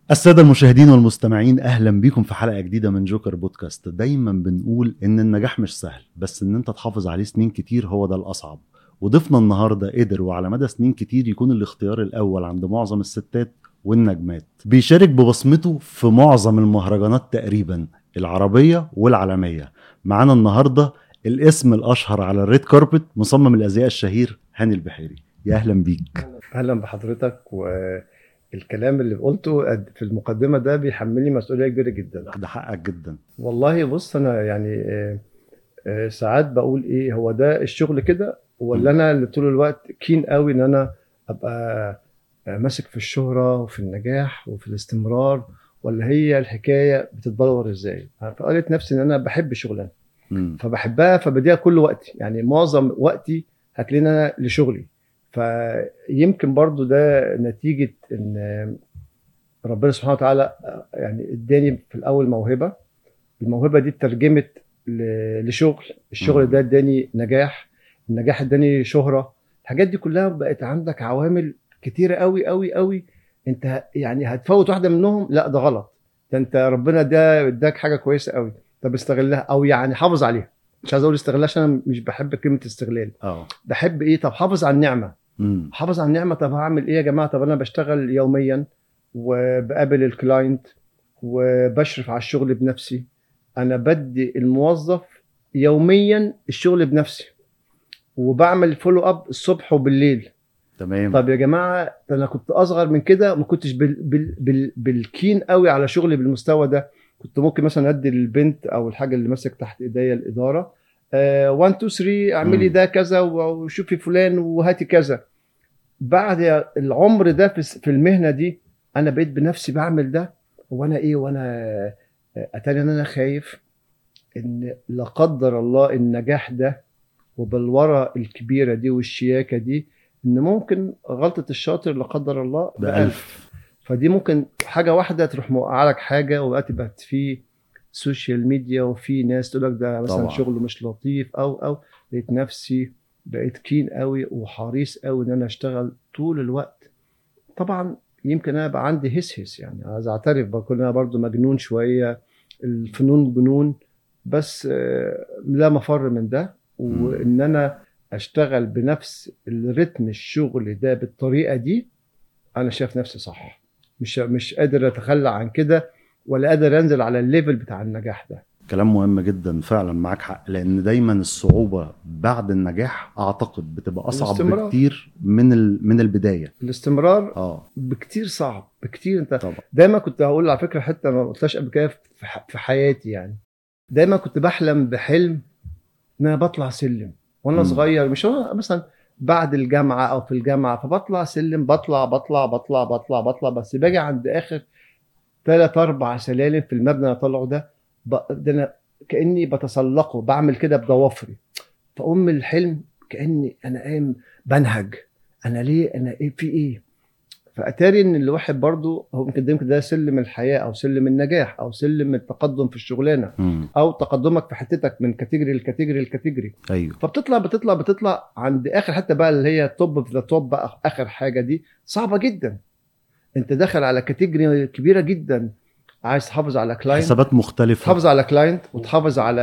السادة المشاهدين والمستمعين أهلا بيكم في حلقة جديدة من جوكر بودكاست دايما بنقول إن النجاح مش سهل بس إن أنت تحافظ عليه سنين كتير هو ده الأصعب وضيفنا النهاردة قدر وعلى مدى سنين كتير يكون الاختيار الأول عند معظم الستات والنجمات بيشارك ببصمته في معظم المهرجانات تقريبا العربية والعالمية معانا النهاردة الاسم الأشهر على الريد كاربت مصمم الأزياء الشهير هاني البحيري يا أهلا بيك اهلا بحضرتك والكلام اللي قلته في المقدمه ده بيحملني مسؤوليه كبيره جدا ده حقك جدا والله بص انا يعني آه، آه، ساعات بقول ايه هو ده الشغل كده ولا انا اللي طول الوقت كين قوي ان انا ابقى آه، ماسك في الشهره وفي النجاح وفي الاستمرار ولا هي الحكايه بتتبلور ازاي فقالت نفسي ان انا بحب شغلانه مم. فبحبها فبديها كل وقتي يعني معظم وقتي هتلاقيني انا لشغلي فيمكن برضو ده نتيجة ان ربنا سبحانه وتعالى يعني اداني في الاول موهبة الموهبة دي اترجمت ل- لشغل الشغل مم. ده اداني نجاح النجاح اداني شهرة الحاجات دي كلها بقت عندك عوامل كتيرة قوي قوي قوي انت يعني هتفوت واحدة منهم لا ده غلط ده انت ربنا ده اداك حاجة كويسة قوي طب استغلها او يعني حافظ عليها مش عايز اقول استغلها عشان انا مش بحب كلمة استغلال اه بحب ايه طب حافظ على النعمه مم. حافظ على النعمه طب هعمل ايه يا جماعه طب انا بشتغل يوميا وبقابل الكلاينت وبشرف على الشغل بنفسي انا بدي الموظف يوميا الشغل بنفسي وبعمل فولو اب الصبح وبالليل تمام طب يا جماعه ده انا كنت اصغر من كده ما كنتش بال بال بال بالكين قوي على شغلي بالمستوى ده كنت ممكن مثلا ادي للبنت او الحاجه اللي ماسك تحت ايديا الاداره 1 2 3 اعملي مم. ده كذا وشوفي فلان وهاتي كذا بعد العمر ده في في المهنه دي انا بقيت بنفسي بعمل ده وانا ايه وانا آه، اتاري ان انا خايف ان لا قدر الله النجاح ده وبالورا الكبيره دي والشياكه دي ان ممكن غلطه الشاطر لا قدر الله بألف بألف فدي ممكن حاجه واحده تروح موقعه لك حاجه وبقت بقت في سوشيال ميديا وفي ناس تقول لك ده مثلا طبعا. شغله مش لطيف او او لقيت نفسي بقيت كين قوي وحريص قوي ان انا اشتغل طول الوقت طبعا يمكن انا بقى عندي هس هس يعني عايز اعترف بكون انا برضو مجنون شويه الفنون جنون بس آه، لا مفر من ده وان انا اشتغل بنفس الريتم الشغل ده بالطريقه دي انا شايف نفسي صح مش مش قادر اتخلى عن كده ولا قادر انزل على الليفل بتاع النجاح ده كلام مهم جدا فعلا معاك حق لان دايما الصعوبه بعد النجاح اعتقد بتبقى اصعب الاستمرار. بكتير من ال... من البدايه الاستمرار اه بكتير صعب بكتير انت طبعا دايما كنت هقول على فكره حته ما قلتهاش قبل كده في ح- في حياتي يعني دايما كنت بحلم بحلم ان انا بطلع سلم وانا مم. صغير مش هو مثلا بعد الجامعه او في الجامعه فبطلع سلم بطلع بطلع بطلع بطلع بطلع بس باجي عند اخر ثلاث اربع سلالم في المبنى اللي طلعه ده ب- ده انا كاني بتسلقه بعمل كده بضوافري فاقوم من الحلم كاني انا قايم بنهج انا ليه انا ايه في ايه فاتاري ان الواحد برضو هو يمكن ده يمكن ده سلم الحياه او سلم النجاح او سلم التقدم في الشغلانه مم. او تقدمك في حتتك من كاتيجوري لكاتيجوري لكاتيجوري ايوه فبتطلع بتطلع بتطلع عند اخر حته بقى اللي هي توب اوف ذا توب بقى اخر حاجه دي صعبه جدا انت داخل على كاتيجوري كبيره جدا عايز تحافظ على كلاينت حسابات مختلفه تحافظ على كلاينت وتحافظ على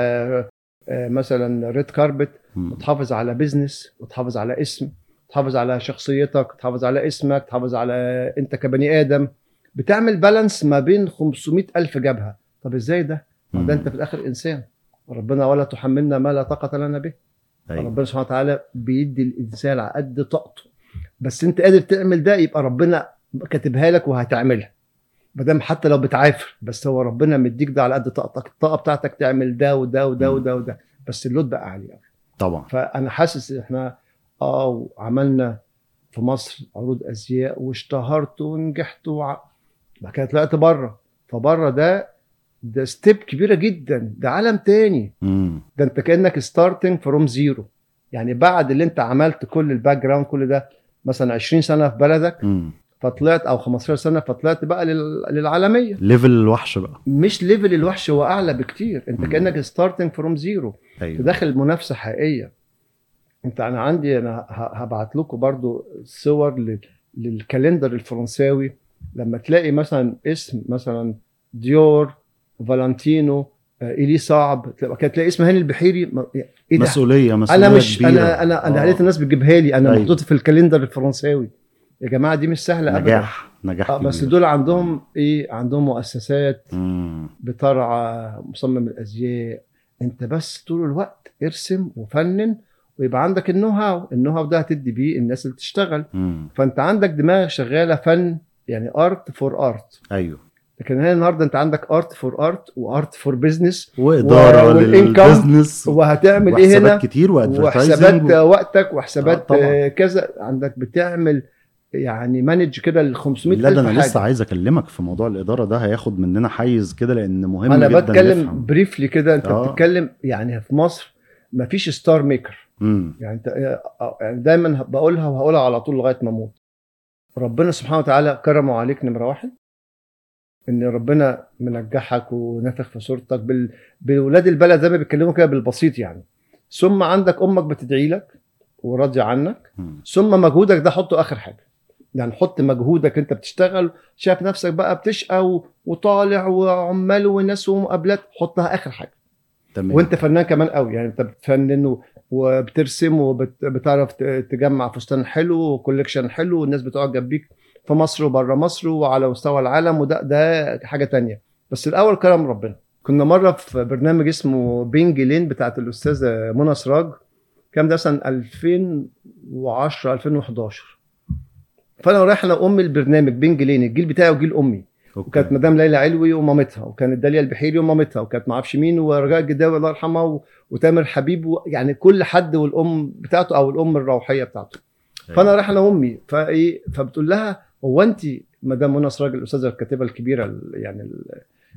آه، مثلا ريد كاربت مم. وتحافظ على بزنس وتحافظ على اسم تحافظ على شخصيتك تحافظ على اسمك تحافظ على انت كبني ادم بتعمل بالانس ما بين 500 الف جبهه طب ازاي ده ما ده انت في الاخر انسان ربنا ولا تحملنا ما لا طاقه لنا به أيوة. ربنا سبحانه وتعالى بيدي الانسان على قد طاقته بس انت قادر تعمل ده يبقى ربنا كاتبها لك وهتعملها ما دام حتى لو بتعافر بس هو ربنا مديك ده على قد طاقتك الطاقه بتاعتك تعمل ده وده وده مم. وده وده بس اللود بقى عالي قوي طبعا فانا حاسس ان احنا اه وعملنا في مصر عروض ازياء واشتهرت ونجحت وع... بعد كده طلعت بره فبره ده ده ستيب كبيره جدا ده عالم تاني مم. ده انت كانك ستارتنج فروم زيرو يعني بعد اللي انت عملت كل الباك جراوند كل ده مثلا 20 سنه في بلدك مم. فطلعت او 15 سنه فطلعت بقى لل- للعالميه ليفل الوحش بقى مش ليفل الوحش هو اعلى بكتير انت مم. كانك ستارتنج فروم زيرو ايوه تدخل منافسه حقيقيه انت انا عندي انا ه- هبعت لكم برضو صور لل- للكالندر الفرنساوي لما تلاقي مثلا اسم مثلا ديور فالنتينو آه، ايلي صعب تلاقي كانت تلاقي اسم هاني البحيري ما- ايه ده مسؤوليه مسؤوليه انا مش كبيرة. انا انا انا آه. لقيت الناس بتجيبها لي انا أيوة. محطوط في الكالندر الفرنساوي يا جماعه دي مش سهله ابدا نجاح نجاح آه بس كبير. دول عندهم ايه عندهم مؤسسات مم. بترعى مصمم الازياء انت بس طول الوقت ارسم وفنن ويبقى عندك النو هاو النو هاو ده هتدي بيه الناس اللي تشتغل مم. فانت عندك دماغ شغاله فن يعني ارت فور ارت ايوه لكن هنا النهارده انت عندك ارت فور ارت وارت فور بزنس واداره و- والإنكم للبزنس وهتعمل ايه وحسابات هنا كتير وحسابات وادفرتايزنج وقتك وحسابات آه، طبعاً. آه، كذا عندك بتعمل يعني مانج كده ال 500 لا ده الف انا لسه حاجه عايز اكلمك في موضوع الاداره ده هياخد مننا حيز كده لان مهم انا جدا بتكلم نفهم. بريفلي كده انت آه. بتتكلم يعني في مصر ما فيش ستار ميكر مم. يعني انت آه، يعني دايما بقولها وهقولها على طول لغايه ما اموت ربنا سبحانه وتعالى كرمه عليك نمره واحد ان ربنا منجحك ونفخ في صورتك بال... بولاد البلد زي ما بيتكلموا كده بالبسيط يعني ثم عندك امك بتدعي لك وراضيه عنك مم. ثم مجهودك ده حطه اخر حاجه يعني حط مجهودك انت بتشتغل شايف نفسك بقى بتشقى و- وطالع وعمال وناس ومقابلات حطها اخر حاجه تمام وانت فنان كمان قوي يعني انت بتفنن و- وبترسم وبتعرف تجمع فستان حلو وكوليكشن حلو والناس بتعجب بيك في مصر وبره مصر وعلى مستوى العالم وده ده حاجه تانية بس الاول كرم ربنا كنا مره في برنامج اسمه بينج لين بتاعت الاستاذه منى سراج كان ده سنه 2010 2011 فانا رايح انا وامي البرنامج بينج لين الجيل بتاعي وجيل امي أوكي. وكانت مدام ليلى علوي ومامتها وكانت داليا البحيري ومامتها وكانت معرفش مين ورجاء الجداوي الله يرحمها و... وتامر حبيب و... يعني كل حد والام بتاعته او الام الروحيه بتاعته أيوة. فانا رايح انا وامي فايه فبتقول لها هو انت مدام منى سراج الاستاذه الكاتبه الكبيره ال- يعني ال-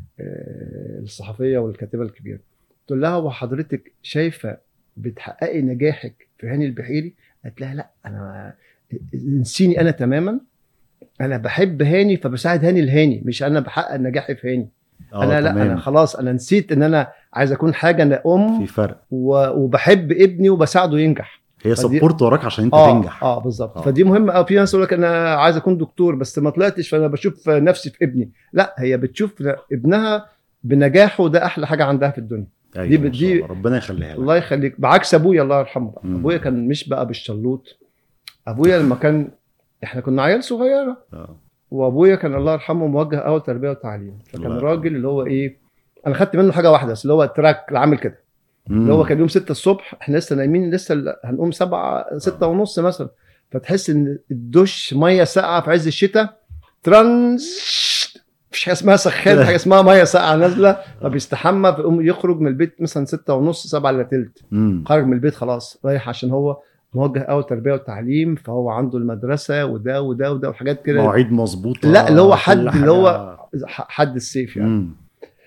آه، الصحفيه والكاتبه الكبيره تقول لها هو حضرتك شايفه بتحققي نجاحك في هاني البحيري قالت لها لا انا نسيني انا تماما انا بحب هاني فبساعد هاني الهاني مش انا بحقق نجاحي في هاني آه، انا لا تمام. انا خلاص انا نسيت ان انا عايز اكون حاجه انا ام في فرق و- وبحب ابني وبساعده ينجح هي فدي- سبورت وراك عشان انت اه تنجح اه بالظبط آه. فدي مهمه قوي في ناس يقول لك انا عايز اكون دكتور بس ما طلعتش فانا بشوف نفسي في ابني لا هي بتشوف ابنها بنجاحه ده احلى حاجه عندها في الدنيا أيوة دي- ما شاء دي- الله. ربنا يخليها لك الله يخليك بعكس ابويا الله يرحمه بقى. مم. ابويا كان مش بقى بالشلوط ابويا لما كان احنا كنا عيال صغيره آه. وابويا كان الله يرحمه موجه اول تربيه وتعليم فكان الله يرحمه. راجل اللي هو ايه انا خدت منه حاجه واحده بس اللي هو التراك اللي عامل كده مم. اللي هو كان يوم 6 الصبح احنا لسه نايمين لسه ال- هنقوم 7 6 ونص مثلا فتحس ان الدش ميه ساقعه في عز الشتاء ترانز مفيش حاجه اسمها سخان حاجه اسمها ميه ساقعه نازله فبيستحمى فيقوم يخرج من البيت مثلا 6 ونص 7 الا تلت مم. خرج من البيت خلاص رايح عشان هو موجه قوي تربيه وتعليم فهو عنده المدرسه وده وده وده وحاجات كده مواعيد مظبوطه لا، اللي هو كل حد اللي حاجة. هو حد السيف يعني مم.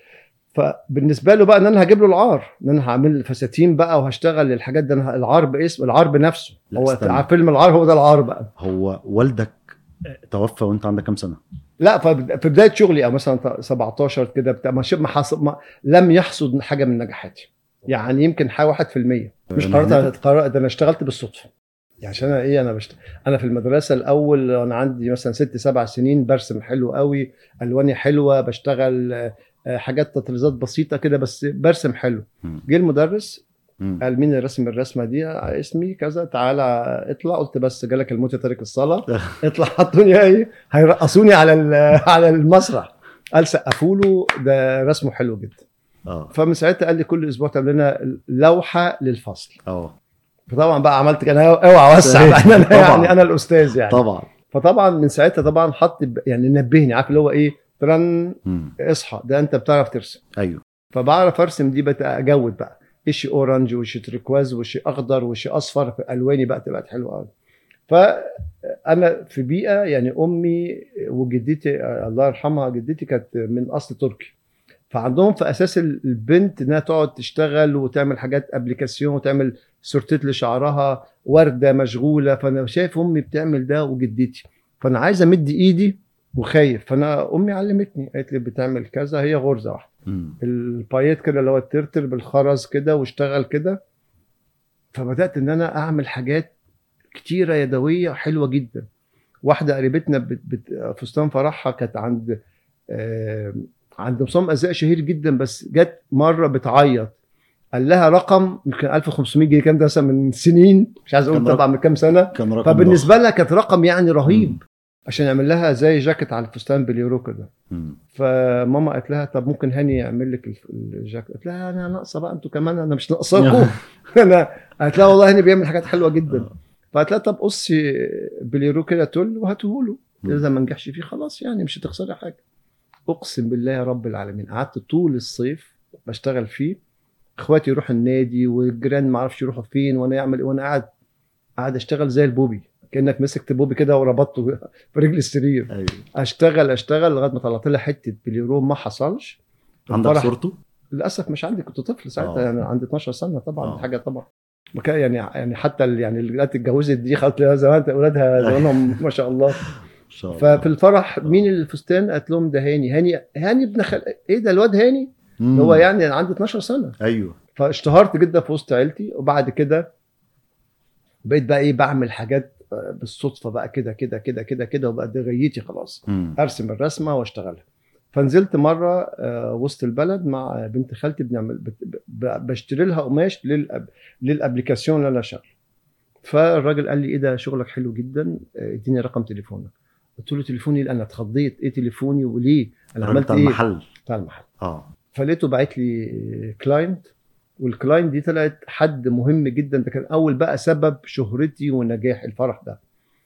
فبالنسبه له بقى ان انا هجيب له العار ان انا هعمل فساتين بقى وهشتغل الحاجات ده أنا العار باسم العار بنفسه لا، هو استنى. في فيلم العار هو ده العار بقى هو والدك توفى وانت عندك كام سنه؟ لا فب- في بدايه شغلي او مثلا 17 كده بتاع ما شب- ما حصل ما لم يحصد حاجه من نجاحاتي يعني يمكن حاجه 1% مش قررت مهنتك؟ قررت ده انا اشتغلت بالصدفه يعني عشان انا ايه انا بشت... انا في المدرسه الاول وانا عندي مثلا ست سبع سنين برسم حلو قوي الواني حلوه بشتغل آه، آه، حاجات تطريزات بسيطه كده بس برسم حلو مم. جه المدرس مم. قال مين اللي رسم الرسمه دي آه، اسمي كذا تعالى اطلع قلت بس جالك الموت تارك الصلاه اطلع حطوني ايه هيرقصوني على ال- على المسرح قال سقفوا له ده رسمه حلو جدا اه فمن ساعتها قال لي كل اسبوع تعمل لنا لوحه للفصل اه فطبعا بقى عملت كده اوعى اوسع بقى إن انا طبعاً. يعني انا الاستاذ يعني طبعا فطبعا من ساعتها طبعا حط ب- يعني نبهني عارف اللي هو ايه ترن مم. اصحى ده انت بتعرف ترسم ايوه فبعرف ارسم دي بقى اجود بقى شي اورنج وشي تريكواز وشي اخضر وشي اصفر في الواني بقى تبقى حلوه قوي فانا في بيئه يعني امي وجدتي آه، الله يرحمها جدتي كانت من اصل تركي فعندهم في اساس ال- البنت انها تقعد تشتغل وتعمل حاجات ابلكاسيون وتعمل سورتيت لشعرها ورده مشغوله فانا شايف امي بتعمل ده وجدتي فانا عايز امد ايدي وخايف فانا امي علمتني قالت لي بتعمل كذا هي غرزه واحده مم. البايات كده اللي هو الترتر بالخرز كده واشتغل كده فبدات ان انا اعمل حاجات كتيره يدويه حلوه جدا واحده قريبتنا بت... بت... فستان فرحها كانت عند آه... عند مصمم ازياء شهير جدا بس جت مره بتعيط قال لها رقم يمكن 1500 جنيه كان ده مثلا من سنين مش عايز اقول كان طبعا من كام سنه كان رقم فبالنسبه لها كانت رقم يعني رهيب مم. عشان يعمل لها زي جاكيت على الفستان باليورو كده مم. فماما قالت لها طب ممكن هاني يعمل لك الف- الجاكيت قالت لها انا ناقصه بقى انتوا كمان انا مش ناقصاكم انا قالت لها والله هاني بيعمل حاجات حلوه جدا فقالت لها طب قصي باليورو كده تل وهاته له مم. اذا ما نجحش فيه خلاص يعني مش هتخسري حاجه اقسم بالله يا رب العالمين قعدت طول الصيف بشتغل فيه اخواتي يروحوا النادي والجيران ما اعرفش يروحوا فين وانا يعمل وانا قاعد قاعد اشتغل زي البوبي كانك مسكت بوبي كده وربطته في رجل السرير ايوه اشتغل اشتغل لغايه ما طلعت لها حته بليرو ما حصلش عندك الفرح- صورته؟ للاسف مش عندي كنت طفل ساعتها آه. يعني عندي 12 سنه طبعا آه. دي حاجه طبعا ما كان يعني يعني حتى ال- يعني اللي دلوقتي اتجوزت دي خدت لها زمان اولادها زمانهم ما شاء الله ان شاء الله ففي الفرح مين الفستان قالت لهم ده هاني هاني هاني ابن خل... ايه ده الواد هاني مم. هو يعني أنا عندي 12 سنه ايوه فاشتهرت جدا في وسط عيلتي وبعد كده بقيت بقى ايه بعمل حاجات آه، بالصدفه بقى كده كده كده كده كده وبقى دي غايتي خلاص مم. ارسم الرسمه واشتغلها فنزلت مره آه، وسط البلد مع بنت خالتي بنعمل بت- ب- بشتري لها قماش للأب... للابلكاسيون اللي انا شغال فالراجل قال لي ايه ده شغلك حلو جدا آه، اديني رقم تليفونك قلت له تليفوني انا اتخضيت ايه تليفوني وليه انا الراجل عملت بتاع ايه المحل بتاع المحل اه فلقيته باعت لي كلاينت والكلاينت دي طلعت حد مهم جدا ده كان اول بقى سبب شهرتي ونجاح الفرح ده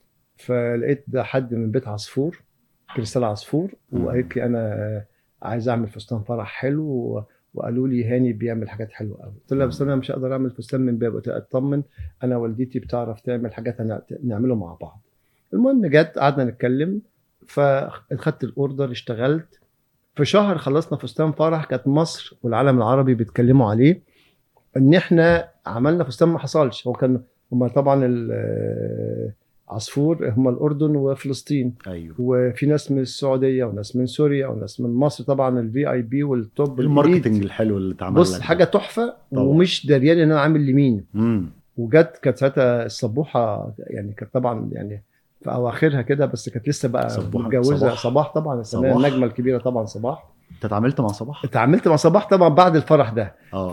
فلقيت ده حد من بيت عصفور كريستال عصفور مم. وقالت لي انا عايز اعمل فستان فرح حلو و- وقالوا لي هاني بيعمل حاجات حلوه قوي قلت لها بس انا مش هقدر اعمل فستان من باب قلت لها اطمن انا والدتي بتعرف تعمل حاجات هنع- نعمله مع بعض المهم جت قعدنا نتكلم فاخدت الاوردر اشتغلت في شهر خلصنا فستان فرح كانت مصر والعالم العربي بيتكلموا عليه ان احنا عملنا فستان ما حصلش هو كان هم طبعا ال- عصفور هم الاردن وفلسطين ايوه وفي ناس من السعوديه وناس من سوريا وناس من مصر طبعا الفي اي بي والتوب الماركتنج الإليت. الحلو اللي اتعمل بص لك حاجه تحفه طبعا. ومش دريان ان انا عامل لمين امم وجت كانت ساعتها الصبوحه يعني كانت طبعا يعني في اواخرها كده بس كانت لسه بقى صبوحة- متجوزه صباح. صباح, طبعا الفنانه صباح. النجمه الكبيره طبعا صباح انت اتعاملت مع صباح؟ اتعاملت مع صباح طبعا بعد الفرح ده اه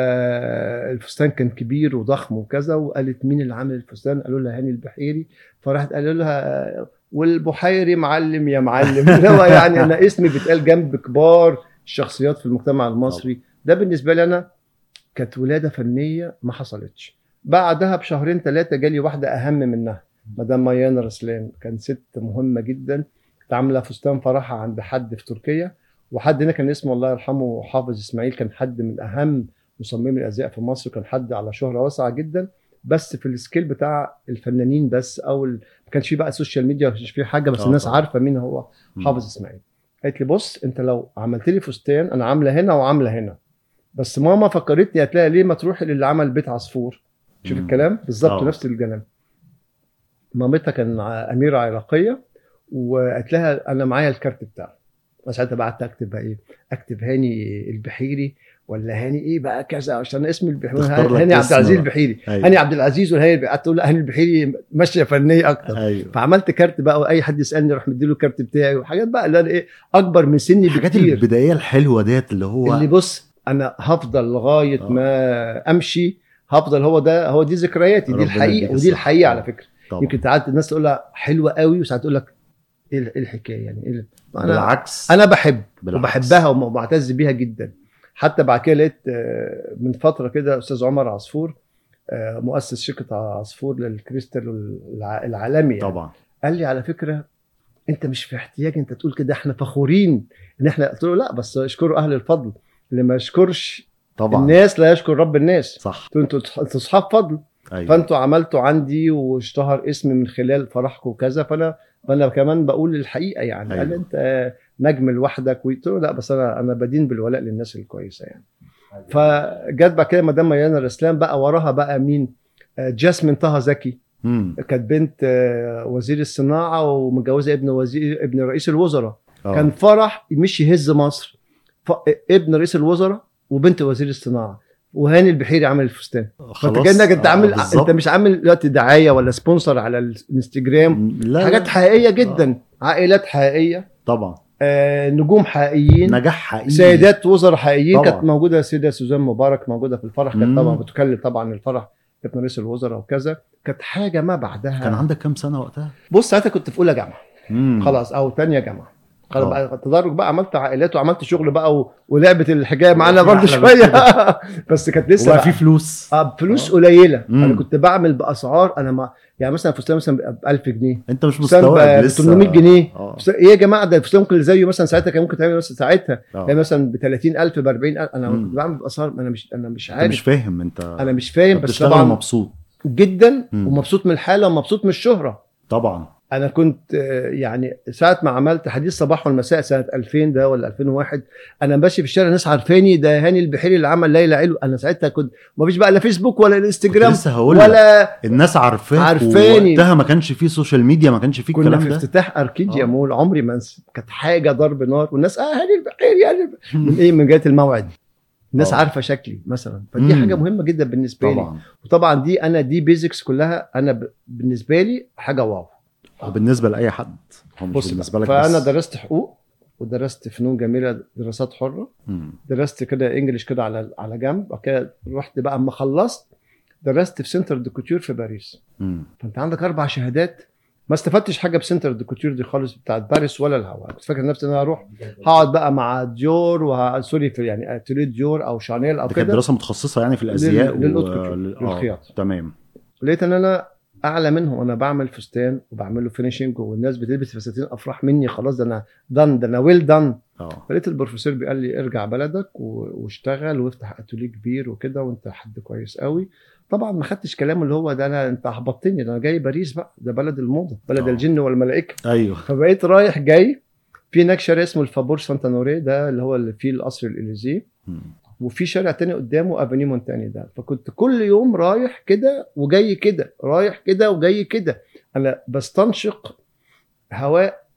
فالفستان كان كبير وضخم وكذا وقالت مين اللي عامل الفستان قالوا لها هاني البحيري فراحت قالوا لها والبحيري معلم يا معلم اللي هو يعني انا اسمي بيتقال جنب كبار الشخصيات في المجتمع المصري ده بالنسبه لي انا كانت ولاده فنيه ما حصلتش بعدها بشهرين ثلاثه جالي واحده اهم منها مدام ميان رسلان كان ست مهمه جدا كانت عامله فستان فرحها عند حد في تركيا وحد هنا كان اسمه الله يرحمه حافظ اسماعيل كان حد من اهم مصممي الازياء في مصر كان حد على شهره واسعه جدا بس في السكيل بتاع الفنانين بس او ال... ما كانش فيه بقى سوشيال ميديا ما كانش فيه حاجه بس آه الناس طبعا. عارفه مين هو مم. حافظ اسماعيل قالت لي بص انت لو عملت لي فستان انا عامله هنا وعامله هنا بس ماما فكرتني هتلاقي ليه ما تروحي للي عمل بيت عصفور شوف مم. الكلام بالظبط آه. نفس الكلام مامتها كان ع- اميره عراقيه وقالت لها انا معايا الكارت بتاعه ساعتها بقى قعدت اكتب بقى ايه اكتب هاني البحيري ولا هاني ايه بقى كذا عشان اسم البحيري تختار لك هاني عبد اسم العزيز بقى. البحيري أيوة. هاني عبد العزيز ولا هاني البحيري قعدت تقول لا هاني البحيري ماشيه فنيه اكتر ايوه فعملت كارت بقى واي حد يسالني اروح مديله الكارت بتاعي وحاجات بقى اللي انا ايه اكبر من سني الحاجات بكتير البدائيه الحلوه ديت اللي هو اللي بص انا هفضل لغايه آه. ما امشي هفضل هو ده هو دي ذكرياتي دي ربنا الحقيقه يديك ودي الصحة. الحقيقه على فكره طبعا. يمكن ساعات الناس تقول لها حلوه قوي وساعات تقول لك ايه ال- إيه الحكايه يعني ايه ال- انا بالعكس انا بحب بالعكس. وبحبها ومعتز بيها جدا حتى بعد كده لقيت آه، من فتره كده استاذ عمر عصفور آه، مؤسس شركه عصفور للكريستال الع- العالمي يعني. طبعا قال لي على فكره انت مش في احتياج انت تقول كده احنا فخورين ان احنا قلت له لا بس اشكروا اهل الفضل اللي ما يشكرش طبعا الناس لا يشكر رب الناس صح قلت له انتوا انتوا اصحاب فضل ايوه فانتوا عملتوا عندي واشتهر اسمي من خلال فرحكم وكذا فانا فانا كمان بقول الحقيقه يعني أيوة. قال لي انت نجم لوحدك قلت له لا بس انا انا بدين بالولاء للناس الكويسه يعني فجت بعد كده مدام ميانا رسلان بقى وراها بقى مين آه، جاسمين طه زكي امم كانت بنت آه، وزير الصناعه ومتجوزه ابن وزير ابن رئيس الوزراء آه. كان فرح مش يهز مصر ف... ابن رئيس الوزراء وبنت وزير الصناعه وهاني البحيري عامل الفستان فانت خلاص كانك انت آه، عامل بالظبط. انت مش عامل دلوقتي دعايه ولا سبونسر على الانستجرام لا حاجات لا، حقيقيه جدا عائلات حقيقيه طبعا آه نجوم حقيقيين نجاح حقيقي سيدات وزراء حقيقيين طبعا. كانت موجوده السيده سوزان مبارك موجوده في الفرح مم. كانت طبعا بتكلم طبعا الفرح كانت رئيس الوزراء وكذا كانت حاجه ما بعدها كان عندك كام سنه وقتها؟ بص ساعتها كنت في اولى جامعه مم. خلاص او ثانيه جامعه خلاص آه. بقى التدرج بقى عملت عائلات وعملت شغل بقى و... ولعبه الحجاب معانا وفي برضه أحلى شويه بس كانت لسه وبقى بقى في فلوس آه فلوس آه. قليله مم. انا كنت بعمل باسعار انا ما يعني مثلا فستان مثلا ب 1000 جنيه انت مش فستان مستوعب ب لسه 800 جنيه اه فستان- ايه يا جماعه ده الفستان ممكن زيه مثلا ساعتها كان ممكن تعمل مثلا ساعتها آه. يعني مثلا ب 30000 ب 40000 انا مم. كنت بعمل باسعار انا مش انا مش انت عارف مش فاهم انت انا مش فاهم أنت بس بتشتغل طبعا مبسوط جدا مم. ومبسوط من الحاله ومبسوط من الشهره طبعا انا كنت آه، يعني ساعه ما عملت حديث صباح والمساء سنه 2000 ده ولا 2001 انا ماشي في الشارع ناس عارفاني ده هاني البحيري اللي عمل ليلى علو انا ساعتها كنت ما فيش بقى لا فيسبوك ولا كنت الانستجرام لسه هقول لك ولا الناس عارفاك عارفاني. وقتها ما كانش فيه سوشيال ميديا ما كانش فيه كنا الكلام في ده افتتاح اركيديا آه. مول عمري ما انسى كانت حاجه ضرب نار والناس اه هاني البحيري هاني البحيري. من ايه من جهه الموعد الناس آه. عارفه شكلي مثلا فدي مم. حاجه مهمه جدا بالنسبه لي طبعا وطبعا دي انا دي بيزكس كلها انا ب... بالنسبه لي حاجه واو وبالنسبه لاي حد هو مش بص بالنسبه بقى، لك فانا بس. درست حقوق ودرست فنون جميله دراسات حره مم. درست كده انجلش كده على على جنب بعد كده رحت بقى اما خلصت درست في سنتر دي كوتيور في باريس مم. فانت عندك اربع شهادات ما استفدتش حاجه بسنتر دي كوتيور دي خالص بتاعت باريس ولا الهوا كنت فاكر نفسي ان انا هروح هقعد بقى مع ديور وه... سوري في يعني اتوليه ديور او شانيل او دي كانت كده دراسه متخصصه يعني في الازياء لل- للأوت و- كوتيور، لل- آه، للخياطة. تمام لقيت ان انا اعلى منهم انا بعمل فستان وبعمل له فينيشنج والناس بتلبس فساتين افراح مني خلاص ده انا دان ده انا ويل دان اه فلقيت البروفيسور بيقال لي ارجع بلدك و- واشتغل وافتح اتوليه كبير وكده وانت حد كويس قوي طبعا ما خدتش كلامه اللي هو ده انا انت احبطتني ده انا جاي باريس بقى ده بلد الموضه بلد آه. الجن والملائكه ايوه فبقيت رايح جاي في هناك شارع اسمه الفابور سانتا نوري ده اللي هو اللي فيه القصر الاليزيه مم. وفي شارع تاني قدامه افنيو مونتاني ده فكنت كل يوم رايح كده وجاي كده رايح كده وجاي كده انا بستنشق هواء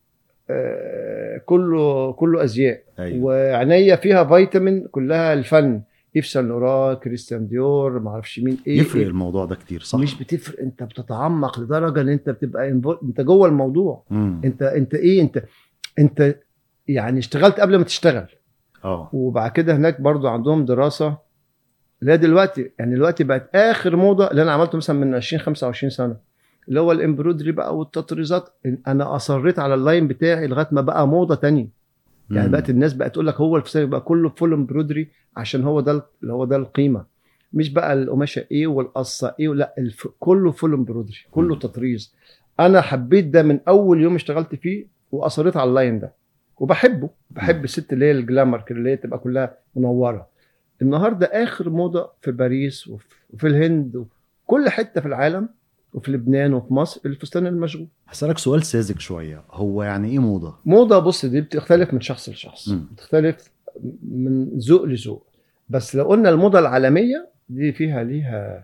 آه، كله كله ازياء ايوه وعينيا فيها فيتامين كلها الفن ايف سان لوران كريستيان ديور ما اعرفش مين ايه يفرق إيه. الموضوع ده كتير صح مش بتفرق انت بتتعمق لدرجه ان انت بتبقى involved- انت جوه الموضوع مم. انت انت ايه انت انت يعني اشتغلت قبل ما تشتغل اه وبعد كده هناك برضو عندهم دراسه لا دلوقتي يعني دلوقتي بقت اخر موضه اللي انا عملته مثلا من 20 25 سنه اللي هو الامبرودري بقى والتطريزات انا اصريت على اللاين بتاعي لغايه ما بقى موضه تانية يعني مم. بقت الناس بقت تقول لك هو الفستان يبقى كله فول امبرودري عشان هو ده اللي هو ده القيمه مش بقى القماشه ايه والقصه ايه لا الف... كله فول امبرودري كله مم. تطريز انا حبيت ده من اول يوم اشتغلت فيه واصريت على اللاين ده وبحبه بحب الست اللي هي الجلامر كده اللي هي تبقى كلها منوره النهارده اخر موضه في باريس وفي, وفي الهند وكل حته في العالم وفي لبنان وفي مصر الفستان المشغول هسألك سؤال ساذج شويه هو يعني ايه موضه موضه بص دي بتختلف من شخص لشخص مم. بتختلف من ذوق لذوق بس لو قلنا الموضه العالميه دي فيها ليها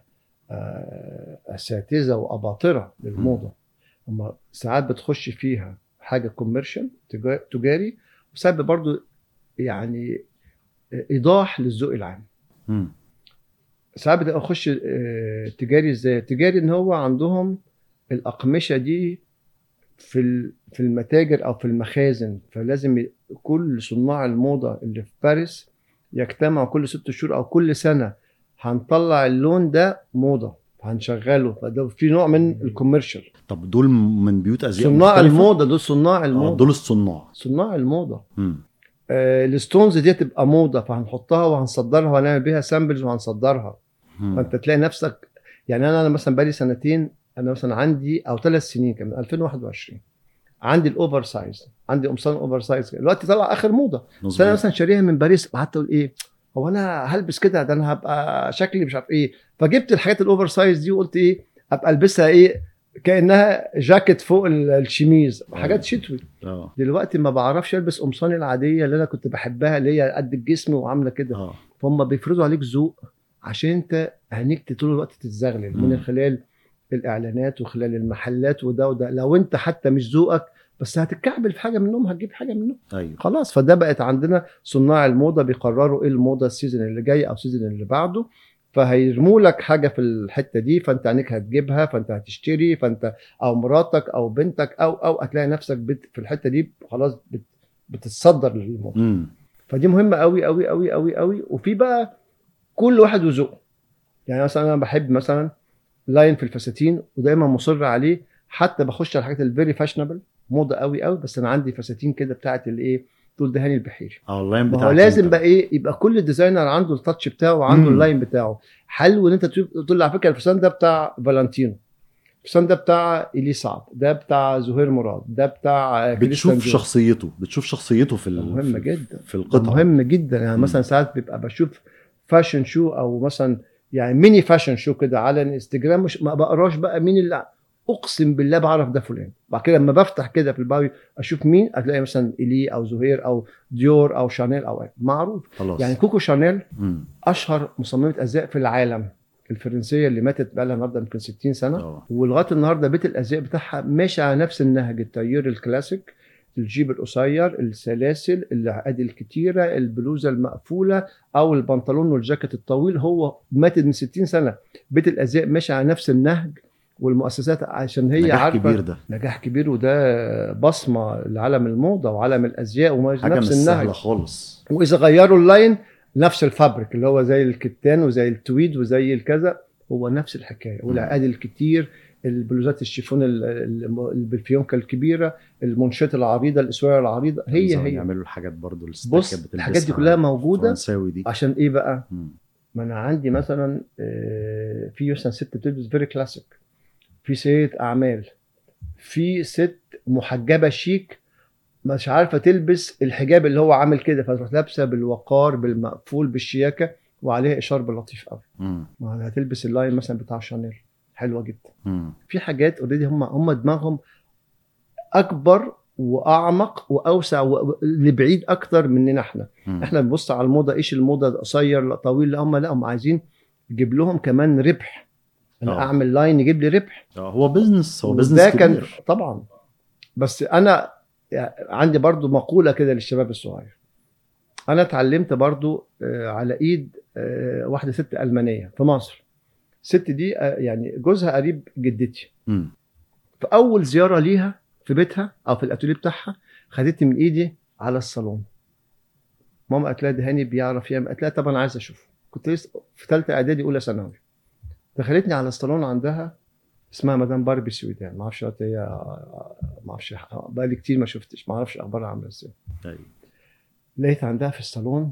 آه، اساتذه واباطره للموضه هم ساعات بتخش فيها حاجه كوميرشال تجاري وساعات برضو يعني ايضاح للذوق العام مم. ساعات بتبقى اخش آه، تجاري ازاي تجاري ان هو عندهم الاقمشه دي في ال- في المتاجر او في المخازن فلازم ي- كل صناع الموضه اللي في باريس يجتمعوا كل ست شهور او كل سنه هنطلع اللون ده موضه هنشغله فده في نوع من الكوميرشال طب دول من بيوت ازياء صناع مختلفة؟ الموضه دول صناع آه، الموضه دول الصناع صناع الموضه مم. آه الستونز دي تبقى موضه فهنحطها وهنصدرها وهنعمل بيها سامبلز وهنصدرها مم. فانت تلاقي نفسك يعني انا انا مثلا بقالي سنتين انا مثلا عندي او ثلاث سنين كمان 2021 عندي الاوفر سايز عندي قمصان اوفر سايز دلوقتي طلع اخر موضه بس انا مظبوط. مثلا شاريها من باريس قعدت اقول ايه هو انا هلبس كده ده انا هبقى شكلي مش عارف ايه فجبت الحاجات الاوفر سايز دي وقلت ايه ابقى البسها ايه كانها جاكيت فوق ال- الشميز حاجات شتوي اه دلوقتي ما بعرفش البس قمصاني العاديه اللي انا كنت بحبها اللي هي قد الجسم وعامله كده اه فهم بيفرضوا عليك ذوق عشان انت عينيك طول الوقت تتزغلل مم. من خلال الاعلانات وخلال المحلات وده وده لو انت حتى مش ذوقك بس هتتكعبل في حاجه منهم هتجيب حاجه منهم ايوه خلاص فده بقت عندنا صناع الموضه بيقرروا ايه الموضه السيزون اللي جاي او السيزون اللي بعده فهيرموا لك حاجه في الحته دي فانت عينيك هتجيبها فانت هتشتري فانت او مراتك او بنتك او او هتلاقي نفسك بت في الحته دي خلاص بت بتتصدر للموضه امم فدي مهمه قوي قوي قوي قوي قوي وفي بقى كل واحد وذوقه يعني مثلا انا بحب مثلا لاين في الفساتين ودايما مصر عليه حتى بخش على الحاجات الفيري فاشنبل موضه قوي قوي بس انا عندي فساتين كده بتاعت الايه طول دهاني البحيري اه اللاين ما هو بتاعك لازم أنت. بقى ايه يبقى كل ديزاينر عنده التاتش بتاعه وعنده مم. اللاين بتاعه حلو ان انت تقول تقول لي على فكره الفستان ده بتاع فالنتينو الفستان ده بتاع ايلي سعد ده بتاع زهير مراد ده بتاع كريستيان بتشوف ديور. شخصيته بتشوف شخصيته في ال... مهم في- جدا في القطعه مهم جدا يعني مم. مثلا ساعات بيبقى بشوف فاشن شو او مثلا يعني ميني فاشن شو كده على الانستجرام مش ما بقراش بقى مين اللي اقسم بالله بعرف ده فلان بعد كده لما بفتح كده في البايو اشوف مين هتلاقي مثلا ايلي او زهير او ديور او شانيل او إيه. معروف خلاص يعني كوكو شانيل مم. اشهر مصممه ازياء في العالم الفرنسيه اللي ماتت بقى لها النهارده يمكن 60 سنه اه ولغايه النهارده بيت الازياء بتاعها ماشي على نفس النهج التاير الكلاسيك الجيب القصير السلاسل العقاد الكتيره البلوزه المقفوله او البنطلون والجاكيت الطويل هو ماتت من 60 سنه بيت الازياء ماشي على نفس النهج والمؤسسات عشان هي نجاح عارفه كبير ده نجاح كبير وده بصمه لعالم الموضه وعالم الازياء وماشي حاجه مش نفس النهج سهله خالص واذا غيروا اللاين نفس الفابريك اللي هو زي الكتان وزي التويد وزي الكذا هو نفس الحكايه والعقاد الكتير البلوزات الشيفون ال- ال- البلفيونكه الكبيره المنشات العريضه الاسوار العريضه هي عايزهم هي يعملوا الحاجات برضو الستات بص كانت بتلبسها الحاجات دي كلها موجوده الفرنساوي دي عشان ايه بقى؟ مم. ما انا عندي مثلا آه، في مثلا ست بتلبس فيري كلاسيك في سيدة اعمال في ست محجبه شيك مش عارفه تلبس الحجاب اللي هو عامل كده فتروح لابسه بالوقار بالمقفول بالشياكه وعليها اشارب لطيف قوي مم. ما هتلبس اللاين مثلا بتاع شانيل حلوه جدا مم. في حاجات اوريدي هم هم دماغهم اكبر واعمق واوسع و- لبعيد اكتر مننا احنا مم. احنا بنبص على الموضه ايش الموضه ده قصير لا طويل لا هم لا هم عايزين يجيب لهم كمان ربح انا آه. اعمل لاين يجيب لي ربح آه، هو بزنس هو وده بزنس كان كبير طبعا بس انا عندي برضو مقوله كده للشباب الصغير انا اتعلمت برضو آه، على ايد آه، واحده ست المانيه في مصر الست دي آه، يعني جوزها قريب جدتي مم. في اول زياره ليها في بيتها او في الاتوليه بتاعها خدتني من ايدي على الصالون ماما قالت لها ده هاني بيعرف يعمل قالت لها طب انا عايز اشوفه كنت لسه في ثالثه اعدادي اولى ثانوي دخلتني على الصالون عندها اسمها مدام باربي سويدان ما اعرفش دلوقتي هي ما اعرفش بقى لي كتير ما شفتش ما اعرفش اخبارها عامله ازاي أيوة. لقيت عندها في الصالون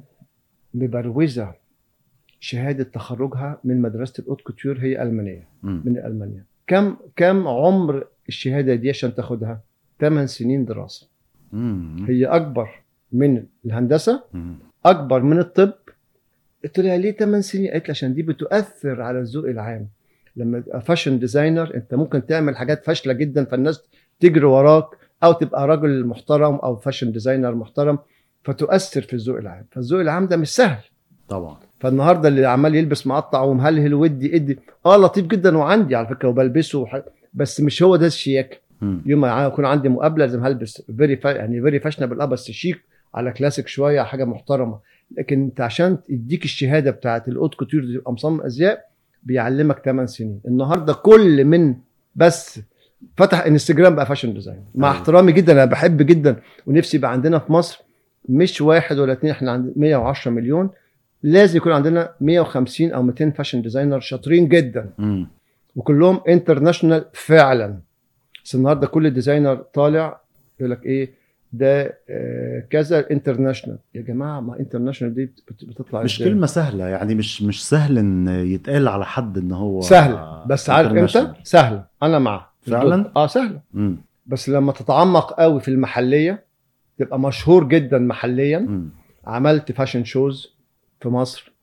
مبروزه شهاده تخرجها من مدرسه الاوت كوتيور هي المانيه مم. من المانيا كم كم عمر الشهاده دي عشان تاخدها 8 سنين دراسه مم. هي اكبر من الهندسه مم. اكبر من الطب قلت لها ليه 8 سنين قالت لي عشان دي بتؤثر على الذوق العام لما تبقى فاشن ديزاينر انت ممكن تعمل حاجات فاشله جدا فالناس تجري وراك او تبقى راجل محترم او فاشن ديزاينر محترم فتؤثر في الذوق العام فالذوق العام ده مش سهل طبعا فالنهارده اللي عمال يلبس مقطع ومهلهل ودي ادي اه لطيف جدا وعندي على فكره وبلبسه وح... بس مش هو ده الشياكه مم. يوم ما يكون عندي مقابله لازم هلبس فيري فا... يعني فيري فاشنبل اه بس شيك على كلاسيك شويه حاجه محترمه لكن انت عشان يديك الشهاده بتاعت الاوت كوتير دي تبقى مصمم ازياء بيعلمك 8 سنين النهارده كل من بس فتح انستجرام بقى فاشن ديزاين مع أيوة. احترامي جدا انا بحب جدا ونفسي يبقى عندنا في مصر مش واحد ولا اتنين احنا عندنا 110 مليون لازم يكون عندنا 150 او 200 فاشن ديزاينر شاطرين جدا مم. وكلهم انترناشونال فعلا بس النهارده كل ديزاينر طالع يقول لك ايه ده آه، كذا انترناشونال يا جماعه ما انترناشونال دي بت- بتطلع مش إزاي؟ كلمه سهله يعني مش مش سهل ان يتقال على حد ان هو سهله بس عارف انت international. سهله انا معاه فعلاً؟ اه سهله مم. بس لما تتعمق قوي في المحليه تبقى مشهور جدا محليا مم. عملت فاشن شوز في مصر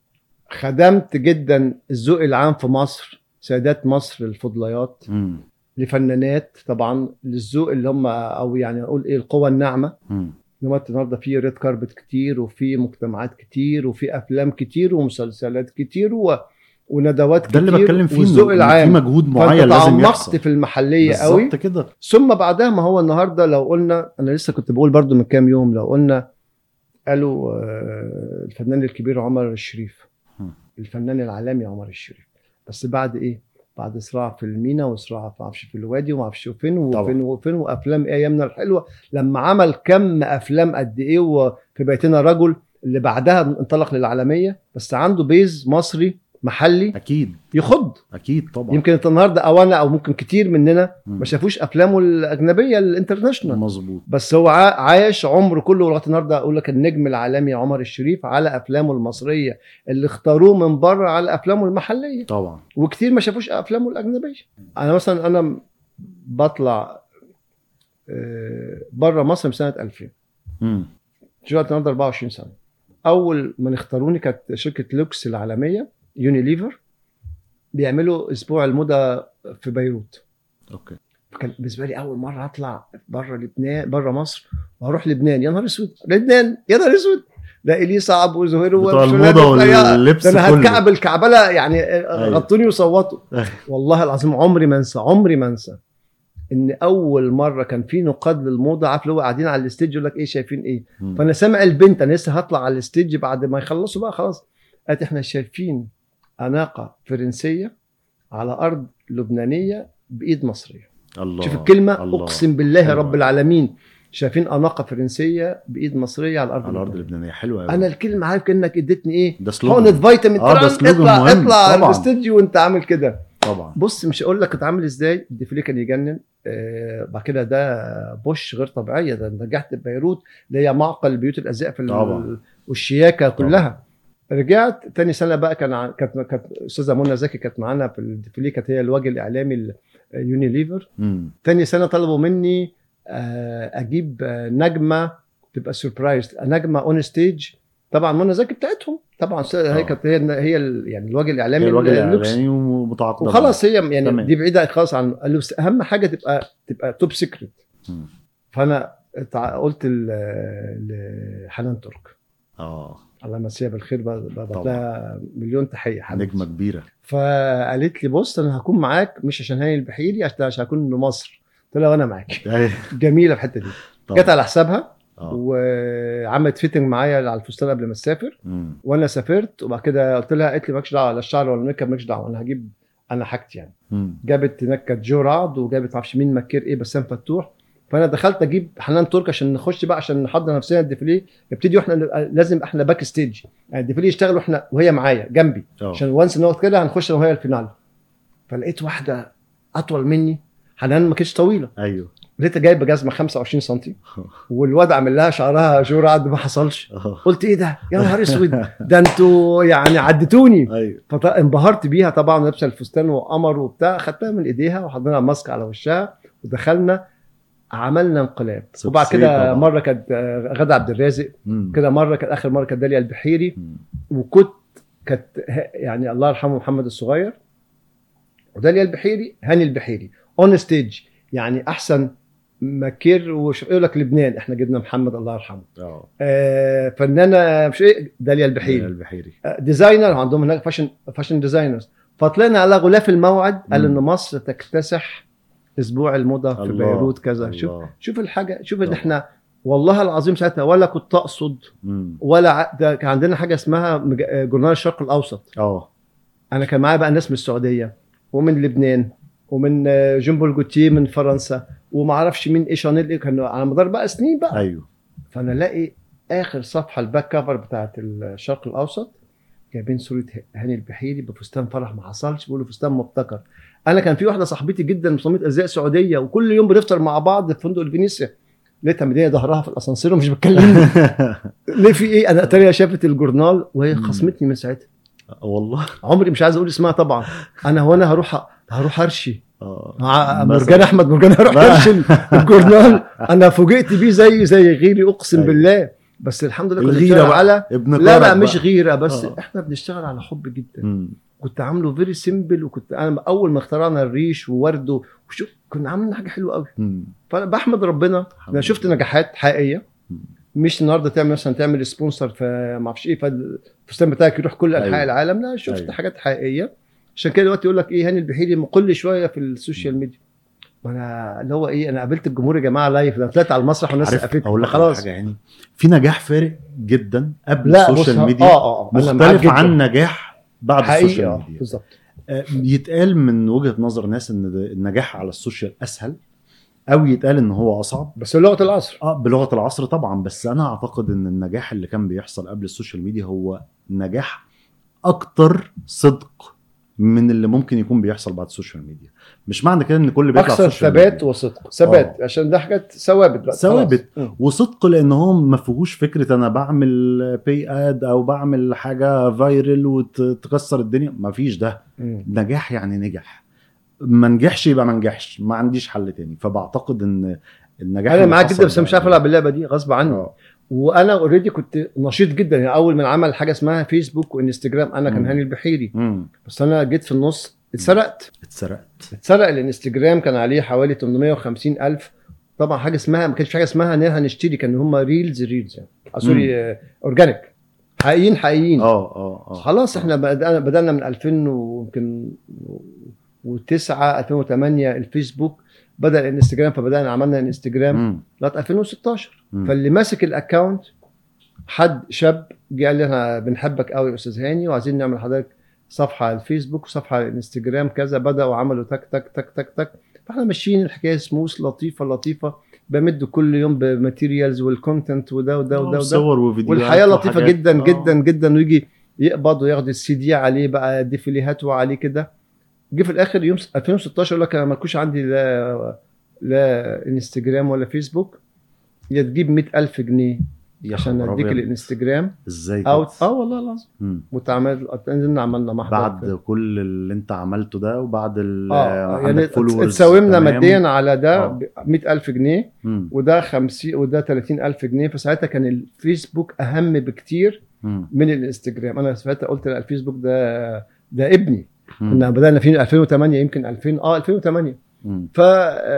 خدمت جدا الذوق العام في مصر سيدات مصر الفضليات مم. لفنانات طبعا للذوق اللي هم او يعني اقول ايه القوى الناعمه مم. دلوقتي النهارده في ريد كاربت كتير وفي مجتمعات كتير وفي افلام كتير ومسلسلات كتير و... وندوات ده اللي كتير بتكلم فيه والذوق إنه في العام مجهود معين فانت لازم تعمقت يحصل في المحليه قوي بالظبط كده ثم بعدها ما هو النهارده لو قلنا انا لسه كنت بقول برضو من كام يوم لو قلنا قالوا آه، الفنان الكبير عمر الشريف هم. الفنان العالمي عمر الشريف بس بعد ايه؟ بعد صراع في المينا وصراع في معرفش في الوادي وما اعرفش فين وفين طبعا. وفين وافلام ايه ايامنا الحلوه لما عمل كم افلام قد ايه وفي بيتنا رجل اللي بعدها انطلق للعالميه بس عنده بيز مصري محلي اكيد يخض اكيد طبعا يمكن انت النهارده او انا او ممكن كتير مننا مم. ما شافوش افلامه الاجنبيه الانترناشونال مظبوط بس هو عا- عايش عمره كله لغايه النهارده اقول لك النجم العالمي عمر الشريف على افلامه المصريه اللي اختاروه من بره على افلامه المحليه طبعا وكتير ما شافوش افلامه الاجنبيه انا مثلا انا بطلع بره مصر من سنه 2000 مم. دلوقتي النهارده 24 سنه اول ما اختاروني كانت شركه لوكس العالميه يونيليفر بيعملوا اسبوع الموضه في بيروت اوكي كان بالنسبه لي اول مره اطلع بره لبنان بره مصر واروح لبنان يا نهار اسود لبنان يا نهار اسود لا لي صعب وزهير بتوع وفلان الموضه وبتاع. واللبس ده انا كله. هتكعب الكعبله يعني غطوني وصوتوا أيوة. والله العظيم عمري ما انسى عمري ما انسى ان اول مره كان في نقاد للموضه عارف اللي هو قاعدين على الستيج يقول لك ايه شايفين ايه مم. فانا سامع البنت انا لسه هطلع على الستيج بعد ما يخلصوا بقى خلاص قالت احنا شايفين اناقه فرنسيه على ارض لبنانيه بايد مصريه الله شوف الكلمه الله. اقسم بالله حلوة. رب العالمين شايفين اناقه فرنسيه بايد مصريه على الارض على الارض اللبنانية. اللبنانيه حلوه قوي انا الكلمه عارف كانك اديتني ايه ده حقنه سلوجن فيتامين آه، ده تران، سلوجن اطلع مهم. اطلع على طبعاً. الاستديو وانت عامل كده طبعا بص مش هقول لك كنت عامل ازاي الديفيليه كان يجنن آه بعد كده ده بوش غير طبيعيه ده نجحت ببيروت اللي هي معقل بيوت الازياء في ال- طبعاً. والشياكه طبعاً. كلها رجعت تاني سنه بقى كان ع- كانت كانت استاذه منى زكي كانت معانا في الديفيليه كانت هي الوجه الاعلامي اليونيليفر مم. تاني سنه طلبوا مني آه، اجيب آه، نجمه تبقى سربرايز نجمه اون ستيج طبعا منى زكي بتاعتهم طبعا س- هي آه. كانت هي هي ال- يعني الوجه الاعلامي هي الوجه اللوكس. الاعلاني ومتعاقده وخلاص هي يعني تمام. دي بعيده خالص عن قال له بس اهم حاجه تبقى تبقى توب سيكريت مم. فانا تع- قلت ل- لحنان ترك اه الله يمسيها بالخير ب- ببعت طبعا. لها مليون تحيه حبيبتي. نجمه كبيره فقالت لي بص انا هكون معاك مش عشان هاني البحيري عشان عشان هكون لمصر قلت لها وانا معاك أيوة. جميله في الحته دي طبعاً. جت على حسابها اه وعملت فيتنج معايا على الفستان قبل ما تسافر مم. وانا سافرت وبعد كده قلت لها قالت لي مالكش دعوه لا الشعر ولا الميك اب مالكش دعوه انا هجيب انا حاجتي يعني مم. جابت هناك كانت جو رعد وجابت معرفش مين مكير ايه بسام فتوح فانا دخلت اجيب حنان ترك عشان نخش بقى عشان نحضر نفسنا الديفيليه يبتدي واحنا نبقى- لازم احنا باك ستيج يعني الديفيليه يشتغل واحنا وهي معايا جنبي اه عشان وانس نقعد كده هنخش انا وهي الفينال فلقيت واحده اطول مني حنان ما كانتش طويله ايوه لقيتها جايبه جزمه 25 سم والواد عامل لها شعرها جو رعد ما حصلش اه قلت ايه ده يا نهار اسود ده انتوا يعني عدتوني ايوه فانبهرت بيها طبعا لابسه الفستان وقمر وبتاع خدتها من ايديها وحطينا ماسك على وشها ودخلنا عملنا انقلاب سكسي وبعد كده طبعاً. مره كانت آه، غادة عبد الرازق مم. كده مره كانت اخر مره كانت داليا البحيري مم. وكنت كانت ه- يعني الله يرحمه محمد الصغير وداليا البحيري هاني البحيري اون ستيج يعني احسن مكير وش يقول لك لبنان احنا جبنا محمد الله يرحمه اه آه فنانه مش ايه داليا البحيري البحيري ديزاينر عندهم هناك فاشن فاشن ديزاينرز فطلعنا على غلاف الموعد قال مم. ان مصر تكتسح اسبوع الموضه في الله. بيروت كذا شوف الله. شوف الحاجه شوف ان طبعا. احنا والله العظيم ساعتها ولا كنت اقصد مم. ولا ع- ده كان عندنا حاجه اسمها مج- آه، جورنال الشرق الاوسط اه انا كان معايا بقى ناس من السعوديه ومن لبنان ومن آه، جيمبو الجوتيه من فرنسا وما اعرفش مين ايه شانيل ايه كانوا على مدار بقى سنين بقى ايوه فانا الاقي اخر صفحه الباك كفر بتاعت الشرق الاوسط جايبين صوره هاني البحيري بفستان فرح ما حصلش بيقولوا فستان مبتكر انا كان في واحده صاحبتي جدا مصممه ازياء سعوديه وكل يوم بنفطر مع بعض في فندق الفينيسيا لقيتها مديه ظهرها في الاسانسير ومش بتكلمني ليه في ايه انا اتاريها شافت الجورنال وهي مم. خصمتني من ساعتها والله عمري مش عايز اقول اسمها طبعا انا هو انا هروح هروح ارشي اه مع مثلاً. مرجان احمد مرجان هروح ارشي الجورنال انا فوجئت بيه زي زي غيري اقسم أيوة. بالله بس الحمد لله كنا الغيره بنشتغل بقى على ابن لا لا كرك مش بقى. غيره بس آه. احنا بنشتغل على حب جدا مم. كنت عامله فيري سيمبل وكنت انا اول ما اخترعنا الريش وورد وشوف كنا عاملين حاجه حلوه قوي مم. فانا بحمد ربنا الحمد انا شفت لله. نجاحات حقيقيه مم. مش النهارده تعمل مثلا تعمل سبونسر فما اعرفش ايه فالفستان بتاعك يروح كل انحاء أيوة. العالم لا شفت أيوة. حاجات حقيقيه عشان كده دلوقتي يقول لك ايه هاني البحيري مقل شويه في السوشيال ميديا ما انا اللي هو ايه انا قابلت الجمهور يا جماعه لايف ده أنا طلعت على المسرح والناس عارف سقفتني اقول لك على خلاص حاجه يعني في نجاح فارق جدا قبل لا بص السوشيال اه ميديا اه أنا معاك مختلف جداً. عن نجاح بعد حقيقي السوشيال اه ميديا بالظبط آه، يتقال من وجهه نظر ناس ان ده- النجاح على السوشيال اسهل او يتقال ان هو اصعب بس لغه العصر اه بلغه العصر طبعا بس انا اعتقد ان النجاح اللي كان بيحصل قبل السوشيال ميديا هو نجاح اكتر صدق من اللي ممكن يكون بيحصل بعد السوشيال ميديا مش معنى كده ان كل اللي بيطلع على اكثر السوشيال ثبات ميديا وصدق ثبات عشان ده حاجات ثوابت بقى ثوابت. خلاص. مم. وصدق لان هو ما فيهوش فكره انا بعمل باي اد او بعمل حاجه فايرل وتكسر الدنيا ما فيش ده مم. نجاح يعني نجح ما نجحش يبقى ما نجحش ما عنديش حل تاني فبعتقد ان النجاح انا اللي معاك حصل جدا بس ده- مش عارف العب اللعبه دي غصب عني آه. وانا اوريدي كنت نشيط جدا يعني اول ما عمل حاجه اسمها فيسبوك وانستجرام انا كان مم. هاني البحيري امم بس انا جيت في النص اتسرقت اتسرقت اتسرق الانستجرام كان عليه حوالي 850 الف طبعا حاجه اسمها ما كانش في حاجه اسمها ان احنا هنشتري كان هم ريلز ريلز يعني آه، سوري آه، اورجانيك حقيقيين حقيقيين اه اه اه خلاص احنا بدأنا بدأنا من 2000 ويمكن و9 2008 الفيسبوك بدأ الانستجرام فبدأنا عملنا انستجرام مم. لغايه 2016 مم. فاللي ماسك الاكونت حد شاب جه قال لي احنا بنحبك قوي يا استاذ هاني وعايزين نعمل حضرتك صفحه على الفيسبوك وصفحه على الانستجرام كذا بداوا عملوا تك تك تك تك تك فاحنا ماشيين الحكايه سموث لطيفه لطيفه بمد كل يوم بماتيريالز والكونتنت وده وده وده وده صور وفيديوهات والحياه لطيفه وحاجات. جدا آه. جدا جدا ويجي يقبض وياخد السي دي عليه بقى ديفيليهات وعليه كده جه في الاخر يوم 2016 يقول لك انا مالكوش عندي لا لا انستجرام ولا فيسبوك يا تجيب 100000 جنيه يا عشان خبر اديك أبيض. الانستجرام ازاي او كده؟ اه والله العظيم مم. وتعمل نزلنا عملنا محضر بعد كل اللي انت عملته ده وبعد ال اه عندك يعني followers اتساومنا تمام. ماديا على ده آه. ب 100000 جنيه مم. وده 50 وده 30000 جنيه فساعتها كان الفيسبوك اهم بكتير مم. من الانستجرام انا ساعتها قلت لا الفيسبوك ده ده ابني مم. كنا بدانا فيه 2008 يمكن 2000 اه 2008 مم. ف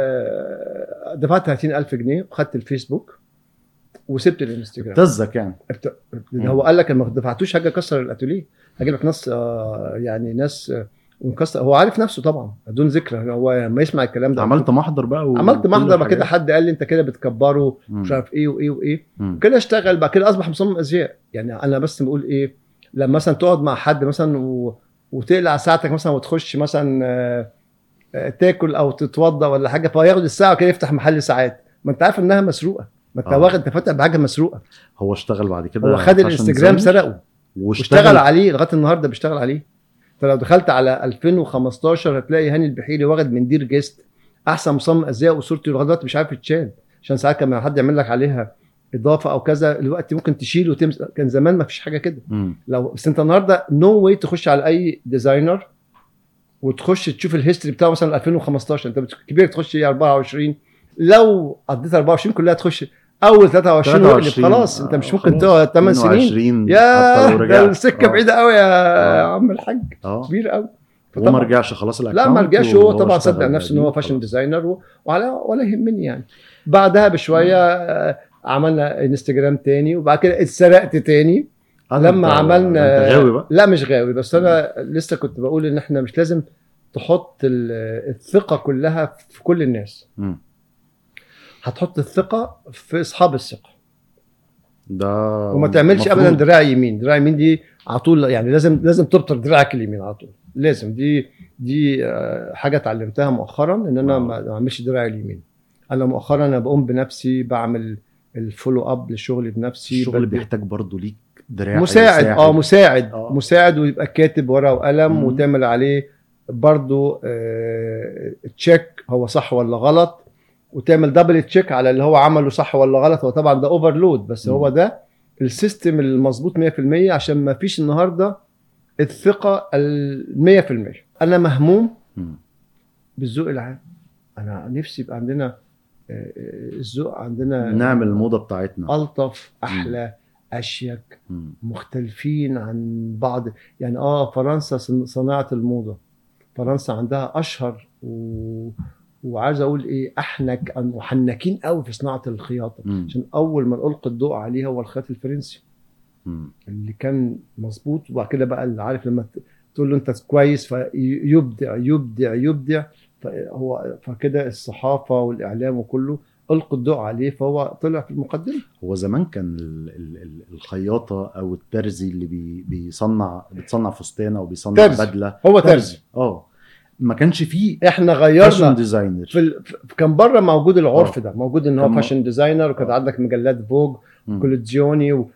آه، دفعت 30000 جنيه وخدت الفيسبوك وسبت الانستجرام تزك يعني ابت- هو قال لك أنا ما دفعتوش حاجه كسر الاتوليه هجيب لك ناس آه، يعني ناس آه، ونكسر هو عارف نفسه طبعا بدون ذكر هو لما يسمع الكلام ده عملت محضر بقى و... عملت كل محضر بعد الحاجات. كده حد قال لي انت كده بتكبره مم. مش عارف ايه وايه وايه مم. كده اشتغل بعد كده اصبح مصمم ازياء يعني انا بس بقول ايه لما مثلا تقعد مع حد مثلا و... وتقلع ساعتك مثلا وتخش مثلا آه، آه، تاكل او تتوضى ولا حاجه فياخد الساعه كده يفتح محل ساعات ما انت عارف انها مسروقه ما انت آه. واخد انت فاتح بحاجه مسروقه هو اشتغل بعد كده هو خد fashion الانستجرام designer سرقه واشتغل واشتغل عليه لغايه النهارده بيشتغل عليه فلو دخلت على 2015 هتلاقي هاني البحيري واخد من دير جيست احسن مصمم ازياء وصورته لغايه دلوقتي مش عارف يتشال عشان ساعات كان حد يعمل لك عليها اضافه او كذا الوقت ممكن تشيل وتمس كان زمان ما فيش حاجه كده مم. لو بس انت النهارده نو واي تخش على اي ديزاينر وتخش تشوف الهيستوري بتاعه مثلا 2015 انت بت- كبير تخش ايه 24 لو قضيت 24 كلها تخش اول 23 واقلب 23 خلاص انت مش آه، ممكن خلاص. تقعد 8 سنين 22 يا حتى لو ده رجعت. السكه آه. بعيده قوي يا آه. عم الحاج اه كبير قوي وما رجعش خلاص لا الاكونت ما رجعش هو وهو طبعا اشتغل صدق نفسه ان هو بعدين فاشن خلاص. ديزاينر و- وعلى ولا يهمني يعني بعدها بشويه آه، عملنا انستجرام تاني وبعد كده اتسرقت تاني آه، ده لما انت- عملنا ده انت غاوي بقى لا مش غاوي بس انا لسه كنت بقول ان احنا مش لازم تحط ال- الثقه كلها في كل الناس مم. هتحط الثقه في اصحاب الثقه ده وما تعملش مفروض. ابدا دراع يمين دراع يمين دي على طول يعني لازم لازم تبطر دراعك اليمين على طول لازم دي دي آه، حاجه اتعلمتها مؤخرا ان انا آه. ما ما اعملش دراعي اليمين انا مؤخرا انا بقوم بنفسي بعمل الفولو اب لشغلي بنفسي الشغل بدي- بيحتاج برضه ليك دراع مساعد يساعد. اه مساعد آه. مساعد ويبقى كاتب ورقه وقلم مم. وتعمل عليه برضو آه تشيك هو صح ولا غلط وتعمل دبل تشيك على اللي هو عمله صح ولا غلط هو طبعا ده اوفرلود بس مم. هو ده السيستم المظبوط 100% عشان ما فيش النهارده الثقه ال 100% انا مهموم مم. بالذوق العام انا نفسي يبقى عندنا آه، آه، الذوق عندنا نعمل الموضه بتاعتنا الطف احلى اشيك مم. مختلفين عن بعض يعني اه فرنسا صن- صناعه الموضه فرنسا عندها اشهر و... وعايز اقول ايه احنك محنكين قوي في صناعه الخياطه مم. عشان اول ما نلقي الضوء عليه هو الخياط الفرنسي مم. اللي كان مظبوط وبعد كده بقى اللي عارف لما ت- تقول له انت كويس فيبدع يبدع يبدع فهو فكده الصحافه والاعلام وكله القوا الضوء عليه فهو طلع في المقدمه هو زمان كان ال- ال- ال- الخياطه او الترزي اللي بي بيصنع بتصنع فستان او بيصنع ترزي. بدله هو ترزي اه ما كانش فيه احنا فاشن غيرنا ديزاينر في ال... في- كان بره موجود العرف آه. ده موجود ان هو كان م- فاشن ديزاينر وكانت آه. عندك مجلات فوج مم. كوليدزيوني و...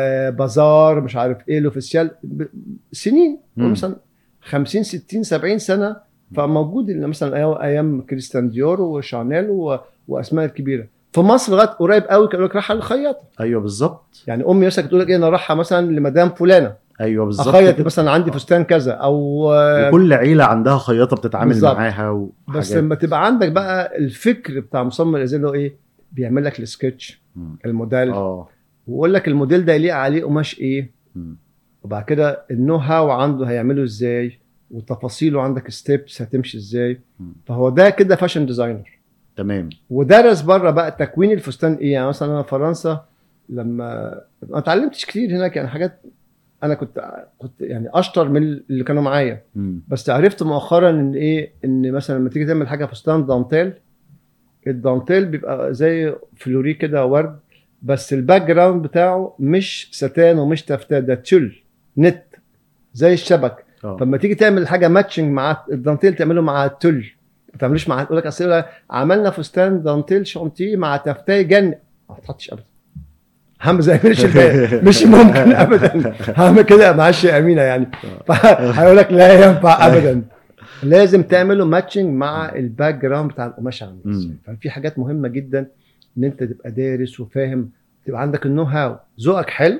وبازار مش عارف ايه لوفيسيال ب... سنين مم. مثلا 50 60 70 سنه فموجود اللي مثلا أيام- ايام كريستيان ديور وشانيل و... واسماء كبيره في مصر لغايه قريب قوي كانوا لك رايحه للخياطه ايوه بالظبط يعني امي مثلا تقول لك ايه انا رايحه مثلا لمدام فلانه ايوه بالظبط اخيط كده. مثلا عندي فستان كذا او وكل عيله عندها خياطه بتتعامل بالظبط. معاها وحاجات بس لما تبقى عندك بقى الفكر بتاع مصمم الازاز اللي هو ايه بيعمل لك السكتش مم. الموديل اه ويقول لك الموديل ده يليق عليه قماش ايه مم. وبعد كده النو هاو عنده هيعمله ازاي وتفاصيله عندك ستيبس هتمشي ازاي مم. فهو ده كده فاشن ديزاينر تمام ودرس بره بقى تكوين الفستان ايه يعني مثلا انا في فرنسا لما ما اتعلمتش كتير هناك يعني حاجات انا كنت كنت يعني اشطر من اللي كانوا معايا مم. بس عرفت مؤخرا ان ايه ان مثلا لما تيجي تعمل حاجه فستان دانتيل الدانتيل بيبقى زي فلوري كده ورد بس الباك جراوند بتاعه مش ستان ومش تفتان ده تشل نت زي الشبك اه فلما تيجي تعمل حاجه ماتشنج مع الدانتيل تعمله مع التل ما تعملوش مع يقول لك اصل عملنا فستان دانتيل شانتيه مع تفتاي جن ما تحطش ابدا هم زي مش الباقي. مش ممكن ابدا هعمل كده معلش يا امينه يعني هيقول لك لا ينفع ابدا لازم تعمله ماتشنج مع الباك جراوند بتاع القماش عامل ازاي مم. ففي حاجات مهمه جدا ان انت تبقى دارس وفاهم تبقى عندك النو هاو ذوقك حلو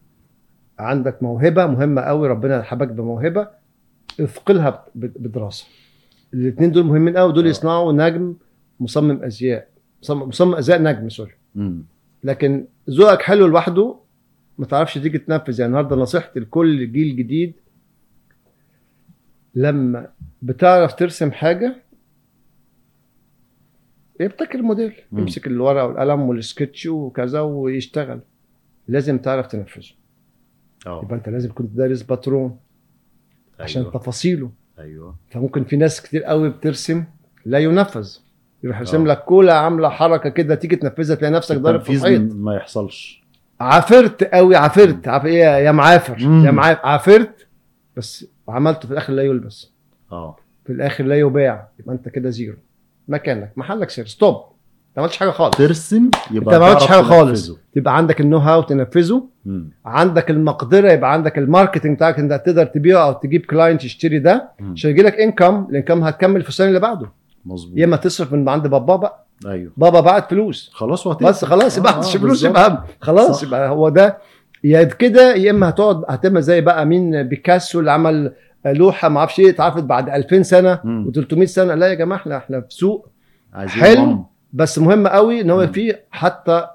عندك موهبه مهمه قوي ربنا حبك بموهبه اثقلها ب- بدراسه الاثنين دول مهمين قوي دول آه. يصنعوا نجم مصمم ازياء مصمم, مصمم ازياء نجم سوري مم. لكن ذوقك حلو لوحده ما تعرفش تيجي تنفذ يعني النهارده نصيحتي لكل جيل جديد لما بتعرف ترسم حاجه ابتكر موديل مم. يمسك الورقه والقلم والسكتش وكذا ويشتغل لازم تعرف تنفذه اه يبقى انت لازم كنت دارس باترون عشان أيوة. تفاصيله ايوه فممكن في ناس كتير قوي بترسم لا ينفذ يروح يرسم آه. لك كولا عامله حركه كده تيجي تنفذها تلاقي نفسك ضارب في التنفيذ الحيط ما يحصلش عافرت قوي عافرت عارف ايه يا معافر مم. يا معافر عافرت بس عملته في الاخر لا يلبس اه في الاخر لا يباع يبقى انت كده زيرو مكانك محلك سير ستوب ما عملتش حاجه خالص ترسم يبقى انت ما عملتش تعرف حاجه خالص تنفذه. تبقى عندك النو هاو تنفذه مم. عندك المقدره يبقى عندك الماركتنج بتاعك انت تقدر تبيعه او تجيب كلاينت يشتري ده مم. عشان يجي لك انكم الانكم هتكمل في السنه اللي بعده مظبوط يا اما تصرف من عند بابا بقى ايوه بابا بعت فلوس خلاص وهتقفل. بس خلاص يبقى آه، ما آه، فلوس بالظبط. يبقى هم خلاص صح. يبقى هو ده يا كده يا اما هتقعد هتعمل زي بقى مين بيكاسو اللي عمل لوحه ما اعرفش ايه اتعرفت بعد 2000 سنه مم. و300 سنه لا يا جماعه احنا احنا في سوق عايزين حلو. ضم. بس مهم قوي ان هو مم. فيه حتى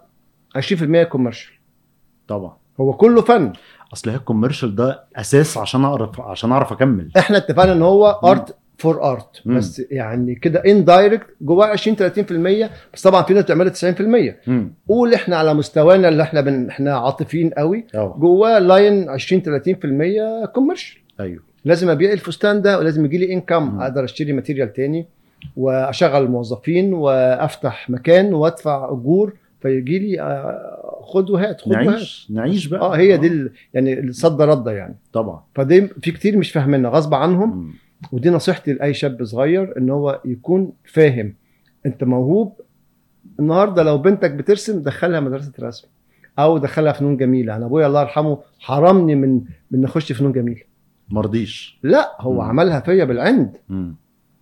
20% كوميرشال طبعا هو كله فن اصل هي الكوميرشال ده اساس عشان اعرف عشان اعرف اكمل احنا اتفقنا ان هو مم. ارت فور ارت مم. بس يعني كده ان دايركت جواه 20 30% بس طبعا في ناس بتعملها 90% مم. قول احنا على مستوانا اللي احنا بن... احنا عاطفيين قوي اه جواه لاين 20 30% كوميرشال ايوه لازم ابيع الفستان ده ولازم يجي لي انكم مم. اقدر اشتري ماتيريال تاني واشغل موظفين وافتح مكان وادفع اجور فيجي لي آه، خد وهات خد وهات نعيش نعيش بقى اه هي دي ال... يعني الصد رده يعني طبعا فدي في كتير مش فاهمينها غصب عنهم مم. ودي نصيحتي لاي شاب صغير ان هو يكون فاهم انت موهوب النهارده لو بنتك بترسم دخلها مدرسه رسم او دخلها فنون جميله انا ابويا الله يرحمه حرمني من من اخش فنون جميله مرضيش لا هو مم. عملها فيا بالعند مم.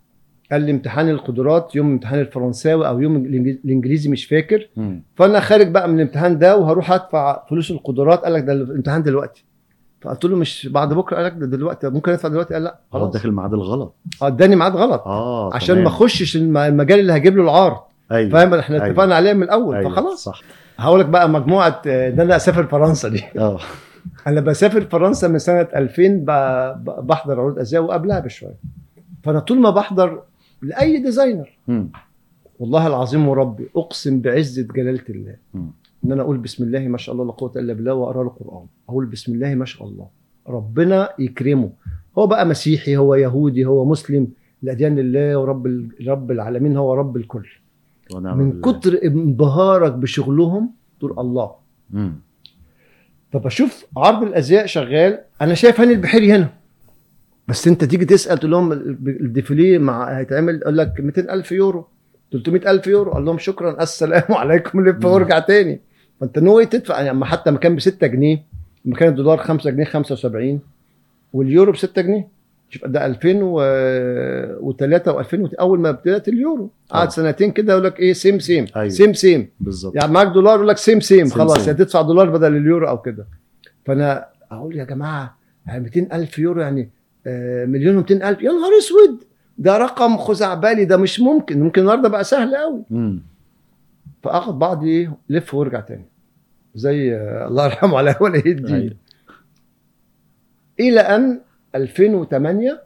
قال لي امتحان القدرات يوم امتحان الفرنساوي او يوم الإنجليز- الانجليزي مش فاكر مم. فانا خارج بقى من الامتحان ده وهروح ادفع فلوس القدرات قال لك ده الامتحان دلوقتي فقلت له مش بعد بكره قال لك ده دلوقتي ممكن ادفع دلوقتي قال لا اه خلاص داخل الميعاد الغلط آه، اداني ميعاد غلط اه عشان تمام. ما اخشش الم- المجال اللي هجيب له العار ايوه فاهم احنا أيوة. اتفقنا عليه من الاول أيوة. فخلاص صح هقول لك بقى مجموعه آه، ان انا اسافر فرنسا دي اه انا بسافر فرنسا من سنه 2000 ب- ب- بحضر عروض ازياء وقبلها بشويه فانا طول ما بحضر لاي ديزاينر مم. والله العظيم وربي اقسم بعزه جلاله الله مم. ان انا اقول بسم الله ما شاء الله لا قوه الا بالله واقرا له القران اقول بسم الله ما شاء الله ربنا يكرمه هو بقى مسيحي هو يهودي هو مسلم الاديان لله ورب ال- رب العالمين هو رب الكل ونعم من بالله. كتر انبهارك بشغلهم تقول الله مم. فبشوف عرض الازياء شغال انا شايف هاني البحيري هنا بس انت تيجي تسال تقول لهم الديفيليه مع هيتعمل يقول لك 200000 يورو 300000 يورو قال لهم شكرا السلام عليكم لف مم. وارجع تاني فانت نوي تدفع يعني اما حتى ما كان ب 6 جنيه لما كان الدولار 5 جنيه 75 واليورو ب 6 جنيه شوف ده 2003 و2000 اول ما ابتدت اليورو قعد آه. سنتين كده يقول لك ايه سيم سيم أيوة. سيم سيم بالظبط يعني معاك دولار يقول لك سيم سيم سيم خلاص سيم. هتدفع دولار بدل اليورو او كده فانا اقول يا جماعه يعني 200 الف يورو يعني آه، مليون و200 الف يا نهار اسود ده رقم خزعبلي ده مش ممكن ممكن النهارده بقى سهل قوي مم. فاخد بعضي لف وارجع تاني زي آه، الله يرحمه على ولي الدين أيوة. الى ان 2008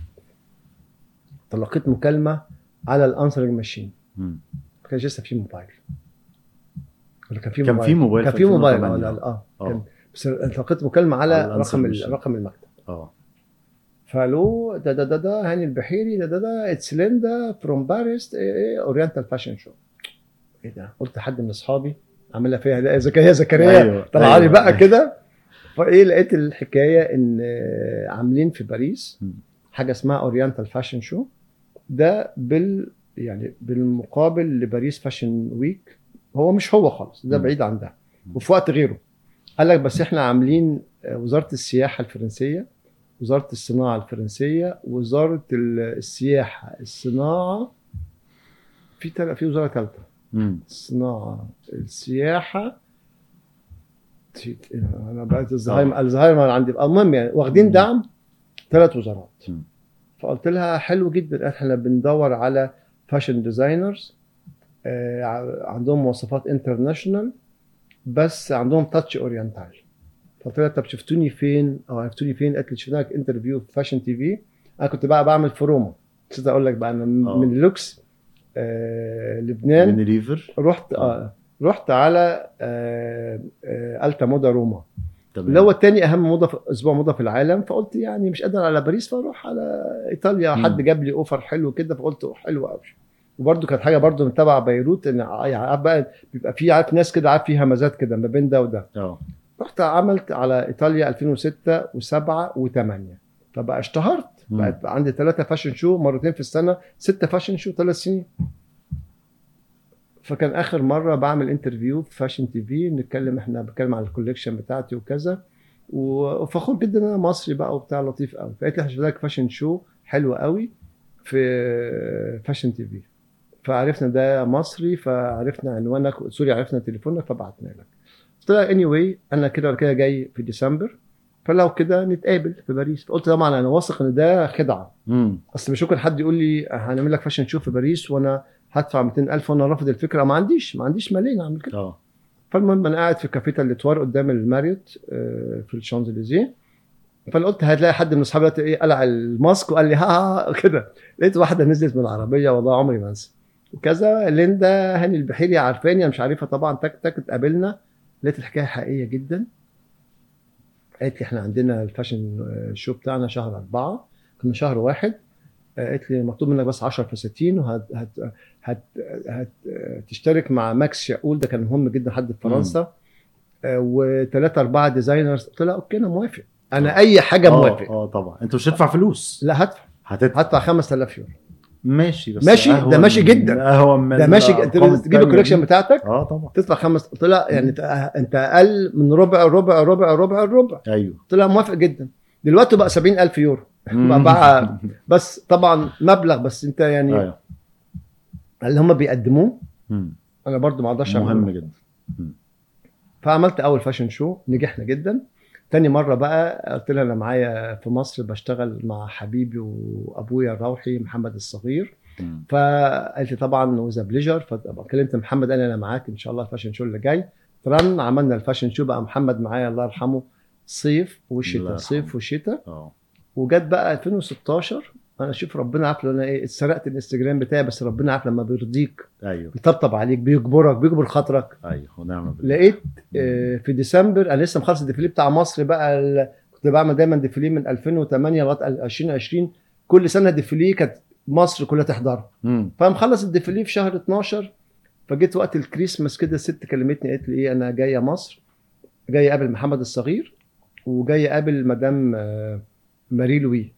تلقيت مكالمه على الانسرنج ماشين مم. ما كانش لسه في موبايل ولا كان في كان في موبايل كان في في موبايل 2008. اه لا اه آه. كان بس التقيت مكالمه على, على الأنسر رقم ماشين. ال- رقم المكتب اه فالو ده ده ده ده هاني البحيري ده ده ده اتس ليندا فروم باريس اورينتال فاشن شو ايه ده قلت حد من اصحابي عاملها فيها لا زكريا زكريا أيوة، طلع لي أيوة. بقى كده فايه لقيت الحكايه ان آه، عاملين في باريس م. حاجه اسمها اورينتال فاشن شو ده بال يعني بالمقابل لباريس فاشن ويك هو مش هو خالص ده م. بعيد عن ده م. وفي وقت غيره قال لك بس احنا عاملين آه، وزاره السياحه الفرنسيه وزاره الصناعه الفرنسيه وزاره ال- السياحه الصناعه في تل... في وزاره ثالثه مم. الصناعه السياحه نسيت إيه، انا بقيت الزهايمر الزهايمر عندي المهم يعني واخدين مم. دعم ثلاث وزارات مم. فقلت لها حلو جدا احنا بندور على فاشن ديزاينرز عندهم مواصفات انترناشونال بس عندهم تاتش اورينتال فقلت لها طب شفتوني فين او عرفتوني فين قالت لي شفنا لك انترفيو في فاشن تي في انا كنت بقى بعمل فروما نسيت اقول لك بقى انا من آه. من لوكس آه لبنان من ريفر رحت آه رحت على آه آه التا مودا روما تمام اللي هو التاني اهم موضه في اسبوع موضه في العالم فقلت يعني مش قادر على باريس فاروح على ايطاليا مم. حد جاب لي اوفر حلو كده فقلت حلو قوي وبرده كانت حاجه برده من تبع بيروت ان يعني عارف بقى بيبقى في عارف ناس كده عارف في همزات كده ما بين ده وده اه رحت عملت على ايطاليا 2006 و7 و8 فبقى اشتهرت مم. بقت بقى عندي ثلاثه فاشن شو مرتين في السنه ستة فاشن شو ثلاث سنين فكان اخر مره بعمل انترفيو في فاشن تي في نتكلم احنا بتكلم عن الكوليكشن بتاعتي وكذا و- وفخور جدا ان انا مصري بقى وبتاع لطيف قوي فقالت لي هشوف لك فاشن شو حلو قوي في فاشن تي في فعرفنا ده مصري فعرفنا عنوانك سوري عرفنا تليفونك فبعتنا لك قلت لها اني anyway انا كده ولا كده جاي في ديسمبر فلو كده نتقابل في باريس فقلت طبعا انا واثق ان ده خدعه مم. اصل مش ممكن حد يقول لي هنعمل لك فاشن شو في باريس وانا هدفع 200000 وانا رافض الفكره ما عنديش ما عنديش مالين اعمل كده اه فالمهم انا قاعد في كافيتا الاتوار قدام الماريوت آه، في الشانزليزيه فانا قلت هتلاقي حد من اصحابي دلوقتي ايه قلع الماسك وقال لي ها ها كده لقيت واحده نزلت من العربيه والله عمري ما انسى وكذا ليندا هاني البحيري عارفاني انا مش عارفها طبعا تك تك اتقابلنا لقيت الحكايه حقيقيه جدا قالت لي احنا عندنا الفاشن شو بتاعنا شهر أربعة كنا شهر واحد آه، قالت لي مطلوب منك بس 10 فساتين وهت هت هت هت تشترك مع ماكس شاقول ده كان مهم جدا حد في فرنسا آه، وثلاثة أربعة ديزاينرز قلت لها أوكي أنا موافق أنا آه. أي حاجة اه موافق اه طبعا انت مش هتدفع فلوس لا هدفع هتدفع هدفع 5000 يورو ماشي بس ماشي، ده أهون- ماشي جدا. اهون من ده ماشي انت الأرقام تجيب الكوليكشن التانية دي. بتاعتك اه طبعا تدفع خمس قلت لها يعني انت انت اقل من ربع ربع ربع ربع ربع ايوه قلت لها موافق جدا دلوقتي بقى 70000 يورو بقى, بقى بس طبعا مبلغ بس انت يعني ايوه اللي هم بيقدموه مم. انا برضو ما اقدرش مهم أعمله. جدا فعملت اول فاشن شو نجحنا جدا تاني مرة بقى قلت لها أنا معايا في مصر بشتغل مع حبيبي وأبويا الروحي محمد الصغير مم. فقالت لي طبعا وذا بليجر فكلمت محمد قال لي أنا معاك إن شاء الله الفاشن شو اللي جاي ترن عملنا الفاشن شو بقى محمد معايا الله يرحمه صيف الله وشتاء يرحمه. صيف وشتاء اه وجت بقى 2016 انا شوف ربنا عارف لو انا ايه اتسرقت الانستجرام بتاعي بس ربنا عارف لما بيرضيك ايوه بيطبطب عليك بيجبرك بيجبر خاطرك ايوه ونعم بالله لقيت آه، في ديسمبر انا لسه مخلص الديفيلي بتاع مصر بقى ال- كنت بعمل دايما ديفيلي من 2008 لغايه 2020 كل سنه ديفيلي كانت مصر كلها تحضرها مم. فمخلص الديفيلي في شهر 12 فجيت وقت الكريسماس كده الست كلمتني قالت لي ايه انا جايه مصر جايه اقابل محمد الصغير وجايه اقابل مدام آه، ماري لوي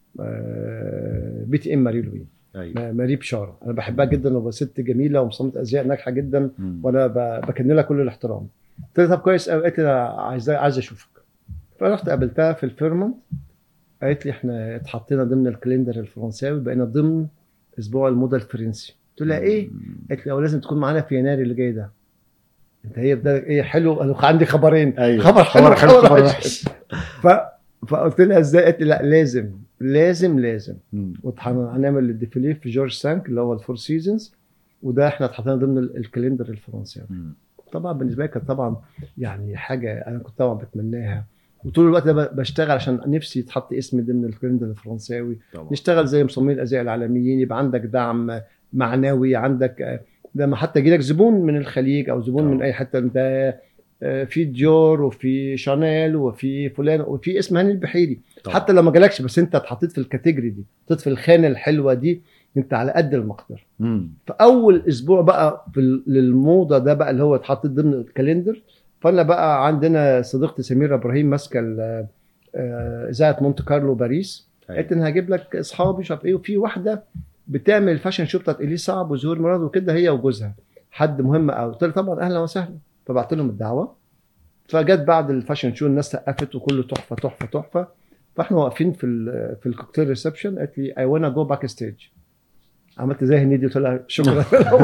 آه، بي تي ام ماري لوي ايوه ما- ماري بشاره انا بحبها جدا وست جميله ومصممه ازياء ناجحه جدا مم. وانا ب- بكن لها كل الاحترام قلت لها طب كويس قوي قالت لي أنا عايزه عايزه اشوفك فرحت قابلتها في الفيرمونت قالت لي احنا اتحطينا ضمن الكالندر الفرنساوي بقينا ضمن اسبوع الموضه الفرنسي قلت لها ايه مم. قالت لي هو لازم تكون معانا في يناير اللي جاي ده انت هي ده ايه حلو انا عندي خبرين ايوه خبر حلو خبر حلو وخبر خبر وحش. وحش ف... فقلت لها ازاي قالت لي لا لازم لازم لازم مم. وهنعمل الديفيليه في جورج سانك اللي هو الفور سيزونز وده احنا اتحطينا ضمن ال- الكالندر الفرنساوي مم. طبعا بالنسبه لي كانت طبعا يعني حاجه انا كنت طبعا بتمناها وطول الوقت ده ب- بشتغل عشان نفسي يتحط اسمي ضمن الكالندر الفرنساوي طبعا نشتغل زي مصممين الازياء العالميين يبقى عندك دعم معنوي عندك آه، لما حتى يجي لك زبون من الخليج او زبون من طبعا. اي حته انت آه، في ديور وفي شانيل وفي فلان وفي اسم هاني البحيري طبعا. حتى لو ما جالكش بس انت اتحطيت في الكاتيجوري دي اتحطيت في الخانه الحلوه دي انت على قد المقدر مم. فاول اسبوع بقى في ال- للموضه ده بقى اللي هو اتحطيت ضمن الكالندر فانا بقى عندنا صديقتي سميره ابراهيم ماسكه ال- آه، اذاعه مونte كارلو باريس أيوة. قالت انا هجيب لك اصحابي مش عارف ايه وفي واحده بتعمل الفاشن شو بتاعت اليس صعب وزهور مراد وكده هي وجوزها حد مهم قوي قلت لها طبعا اهلا وسهلا فبعت لهم الدعوه فجت بعد الفاشن شو الناس سقفت وكله تحفه تحفه تحفه فاحنا واقفين في ال في الكوكتيل ريسبشن قالت لي اي وانا جو باك ستيج عملت زي هنيدي قلت لها شكرا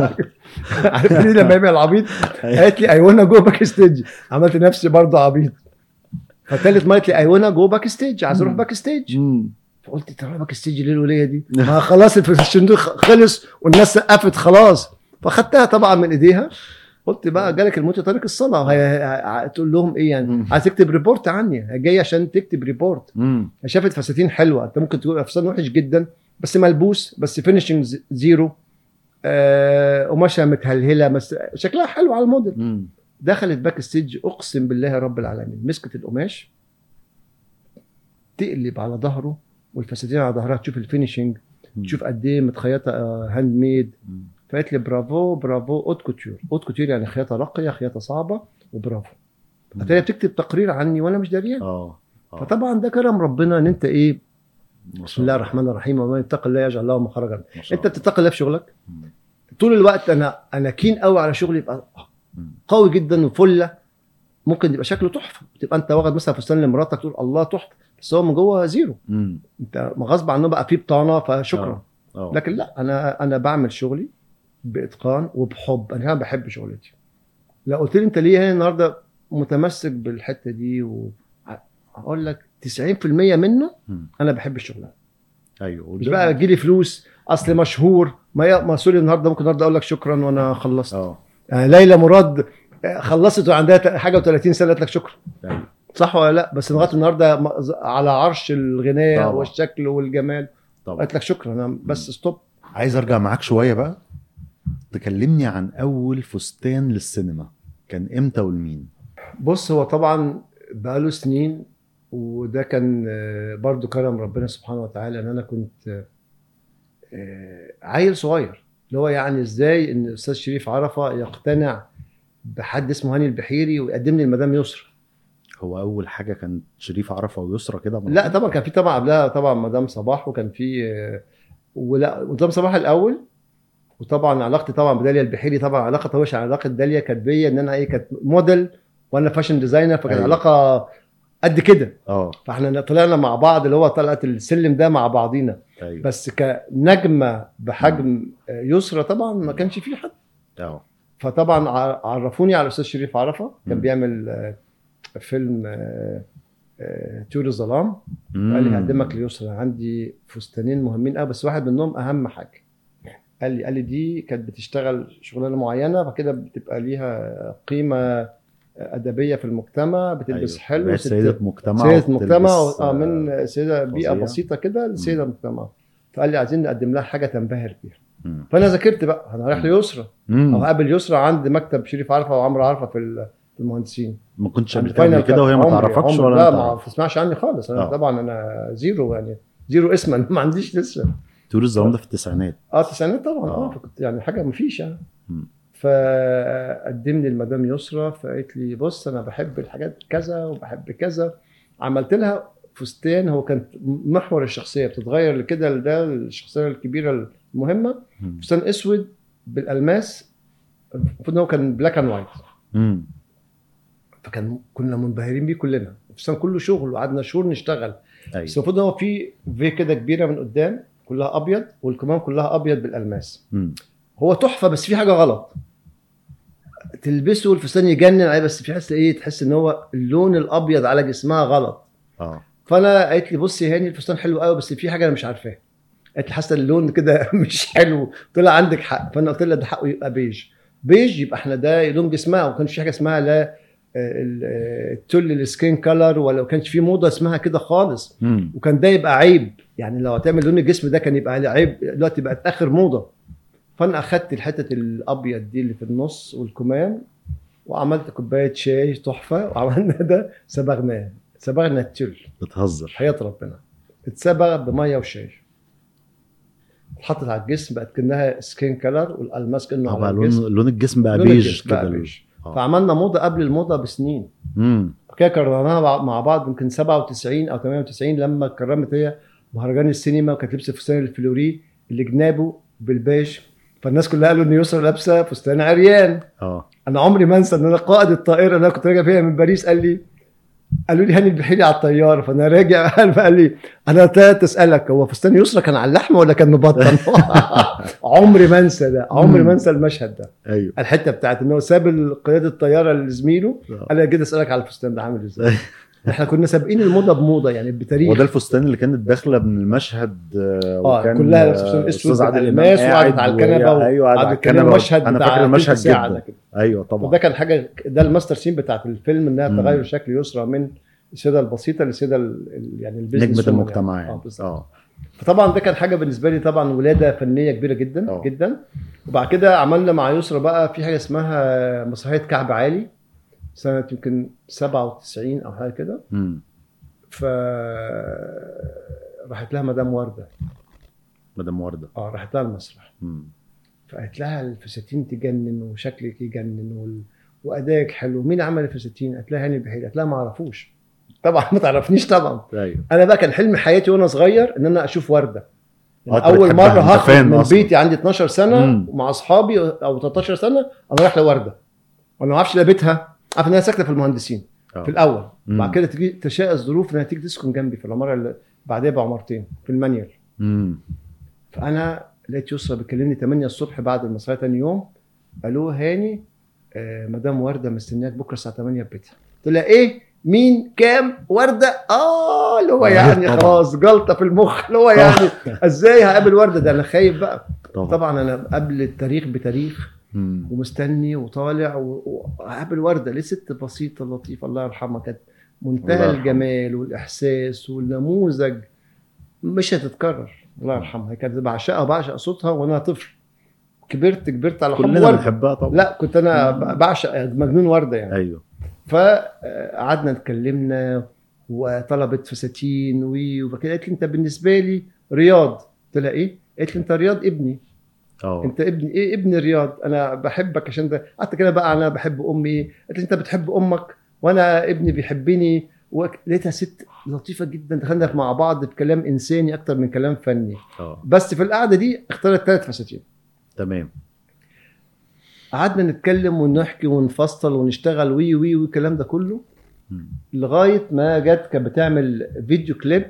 عارفني لما يبقى العبيط قالت لي اي وانا جو باك ستيج عملت نفسي برضه عبيط فتالت مره قالت لي اي وانا جو باك ستيج عايز اروح باك ستيج مم. فقلت تروح باك ستيج ليه الوليه دي؟ ما خلاص الفاشن دو خلص والناس سقفت خلاص فاخدتها طبعا من ايديها قلت بقى جالك الموت طريق الصلاه هي- هي- تقول لهم ايه يعني مم. عايز تكتب ريبورت عني هي جايه عشان تكتب ريبورت مم. هي شافت فساتين حلوه انت ممكن تقول فستان وحش جدا بس ملبوس بس فينشنج زيرو آه قماشها متهلهله بس شكلها حلو على الموديل مم. دخلت باك ستيج اقسم بالله رب العالمين مسكت القماش تقلب على ظهره والفساتين على ظهرها تشوف الفينشنج تشوف قد ايه متخيطه آه، هاند ميد مم. فقالت لي برافو برافو اوت كوتيور اوت كوتيور يعني خياطه راقيه خياطه صعبه وبرافو قلت لها بتكتب تقرير عني وانا مش دريان اه آه. فطبعا ده كرم ربنا ان انت ايه ما بسم شاء الله الرحمن الرحيم ومن يتق الله يجعل له مخرجا ما شاء انت الله. بتتقي الله في شغلك مم. طول الوقت انا انا كين قوي على شغلي يبقى مم. قوي جدا وفله ممكن يبقى شكله تحفه تبقى انت واخد مثلا فستان لمراتك تقول الله تحفه بس هو من جوه زيرو مم. انت غصب عنه بقى فيه بطانه فشكرا اه لكن لا انا انا بعمل شغلي باتقان وبحب انا كمان بحب شغلتي لو قلت لي انت ليه هنا النهارده متمسك بالحته دي و... هقول لك 90% منه مم. انا بحب الشغلانه ايوه مش بقى يجي لي فلوس اصل مشهور ما ي... ما سوري النهارده ممكن النهارده اقول لك شكرا وانا خلصت اه يعني ليلى مراد آه، خلصت وعندها ت- حاجه و30 سنه قالت لك شكرا ايوه صح ولا لا بس لغايه النهارده م- على عرش الغناء طبعا. والشكل والجمال طبعا قالت لك شكرا انا بس ستوب عايز ارجع معاك شويه بقى تكلمني عن اول فستان للسينما كان امتى ولمين بص هو طبعا بقاله سنين وده كان آه، برضو كرم ربنا سبحانه وتعالى ان انا كنت آه، آه، عيل صغير اللي هو يعني ازاي ان الاستاذ شريف عرفه يقتنع بحد اسمه هاني البحيري ويقدم لي المدام يسرا هو اول حاجه كانت شريف عرفه ويسرى كده لا طبعا كان في طبعا قبلها طبعا مدام صباح وكان في آه، ولا مدام صباح الاول وطبعا علاقتي طبعا بداليا البحيري طبعا علاقه طويله علاقه داليا كانت بيا ان انا ايه كانت موديل وانا فاشن ديزاينر فكانت أيوة. علاقه قد كده اه فاحنا طلعنا مع بعض اللي هو طلعت السلم ده مع بعضينا ايوه بس كنجمه بحجم آه، يسرى طبعا ما كانش في حد اه فطبعا ع- عرفوني على الاستاذ شريف عرفه كان مم. بيعمل آه، فيلم آه، آه، طيور الظلام مم. قال لي هقدمك ليسرى عندي فستانين مهمين قوي بس واحد منهم اهم حاجه قال لي قال لي دي كانت بتشتغل شغلانه معينه فكده بتبقى ليها قيمه ادبيه في المجتمع بتلبس أيوة. حلو بقت ست- سيدة مجتمع سيدة وبتلبس، مجتمع اه آه، من سيدة بيئة فظيع. بسيطة كده لسيدة مجتمع فقال لي عايزين نقدم لها حاجه تنبهر بيها مم. فانا ذاكرت بقى انا رايح ليسرى مم. او قابل يسرى عند مكتب شريف عرفه وعمرو عرفه في ال- في المهندسين ما كنتش عند قبل كده قبل فاينل كده وهي ما عمري- تعرفكش عمري- ولا لا انت ما تعرف. تسمعش عني خالص انا آه. طبعا انا زيرو يعني زيرو اسما ما عنديش لسه تقول الظلام ده في التسعينات اه تسعينات طبعا آه. اه فكنت يعني حاجه ما فيش يعني مم. فقدمني المدام يسرى فقالت لي بص انا بحب الحاجات كذا وبحب كذا عملت لها فستان هو كان محور الشخصيه بتتغير لكده لده الشخصيه الكبيره المهمه مم. فستان اسود بالالماس المفروض ان هو كان بلاك اند وايت مم. فكان كنا منبهرين بيه كلنا الفستان كله شغل وقعدنا شهور نشتغل بس ايوه المفروض ان هو في في كده كبيره من قدام كلها ابيض والكمام كلها ابيض بالالماس مم. هو تحفه بس في حاجه غلط تلبسه الفستان يجنن عليه بس في حس ايه تحس ان هو اللون الابيض على جسمها غلط اه فانا قالت لي بصي يا هاني الفستان حلو قوي بس في حاجه انا مش عارفاها قالت لي حاسه اللون كده مش حلو طلع عندك حق فانا قلت لها ده حقه يبقى بيج بيج يبقى احنا ده لون جسمها وما كانش في حاجه اسمها لا آه، ال- آه، التل السكين كلر ولا ما كانش في موضه اسمها كده خالص مم. وكان ده يبقى عيب يعني لو هتعمل لون الجسم ده كان يبقى عيب دلوقتي بقت اخر موضه فانا اخدت الحته الابيض دي اللي في النص والكمام وعملت كوبايه شاي تحفه وعملنا ده صبغناه صبغنا التل بتهزر حياه ربنا اتصبغ بميه وشاي اتحطت على الجسم بقت كانها سكين كلر والالماس كانه اه على بقى الجسم لون لون الجسم بقى لون بيج الجسم بقى كده بيج. آه. فعملنا موضه قبل الموضه بسنين مم. كده كررناها مع بعض يمكن 97 او 98 لما كرمت هي مهرجان السينما وكانت لابسه فستان الفلوري اللي جنابه بالبيج فالناس كلها قالوا ان يسرا لابسه فستان عريان اه انا عمري ما انسى ان انا قائد الطائره اللي انا كنت راجع فيها من باريس قال لي قالوا لي هاني البحيري على الطياره فانا راجع قال لي انا تات اسالك هو فستان يسرا كان على اللحمه ولا كان مبطن عمري ما انسى ده عمري ما انسى المشهد ده ايوه الحته بتاعت ان هو ساب قياده الطياره لزميله آه. قال لي جيت اسالك على الفستان ده عامل ازاي احنا كنا سابقين الموضه بموضه يعني بتاريخ وده الفستان اللي كانت داخله من المشهد آه، اه وكان كلها آه، فستان اسود أستاذ عادل إمام بالالماس وقعدت قاعد على وهي- الكنبه ايوه قاعد على وقعدت كان الكنبه المشهد انا بتاع فاكر تلت المشهد ساعة ده جدا كده. ايوه طبعا وده كان حاجه ده الماستر سين بتاعت الفيلم انها مم. تغير شكل يسرى من السيده البسيطه للسيده ال- ال- يعني البيزنس نجمه وومن المجتمع يعني. يعني اه بالظبط اه فطبعا ده كان حاجه بالنسبه لي طبعا ولاده فنيه كبيره جدا اه. جدا وبعد كده عملنا مع يسرا بقى في حاجه اسمها مسرحيه كعب عالي سنه يمكن 97 او حاجه كده مم. ف راحت لها مدام ورده مدام ورده اه راحت لها المسرح مم. فقالت لها الفساتين تجنن وشكلك يجنن وال... وادائك حلو مين عمل الفساتين؟ قالت لها هاني البحيري قالت لها ما اعرفوش طبعا ما تعرفنيش طبعا ايوه انا بقى كان حلم حياتي وانا صغير ان انا اشوف ورده يعني آه، أنت اول بتحبها، مره أنت هخرج فان من أصلاً. بيتي عندي 12 سنه مم. مع اصحابي او 13 سنه انا رايح لورده وانا ما اعرفش لا بيتها عارف انها ساكنه في المهندسين آه. في الاول مم. بعد كده تيجي تشاء الظروف انها تيجي تسكن جنبي في العماره اللي بعدها بعمارتين في المانيال مم. فانا لقيت يسرا بتكلمني 8 الصبح بعد المسرحيه تاني يوم الو هاني آه مدام ورده مستنياك بكره الساعه 8 في بيتها قلت لها ايه مين كام ورده اه اللي هو يعني طبعا. خلاص جلطه في المخ اللي هو يعني ازاي هقابل ورده ده انا خايف بقى طبعا طبعا انا قبل التاريخ بتاريخ مم. ومستني وطالع و- وقابل ورده ليه ست بسيطه لطيفه الله يرحمها كانت الله منتهى يرحمها. الجمال والاحساس والنموذج مش هتتكرر الله يرحمها هي كانت بعشقها وبعشق صوتها وانا طفل كبرت كبرت على حب كلنا ورده بنحبها طبعا لا كنت انا ب- بعشق مجنون ورده يعني ايوه فقعدنا اتكلمنا وطلبت فساتين وي وكده قالت لي انت بالنسبه لي رياض قلت لها ايه؟ قالت لي انت رياض ابني اه انت ابني ايه ابن رياض انا بحبك عشان ده قعدت كده بقى انا بحب امي قالت لي انت بتحب امك وانا ابني بيحبني ولقيتها ست لطيفه جدا دخلنا مع بعض في كلام انساني اكتر من كلام فني اه بس في القعده دي اختارت ثلاث فساتين تمام قعدنا نتكلم ونحكي ونفصل ونشتغل وي وي والكلام ده كله مم. لغايه ما جت كانت بتعمل فيديو كليب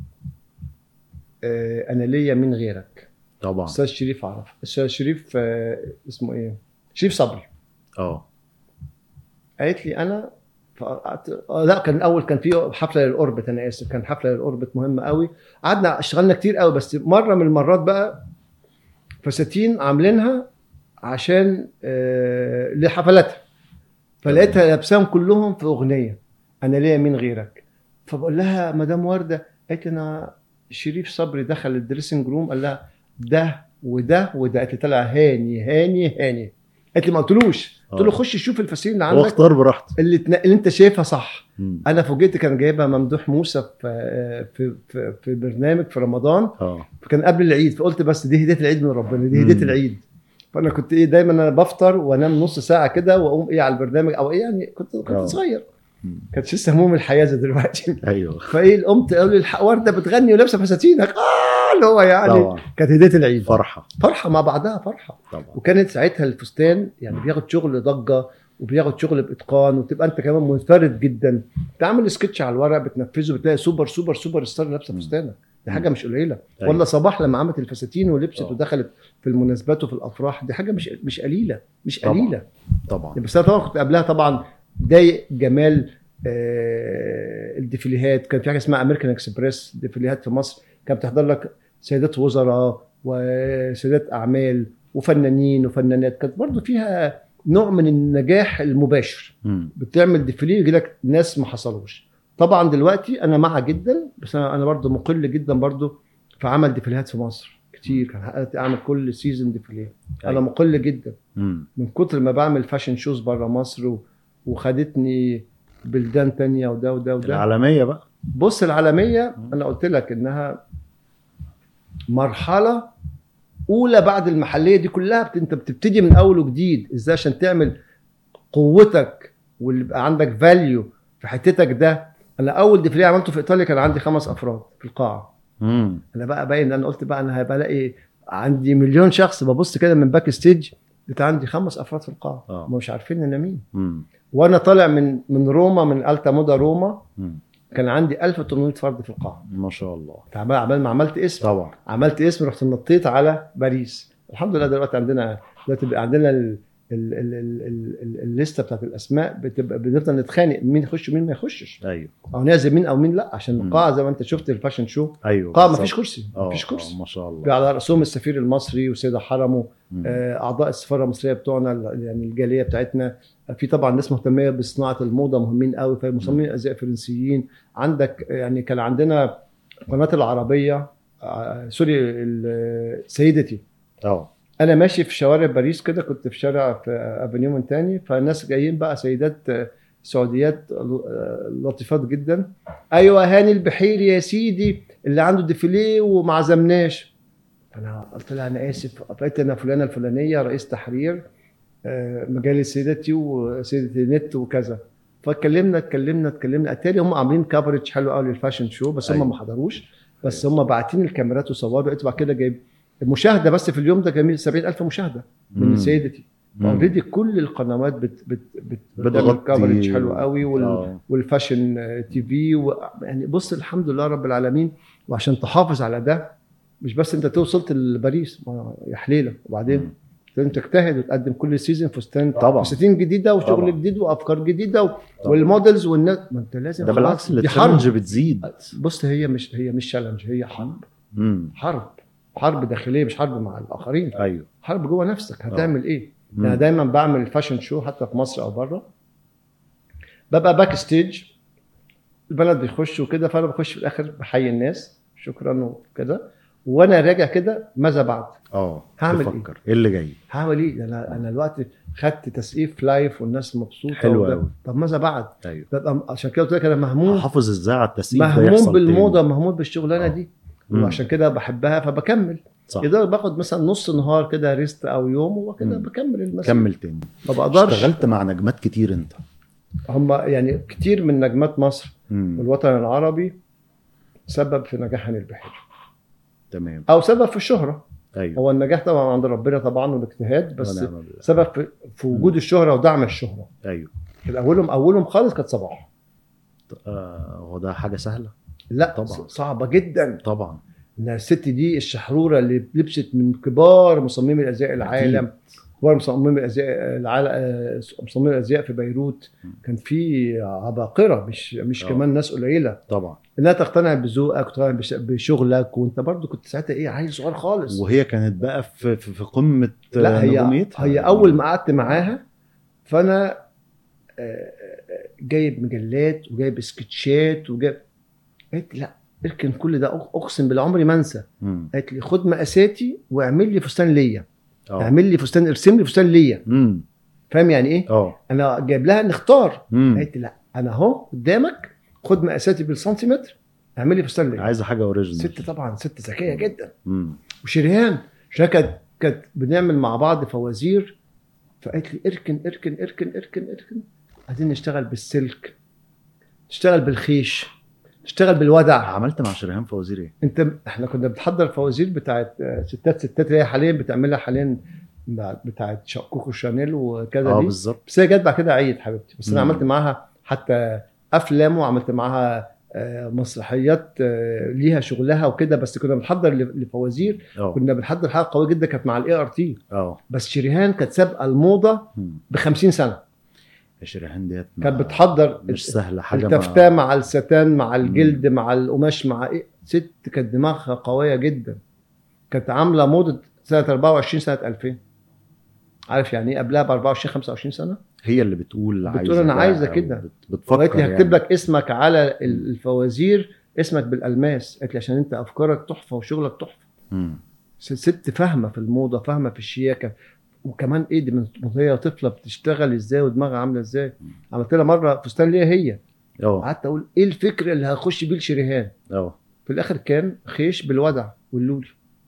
آه، انا ليا من غيرك طبعا استاذ شريف عرف استاذ شريف آه، اسمه ايه شريف صبري اه قالت لي انا فقعدت- آه، لا كان الاول كان في حفله للاوربت انا اسف كان حفله للاوربت مهمه قوي قعدنا اشتغلنا كتير قوي بس مره من المرات بقى فساتين عاملينها عشان آه، لحفلاتها فلقيتها لابساهم كلهم في اغنيه انا ليا مين غيرك فبقول لها مدام ورده قالت لي انا شريف صبري دخل الدريسنج روم قال لها ده وده وده قالت لي طلع هاني هاني هاني قالت لي ما قلتلوش قلت له آه. خش شوف الفساتين اللي هو عندك اختار براحته اللي, تنا... اللي انت شايفها صح مم. انا فوجئت كان جايبها ممدوح موسى في في في, في برنامج في رمضان اه فكان قبل العيد فقلت بس دي هديه العيد من ربنا دي هديه مم. العيد فانا كنت ايه دايما انا بفطر وانام نص ساعه كده واقوم ايه على البرنامج او ايه يعني كنت كنت آه. صغير مم. كانت لسه هموم الحياه زي دلوقتي ايوه فايه قمت قالوا لي الحق ورده بتغني ولابسه فساتينك اه اللي هو يعني طبعا كانت هديه العيد فرحه فرحه مع بعضها فرحه طبعا وكانت ساعتها الفستان يعني بياخد شغل ضجه وبياخد شغل باتقان وتبقى انت كمان منفرد جدا تعمل سكتش على الورق بتنفذه بتلاقي سوبر سوبر سوبر ستار لابسه مم. فستانك دي حاجه مش قليله أيوة. ولا صباح لما عملت الفساتين ولبست آه. ودخلت في المناسبات وفي الافراح دي حاجه مش مش قليله مش طبعاً. قليله طبعا بس انا طبعا كنت قبلها طبعا ضايق جمال آه الديفيليهات كان في حاجه اسمها امريكان اكسبريس ديفيليهات في مصر كانت بتحضر لك سيدات وزراء وسيدات اعمال وفنانين وفنانات كانت برضو فيها نوع من النجاح المباشر مم. بتعمل ديفيليه يجي لك ناس ما حصلوش طبعا دلوقتي انا مع جدا بس انا انا برضو مقل جدا برضو في عمل ديفيليهات في مصر كتير كان حققت اعمل كل سيزون ديفيليه انا أيوة. مقل جدا مم. من كتر ما بعمل فاشن شوز بره مصر و... وخدتني بلدان تانية وده وده وده العالميه بقى بص العالمية مم. أنا قلت لك إنها مرحلة أولى بعد المحلية دي كلها بت... أنت بتبتدي من أول وجديد إزاي عشان تعمل قوتك واللي يبقى عندك فاليو في حتتك ده أنا أول ديفلي عملته في إيطاليا كان عندي خمس أفراد في القاعة مم. أنا بقى باين أنا قلت بقى أنا هيبقى ألاقي عندي مليون شخص ببص كده من باك ستيج لقيت عندي خمس أفراد في القاعة آه. هم مش عارفين أنا مين مم. وانا طالع من من روما من التا مودا روما مم. كان عندي 1800 فرد في القاعه ما شاء الله عمال عمال ما عملت اسم طبعا عملت اسم رحت نطيت على باريس الحمد لله دلوقتي عندنا دلوقتي بقى عندنا ال... ال... ال... ال... ال... ال... الليسته بتاعت الاسماء بتبقى بنفضل نتخانق مين يخش ومين ما يخشش ايوه او نازل مين او مين لا عشان مم. القاعه زي ما انت شفت الفاشن شو ايوه قاعه ما بالظبط. فيش كرسي ما آه، فيش آه، كرسي ما شاء الله في على راسهم السفير المصري وسيدة حرمه مم. آه، اعضاء السفاره المصريه بتوعنا ال- يعني الجاليه بتاعتنا في طبعا ناس مهتميه بصناعه الموضه مهمين قوي فمصممين ازياء فرنسيين عندك يعني كان عندنا قناه العربيه آه، سوري ال- سيدتي اه انا ماشي في شوارع باريس كده كنت في شارع في افنيو من تاني فالناس جايين بقى سيدات آه، سعوديات آه، لطيفات جدا ايوه هاني البحيري يا سيدي اللي عنده ديفيليه وما عزمناش انا قلت لها انا اسف قلت انا فلانه الفلانيه رئيس تحرير آه، مجال سيدتي وسيدتي نت وكذا فاتكلمنا اتكلمنا اتكلمنا اتاري هم عاملين كفرج حلو قوي للفاشن شو بس هم أيوة. ما حضروش بس هم باعتين الكاميرات وصوروا لقيت بعد كده جايب المشاهده بس في اليوم ده جميل 70000 مشاهده من مم. سيدتي مم. اوريدي كل القنوات بت بت بت بتغطي- كفرج حلو قوي وال آه. والفاشن تي في و... يعني بص الحمد لله رب العالمين وعشان تحافظ على ده مش بس انت توصلت لباريس ما يا حليله وبعدين مم. لازم تجتهد وتقدم كل سيزون فستان طبعا. فساتين جديده وشغل طبعا. جديد وافكار جديده و... والمودلز والناس ما انت لازم ده بالعكس خلاص، دي حرب التشالنج بتزيد بص هي مش هي مش تشالنج هي حرب مم. حرب حرب داخليه مش حرب مع الاخرين ايوه حرب جوه نفسك هتعمل ايه مم. انا دايما بعمل فاشن شو حتى في مصر او بره ببقى باك ستيج البلد بيخشوا كده فانا بخش في الاخر بحيي الناس شكرا وكده وانا راجع كده ماذا بعد اه هعمل تفكر ايه اللي جاي هعمل ايه انا انا الوقت خدت تسقيف لايف والناس مبسوطه حلو وده. أوي. طب ماذا بعد ايوه ببقى عشان كده قلت لك انا مهموم حافظ ازاي على التسقيف ده مهموم يحصل بالموضه تاني. مهموم بالشغلانه آه. دي مم. وعشان كده بحبها فبكمل صح يقدر باخد مثلا نص نهار كده ريست او يوم وكده مم. بكمل المسير كمل تاني ما بقدرش اشتغلت مع نجمات كتير انت هم يعني كتير من نجمات مصر مم. والوطن العربي سبب في نجاح هاني البحيري تمام او سبب في الشهره ايوه هو النجاح طبعا عند ربنا طبعا والاجتهاد بس ونعم بالله. سبب في, في وجود الشهره ودعم الشهره ايوه كان اولهم اولهم خالص كانت صباح آه، هو ده حاجه سهله لا طبعاً. طبعا صعبه جدا طبعا ان الست دي الشحروره اللي لبست من كبار مصممي الازياء العالم كبار مصممي الازياء العالم مصممي الازياء في بيروت كان في عباقره مش مش آه. كمان ناس قليله طبعا انها تقتنع بذوقك وتقتنع بش- بشغلك وانت برضو كنت ساعتها ايه عيل صغير خالص وهي كانت بقى في في, في قمه لا هي نجوميتها. هي اول ما قعدت معاها فانا آه، آه، جايب مجلات وجايب سكتشات وجايب قالت لي لا اركن كل ده أق- اقسم بالله عمري ما انسى مم. قالت لي خد مقاساتي واعمل لي فستان ليا اه اعمل لي فستان ارسم لي فستان ليا مم. فاهم يعني ايه اه انا جايب لها نختار مم. قالت لي لا انا اهو قدامك خد مقاساتي بالسنتيمتر اعمل لي فستان ليا عايزه حاجه اوريجينال ست طبعا ست ذكيه جدا مم. وشريهان شريهان كانت كانت بنعمل مع بعض فوازير فقالت لي اركن اركن اركن اركن اركن عايزين نشتغل بالسلك نشتغل بالخيش نشتغل بالودع عملت مع شريهان فوازير ايه؟ انت احنا كنا بنحضر فوازير بتاعت آه، ستات ستات اللي هي حاليا بتعملها حاليا بتاعت شا- كوكو شانيل وكذا اه دي بالظبط بس هي جت بعد كده عيد حبيبتي بس انا مم. عملت معاها حتى افلام وعملت معاها آه، مسرحيات آه، ليها شغلها وكده بس كنا بنحضر ل- لفوازير اه كنا بنحضر حاجه قويه جدا كانت مع الاي ار تي اه بس شريهان كانت سابقه الموضه مم. ب 50 سنه يا شريهان ديت ما- كانت بتحضر مش سهله حاجه ما- التفتاه مع الستان مع الجلد مع القماش مع ايه ست كانت دماغها قويه جدا كانت عامله موضه سنه 24 سنه 2000 عارف يعني ايه قبلها ب 24 25 سنه هي اللي بتقول بتقول عايزه أنا ده عايزة أو كده. بت- وقالت بتفكر لي هكتب يعني. لك اسمك على الفوازير اسمك بالالماس قالت لي عشان انت افكارك تحفه وشغلك تحفه مم. ست- ست فاهمه في الموضه فاهمه في الشياكه وكمان ايه دي من وهي طفله بتشتغل ازاي ودماغها عامله ازاي عملت لها مره فستان ليا هي اه قعدت اقول ايه الفكر اللي هخش بيه الشريهان اه في الاخر كان خيش بالودع واللولي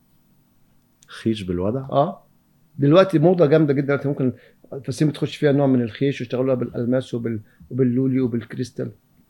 خيش بالودع اه دلوقتي موضه جامده جدا دلوقتي ممكن الفساتين بتخش فيها نوع من الخيش ويشتغلوها بالالماس وبال... وباللولي وبالكريستال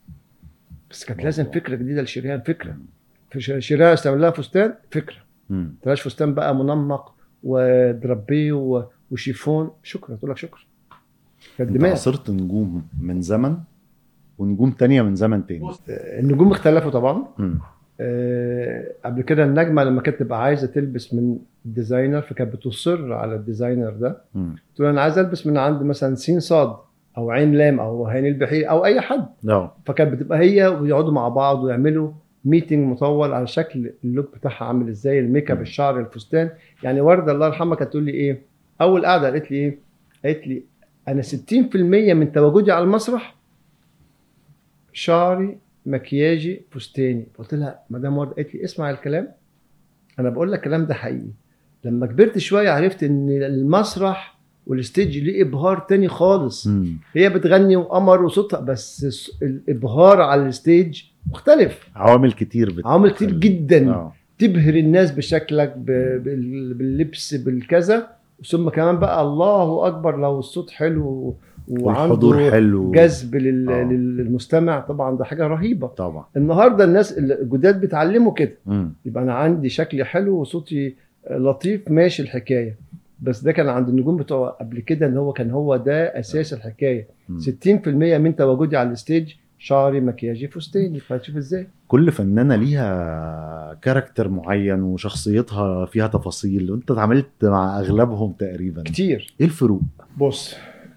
بس كانت لازم فكره جديده لشريهان فكره في ش- شريهان استعمل لها فستان فكره مم. تلاش فستان بقى منمق ودربيه و- وشيفون شكرا تقول لك شكرا كانت انت دماغ عاصرت نجوم من زمن ونجوم تانية من زمن تاني النجوم اختلفوا طبعا مم. آه، قبل كده النجمه لما كانت تبقى عايزه تلبس من ديزاينر فكانت بتصر على الديزاينر ده مم. تقول انا عايز البس من عند مثلا سين صاد او عين لام او هاني البحيري او اي حد اه فكانت بتبقى هي ويقعدوا مع بعض ويعملوا ميتنج مطول على شكل اللوك بتاعها عامل ازاي الميك اب الشعر الفستان يعني ورده الله يرحمها كانت تقول لي ايه اول قعده قالت لي ايه قالت لي انا 60% من تواجدي على المسرح شعري مكياجي فستاني قلت لها مدام ورده قالت لي اسمع الكلام انا بقول لك الكلام ده حقيقي لما كبرت شويه عرفت ان المسرح والستيج ليه ابهار تاني خالص مم. هي بتغني وقمر وصوتها بس الس- الابهار على الستيج مختلف عوامل كتير بت... عوامل كتير جدا اه تبهر الناس بشكلك ب- بال- باللبس بالكذا ثم كمان بقى الله اكبر لو الصوت حلو والحضور وعنده حلو جذب لل- آه. للمستمع طبعا ده حاجه رهيبه طبعا النهارده الناس الجداد بيتعلموا كده مم. يبقى انا عندي شكلي حلو وصوتي لطيف ماشي الحكايه بس ده كان عند النجوم بتوع قبل كده ان هو كان هو ده اساس الحكايه مم. 60% من تواجدي على الستيج شعري مكياجي فستاني فهتشوف ازاي كل فنانه ليها كاركتر معين وشخصيتها فيها تفاصيل وانت اتعاملت مع اغلبهم تقريبا كتير ايه الفروق بص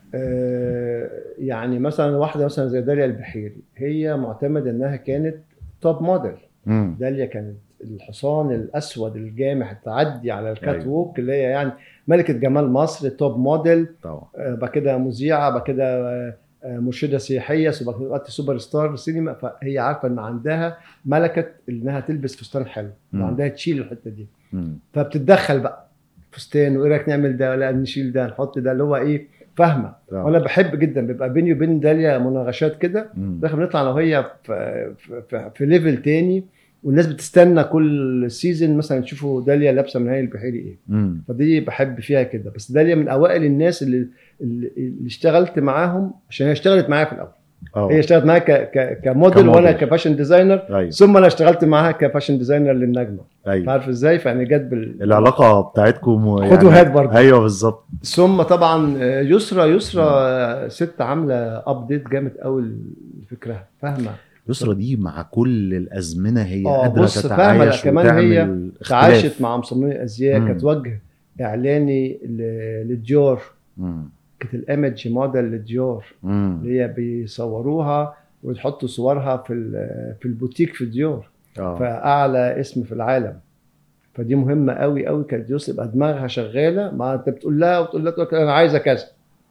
آه يعني مثلا واحده مثلا زي داليا البحيري هي معتمده انها كانت توب موديل مم. داليا كانت الحصان الاسود الجامح التعدي على الكات أيوة. ووك اللي هي يعني ملكه جمال مصر توب موديل طبعا آه، بعد كده مذيعه بعد كده آه، آه، مرشده سياحيه ثم بعد كده دلوقتي سوبر ستار سينما فهي عارفه ان عندها ملكه انها تلبس فستان حلو مم. وعندها تشيل الحته دي مم. فبتتدخل بقى فستان وايه رايك نعمل ده ولا نشيل ده نحط ده اللي هو ايه فاهمه طبعا. وانا بحب جدا بيبقى بيني وبين داليا مناقشات كده مم. داخل بنطلع انا وهي في, في, في, في ليفل تاني والناس بتستنى كل سيزون مثلا يشوفوا داليا لابسه من هاي البحيري ايه مم. فدي بحب فيها كده بس داليا من اوائل الناس اللي اللي اللي اشتغلت معاهم عشان هي اشتغلت معايا في الاول اه هي اشتغلت معايا ك ك كموديل كموديل. وانا كفاشن ديزاينر ايوه ثم انا اشتغلت معاها كفاشن ديزاينر للنجمه ايوه عارف ازاي فيعني جت بال العلاقه بتاعتكم خد وهات برضه. ايوه بالظبط ثم طبعا يسرا يسرا ست عامله ابديت جامد قوي لفكرها فاهمه يسرا دي مع كل الازمنه هي آه، قادره بص، فاهمة، لا، تتعايش كمان هي وتعمل اختلاف. تعاشت مع مصممي ازياء مم. كانت وجه اعلاني ل- لديور مم. كانت الايمج موديل لديور مم. اللي هي بيصوروها وتحطوا صورها في ال- في البوتيك في ديور اه فاعلى اسم في العالم فدي مهمه قوي قوي كانت يوسف يبقى دماغها شغاله ما انت بتقول لها وتقول لها تقول لك انا عايزه كذا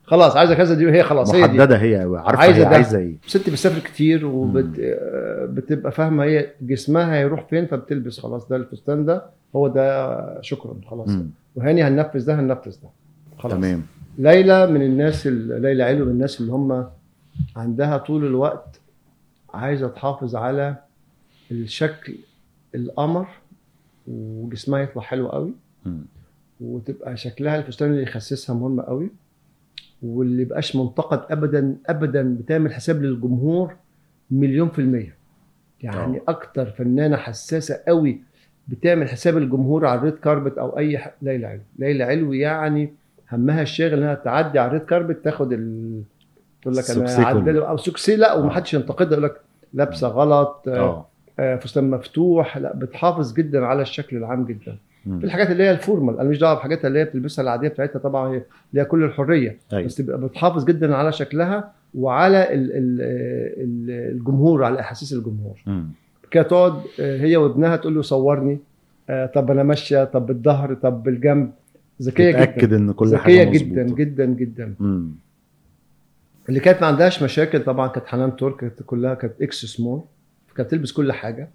خلاص عايزه كذا دي وهي خلاص هي دي محدده هي قوي عارفه عايزة هي ده. عايزه ايه ست بتسافر كتير وبتبقى فاهمه هي جسمها هيروح فين فبتلبس خلاص ده الفستان ده هو ده شكرا خلاص مم. وهاني هننفذ ده هننفذ ده خلاص تمام ليلى من الناس ال- ليلى علو من الناس اللي هم عندها طول الوقت عايزه تحافظ على الشكل القمر وجسمها يطلع حلو قوي مم. وتبقى شكلها الفستان اللي يخسسها مهم قوي واللي يبقاش منتقد ابدا ابدا بتعمل حساب للجمهور مليون في المية يعني آه. اكتر فنانة حساسة قوي بتعمل حساب الجمهور على الريد كاربت او اي ح... ليلى علو ليلى علو يعني همها الشاغل انها تعدي على الريد كاربت تاخد ال تقول لك انا السوكسي كله. عدل او سوكسي لا ومحدش ينتقدها يقول لك لابسه غلط آه. اه آه، فستان مفتوح لا بتحافظ جدا على الشكل العام جدا مم. في الحاجات اللي هي الفورمال انا مش دعوه بحاجاتها اللي هي بتلبسها العاديه بتاعتها طبعا هي ليها كل الحريه أيوة. بس تبقى بتحافظ جدا على شكلها وعلى ال ال ال الجمهور على احاسيس الجمهور مم. كده تقعد آه، هي وابنها تقول له صورني آه، طب انا ماشيه طب بالظهر طب بالجنب ذكيه تتاكد جدا ان كل ذكيه حاجه جدا مظبوطة. جدا جدا مم. اللي كانت ما عندهاش مشاكل طبعا كانت حنان ترك كانت كلها كانت اكس سمول كانت تلبس كل حاجه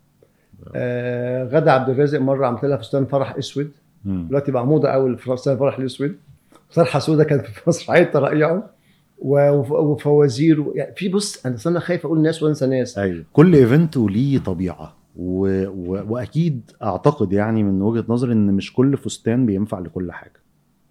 آه غدا عبد الرازق مره عملت لها فستان فرح اسود مم. دلوقتي بقى موضه قوي الفستان الفرح الاسود طرحه سودا كانت في مسرحيه ترقيعه و- وف- وفوازير و- يعني في بص انا أصل انا خايف اقول ناس وانسى ناس ايوه كل ايفنت وليه طبيعه و... و... واكيد اعتقد يعني من وجهه نظري ان مش كل فستان بينفع لكل حاجه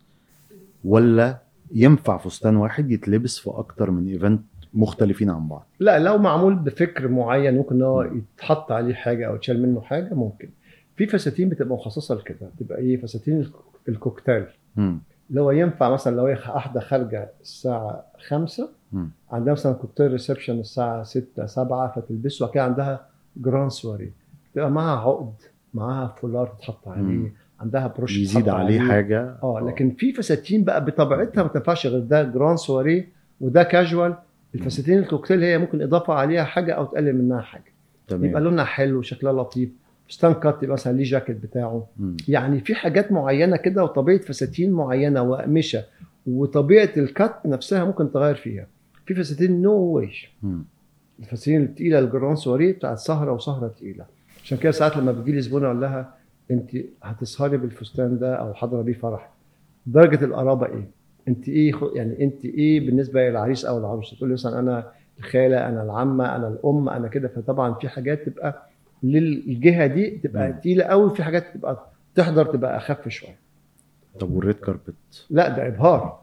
ولا ينفع فستان واحد يتلبس في اكتر من ايفنت مختلفين عن بعض لا لو معمول بفكر معين ممكن ان هو يتحط عليه حاجه او يتشال منه حاجه ممكن في فساتين بتبقى مخصصه لكده تبقى ايه فساتين الك- الكوكتيل مم. اللي هو ينفع مثلا لو هي واحده خارجه الساعه 5 مم. عندها مثلا كوكتيل ريسبشن الساعه 6 7 فتلبسه وبعد كده عندها جران سواري تبقى معاها عقد معاها فولار تتحط عليه مم. عندها بروش يزيد تتحط عليه حاجه اه لكن في فساتين بقى بطبيعتها ما تنفعش غير ده جران سواري وده كاجوال الفساتين الكوكتيل هي ممكن اضافه عليها حاجه او تقلل منها حاجه يبقى تمام لونها حلو شكلها لطيف فستان كات يبقى مثلا ليه جاكيت بتاعه مم. يعني في حاجات معينه كده وطبيعه فساتين معينه واقمشه وطبيعه الكات نفسها ممكن تغير فيها في فساتين نو واي مم. الفساتين التقيله الجران سواري بتاعت سهره وسهره تقيله عشان كده ساعات لما بتجي لي زبونه اقول لها انت هتسهري بالفستان ده او حاضره بيه فرح درجه القرابه ايه؟ انت ايه خ- يعني انت ايه بالنسبه للعريس او العروسه؟ تقول لي مثلا انا الخاله انا العمه انا الام انا كده فطبعا في حاجات تبقى للجهه دي تبقى مم. تقيله قوي في حاجات تبقى تحضر تبقى اخف شويه طب والريد كاربت لا ده ابهار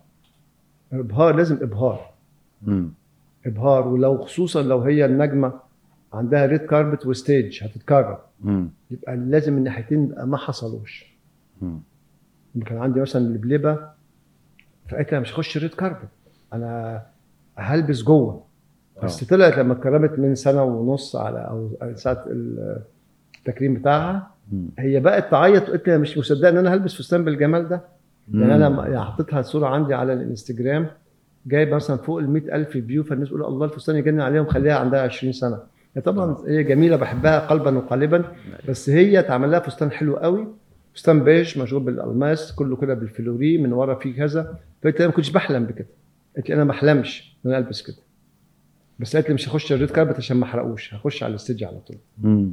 ابهار لازم ابهار مم. ابهار ولو خصوصا لو هي النجمه عندها ريد كاربت وستيج هتتكرر مم. يبقى لازم الناحيتين يبقى ما حصلوش مم. كان عندي مثلا اللبلبه فقلت انا مش هخش ريد كاربت انا هلبس جوه بس آه. طلعت لما اتكرمت من سنه ونص على او ساعه التكريم بتاعها مم. هي بقت تعيط وقلت لها مش مصدقه ان انا هلبس فستان بالجمال ده يعني انا مم. م- يعني حطيتها صوره عندي على الانستجرام جايب مثلا فوق ال 100000 فيو فالناس تقول الله الفستان يجنن عليهم خليها عندها 20 سنه هي طبعا هي جميله بحبها قلبا وقالبا بس هي اتعمل لها فستان حلو قوي فستان بيج مشغول بالالماس كله كده بالفلوري من ورا فيه كذا فقلت لها ما كنتش بحلم بكده قلت لي انا ما احلمش ان انا البس كده بس قالت لي مش هخش الريد كاربت عشان ما احرقوش هخش على الستيج على طول مم.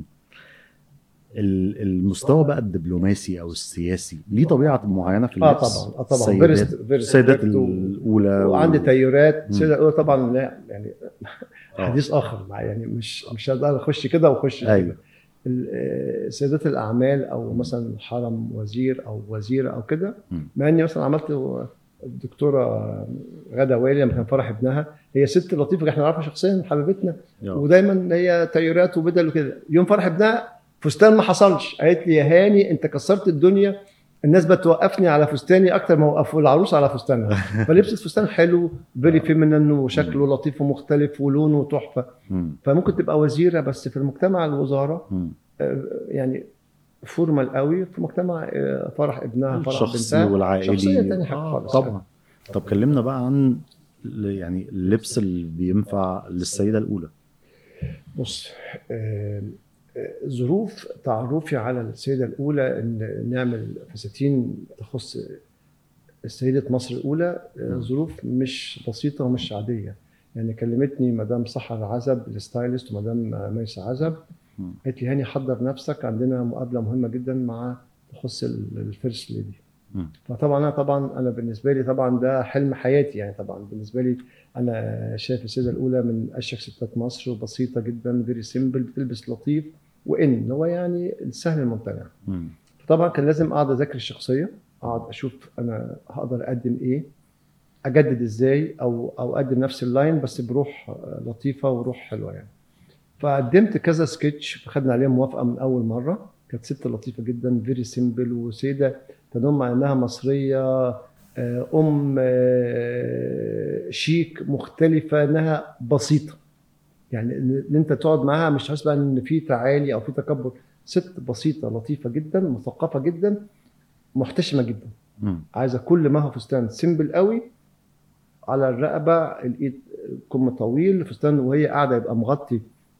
ال- المستوى بقى الدبلوماسي او السياسي ليه طبيعه معينه في اه اللبس طبعا اه طبعا السيدات, فيرست فيرست السيدات الاولى وعندي تيارات مم. السيده الاولى طبعا لا يعني آه. حديث اخر مع يعني مش مش هقدر اخش كده واخش ايوه كده ال- آه، سيدات الاعمال او مثلا حرم وزير او وزيره او كده مم. مع اني مثلا عملت الدكتوره غدا وائل لما كان فرح ابنها هي ست لطيفه احنا نعرفها شخصيا حبيبتنا آه. ودايما هي تيارات وبدل وكده يوم فرح ابنها فستان ما حصلش قالت لي يا هاني انت كسرت الدنيا الناس بتوقفني على فستاني اكتر ما وقفوا العروس على فستانها فلبست فستان حلو فيري فيمينين وشكله لطيف ومختلف ولونه تحفه مم. فممكن تبقى وزيره بس في المجتمع الوزاره مم. آه، يعني فورمال قوي في مجتمع آه، فرح ابنها فرح الشخصي بنتها والعائلي شخصيه تانية حاجه آه خالص طبعا طب كلمنا بقى عن ل- يعني اللبس اللي بينفع للسيده الاولى بص آه، آه، ظروف تعرفي على السيده الاولى ان نعمل فساتين تخص سيدة مصر الأولى آه، مم. ظروف مش بسيطة ومش عادية يعني كلمتني مدام سحر عزب الستايلست ومدام آه، ميسة عزب مم. قالت لي هاني حضر نفسك عندنا مقابلة مهمة جدا مع تخص ال- الفيرست ليدي مم. فطبعا انا طبعا انا بالنسبه لي طبعا ده حلم حياتي يعني طبعا بالنسبه لي انا شايف السيده الاولى من اشيك ستات مصر وبسيطه جدا فيري سيمبل بتلبس لطيف وان هو يعني السهل الممتنع مم. طبعا كان لازم اقعد اذاكر الشخصيه اقعد اشوف انا هقدر اقدم ايه اجدد ازاي او او اقدم نفس اللاين بس بروح آه، لطيفه وروح حلوه يعني فقدمت كذا سكتش فخدنا عليها موافقه من اول مره كانت ست لطيفه جدا فيري سيمبل وسيده تنم على انها مصريه آه، ام آه، شيك مختلفه انها بسيطه يعني ان إن انت تقعد معاها مش حاسس بقى ان في تعالي او في تكبر ست بسيطه لطيفه جدا مثقفه جدا محتشمه جدا مم. عايزه كل ما هو فستان سيمبل قوي على الرقبه الايد كم طويل فستان وهي قاعده يبقى مغطي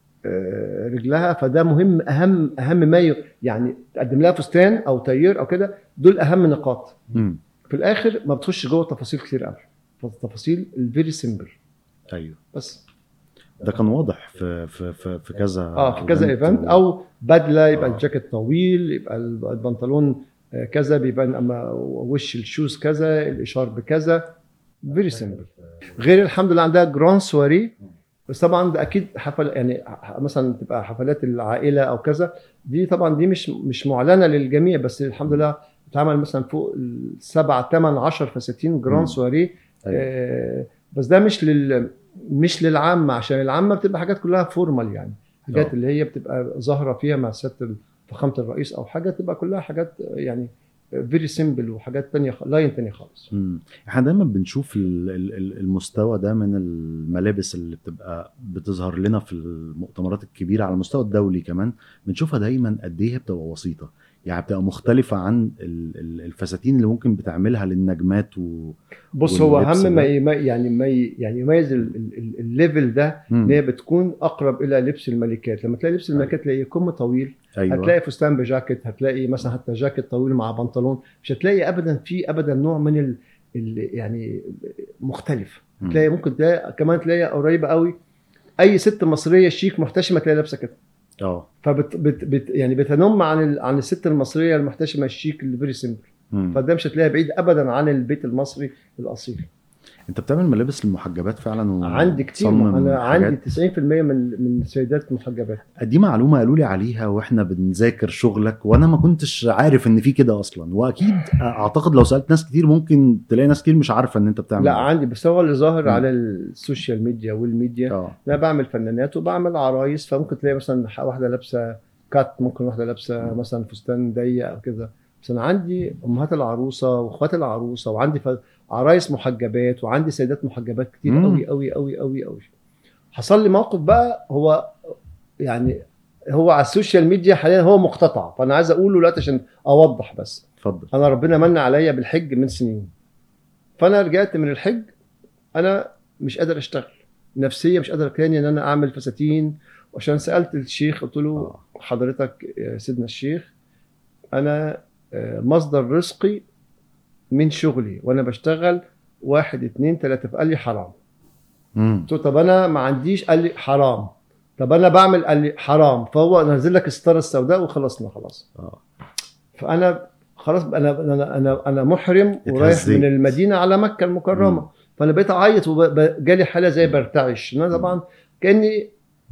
آه، رجلها فده مهم اهم اهم ما ي- يعني تقدم لها فستان او تاير او كده دول اهم نقاط مم. في الاخر ما بتخش جوه تفاصيل كتير قوي التفاصيل الفيري سمبل ايوه بس ده كان واضح في في في, في كذا اه في كذا event ايفنت و- او بدله يبقى آه. الجاكيت طويل يبقى البنطلون آه، كذا بيبان اما وش الشوز كذا الاشارب كذا فيري سمبل غير الحمد لله عندها جران سواري بس طبعا ده اكيد حفل يعني ح- مثلا تبقى حفلات العائله او كذا دي طبعا دي مش مش معلنه للجميع بس الحمد لله اتعمل مثلا فوق السبع ثمان 10 فساتين مم. جران سواري أيوة. آه، بس ده مش لل مش للعامه عشان العامه بتبقى حاجات كلها فورمال يعني حاجات آه. اللي هي بتبقى ظاهره فيها مع سياده فخامه الرئيس او حاجه تبقى كلها حاجات يعني فيري سيمبل وحاجات تانية لاين تاني خالص مم. احنا دايما بنشوف ال- ال- ال- المستوى ده من الملابس اللي بتبقى بتظهر لنا في المؤتمرات الكبيره على المستوى الدولي كمان بنشوفها دايما قد ايه هي بتبقى بسيطه يعني بتبقى مختلفه عن ال- ال- الفساتين اللي ممكن بتعملها للنجمات و بص هو واللبس اهم ما ده. يما- يعني ما ي- يعني يميز ال- ال- ال- الليفل ده ان مم. هي بتكون اقرب الى لبس الملكات لما تلاقي لبس الملكات تلاقي كم طويل ايوه هتلاقي فستان بجاكيت هتلاقي مثلا حتى جاكيت طويل مع بنطلون مش هتلاقي ابدا في ابدا نوع من ال ال يعني مختلف مم. تلاقي ممكن تلاقي كمان تلاقي قريبه قوي اي ست مصريه شيك محتشمه تلاقي لابسه كده اه فبت بت بت يعني بتنم عن ال عن الست المصريه المحتشمه الشيك اللي فيري سيمبل مم. فده مش هتلاقيها بعيد ابدا عن البيت المصري الاصيل انت بتعمل ملابس للمحجبات فعلا و- عندي كتير تصمم انا حاجات؟ عندي 90% من من السيدات محجبات دي معلومه قالوا لي عليها واحنا بنذاكر شغلك وانا ما كنتش عارف ان في كده اصلا واكيد اعتقد لو سالت ناس كتير ممكن تلاقي ناس كتير مش عارفه ان انت بتعمل لا ده. عندي بس هو اللي ظاهر مم. على السوشيال ميديا والميديا اه انا بعمل فنانات وبعمل عرايس فممكن تلاقي مثلا واحده لابسه كات ممكن واحده لابسه مثلا فستان ضيق او كده بس انا عندي امهات العروسه واخوات العروسه وعندي ف- عرايس محجبات وعندي سيدات محجبات كتير مم. قوي قوي قوي قوي قوي حصل لي موقف بقى هو يعني هو على السوشيال ميديا حاليا هو مقتطع فانا عايز اقوله دلوقتي عشان اوضح بس اتفضل انا ربنا من عليا بالحج من سنين فانا رجعت من الحج انا مش قادر اشتغل نفسيا مش قادر تاني ان انا اعمل فساتين وعشان سالت الشيخ قلت له آه. حضرتك يا سيدنا الشيخ انا آه، مصدر رزقي من شغلي وانا بشتغل واحد اتنين تلاته فقال لي حرام مم. قلت له طب انا ما عنديش قال لي حرام طب انا بعمل قال لي حرام فهو نزل لك الستاره السوداء وخلصنا خلاص اه فانا خلاص انا انا انا انا محرم ورايح اتهزيت. من المدينه على مكه المكرمه مم. فانا بقيت اعيط وجالي حاله زي برتعش ان انا طبعا كاني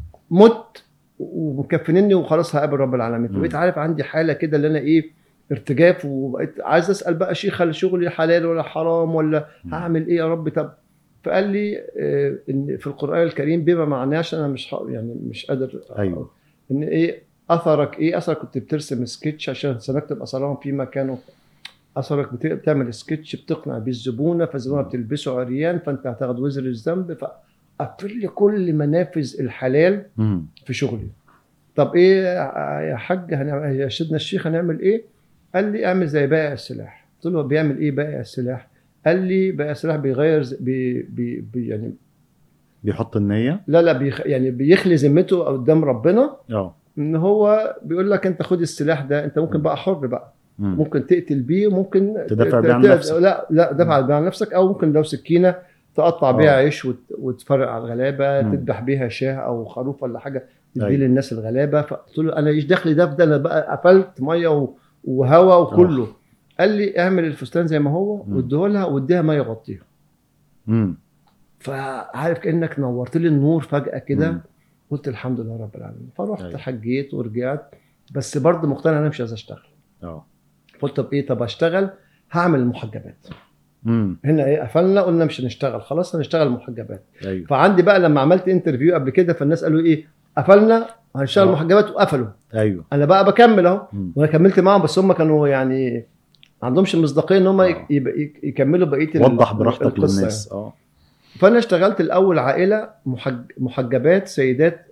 مت ومكفنني وخلاص هقابل رب العالمين مم. فبقيت عارف عندي حاله كده اللي انا ايه ارتجاف وبقيت عايز اسال بقى شيخ هل شغلي حلال ولا حرام ولا مم. هعمل ايه يا رب طب فقال لي آه، ان في القران الكريم بما معناه عشان انا مش ه- يعني مش قادر أيوة. ان ايه اثرك ايه اثرك كنت بترسم سكتش عشان سنكتب اثرهم في مكانه اثرك بت- بتعمل سكتش بتقنع بيه الزبونه فالزبونه بتلبسه عريان فانت هتاخد وزر الذنب فقفل لي كل منافذ الحلال مم. في شغلي طب ايه يا حاج هنعمل يا سيدنا الشيخ هنعمل ايه قال لي اعمل زي بائع السلاح قلت له بيعمل ايه بائع السلاح قال لي بائع السلاح بيغير ز- بي بي بي يعني بيحط النيه لا لا بيخ يعني بيخلي ذمته قدام ربنا اه ان هو بيقول لك انت خد السلاح ده انت ممكن بقى حر بقى مم. ممكن تقتل بيه وممكن تدافع ت- بيه عن ت- نفسك. لا لا دافع بيه عن نفسك او ممكن لو سكينه تقطع بيها آه. عيش وت- وتفرق على الغلابه مم. تذبح بيها شاه او خروف ولا حاجه تدي أيوة. للناس الغلابه فقلت له انا ايش دخلي ده في ده انا بقى قفلت ميه و- وهواء وكله قال لي اعمل الفستان زي ما هو مم. واديه لها واديها ميه يغطيها مم. فعارف كانك نورت لي النور فجاه كده مم. قلت الحمد لله رب العالمين فرحت أيوة. حجيت ورجعت بس برضه مقتنع انا مش عايز اشتغل اه قلت طب ايه طب اشتغل هعمل المحجبات مم. هنا ايه قفلنا قلنا مش هنشتغل خلاص هنشتغل محجبات ايوه فعندي بقى لما عملت انترفيو قبل كده فالناس قالوا ايه قفلنا هنشتغل آه. محجبات وقفلوا ايوه انا بقى بكمل اهو مم. وانا كملت معاهم بس هم كانوا يعني ما عندهمش مصداقيه ان هم آه. يك- يبقى- يك- يكملوا بقيه ال- وضح براحتك القصة للناس اه يعني. فانا اشتغلت الاول عائله محج... محجبات سيدات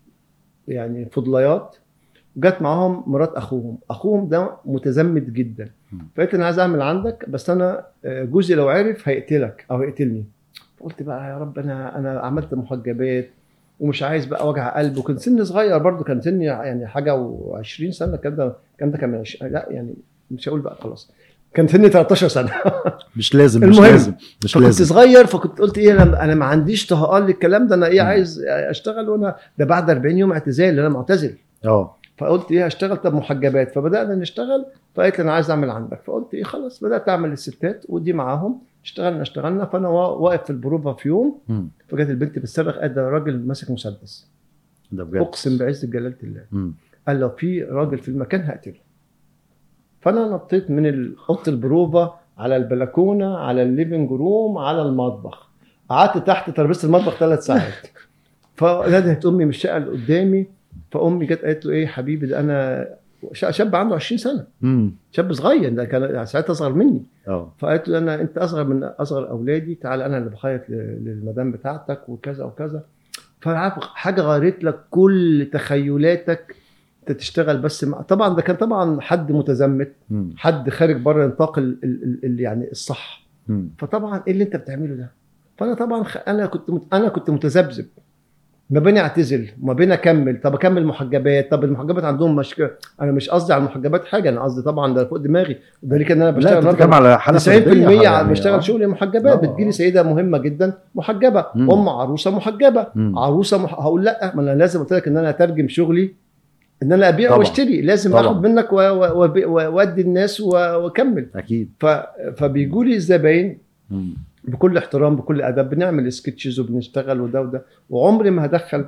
يعني فضليات جت معاهم مرات اخوهم اخوهم ده متزمت جدا مم. فقلت انا عايز اعمل عندك بس انا آه، جوزي لو عرف هيقتلك او هيقتلني قلت بقى يا رب انا انا عملت محجبات ومش عايز بقى وجع قلب وكان سني صغير برضو كان سني يعني حاجه و20 سنه الكلام ده الكلام ده كان من عش... لا يعني مش هقول بقى خلاص كان سني 13 سنه مش لازم مش المهم، لازم مش فكنت لازم صغير فكنت قلت ايه انا انا ما عنديش طهقان للكلام ده انا ايه مم. عايز اشتغل وانا ده بعد 40 يوم اعتزال انا معتزل اه فقلت ايه هشتغل طب محجبات فبدانا نشتغل فقالت لي انا عايز اعمل عندك فقلت ايه خلاص بدات اعمل الستات ودي معاهم اشتغلنا اشتغلنا فانا وا- واقف في البروفه في يوم مم. فجت البنت بتصرخ قال ده راجل ماسك مسدس ده بجد اقسم بعزه جلاله الله مم. قال لو في راجل في المكان هقتله فانا نطيت من ال- اوضه البروفه على البلكونه على الليفنج روم على المطبخ قعدت تحت ترابيزه المطبخ ثلاث ساعات فندهت امي من الشقه اللي قدامي فامي جت قالت له ايه يا حبيبي ده انا ش- شاب عنده 20 سنه مم. شاب صغير ده كان ساعتها اصغر مني اه فقالت له انا انت اصغر من اصغر اولادي تعال انا اللي بخيط ل- للمدام بتاعتك وكذا وكذا فعارف حاجه غيرت لك كل تخيلاتك انت تشتغل بس مع طبعا ده كان طبعا حد متزمت مم. حد خارج بره نطاق ال... ال... ال... ال... يعني الصح مم. فطبعا ايه اللي انت بتعمله ده فانا طبعا خ... انا كنت مت... انا كنت متذبذب ما بين اعتزل وما بين اكمل طب اكمل محجبات طب المحجبات عندهم مشكله انا مش قصدي على المحجبات حاجه انا قصدي طبعا ده فوق دماغي ده ليه ان انا لا بشتغل انت النهاردة بتتكلم على حاله 90% فردية يعني يعني، بشتغل آه. شغل محجبات آه. بتجيلي سيده مهمه جدا محجبه مم. ام عروسه محجبه مم. عروسه مح... هقول لا ما انا لازم قلت لك ان انا اترجم شغلي ان انا ابيع طبعا. واشتري لازم طبعا. اخد منك و- و- وأبيع- وادي الناس و- واكمل اكيد ف... فبيجوا لي الزباين مم. بكل احترام بكل ادب بنعمل سكتشز وبنشتغل وده وده وعمري ما هدخل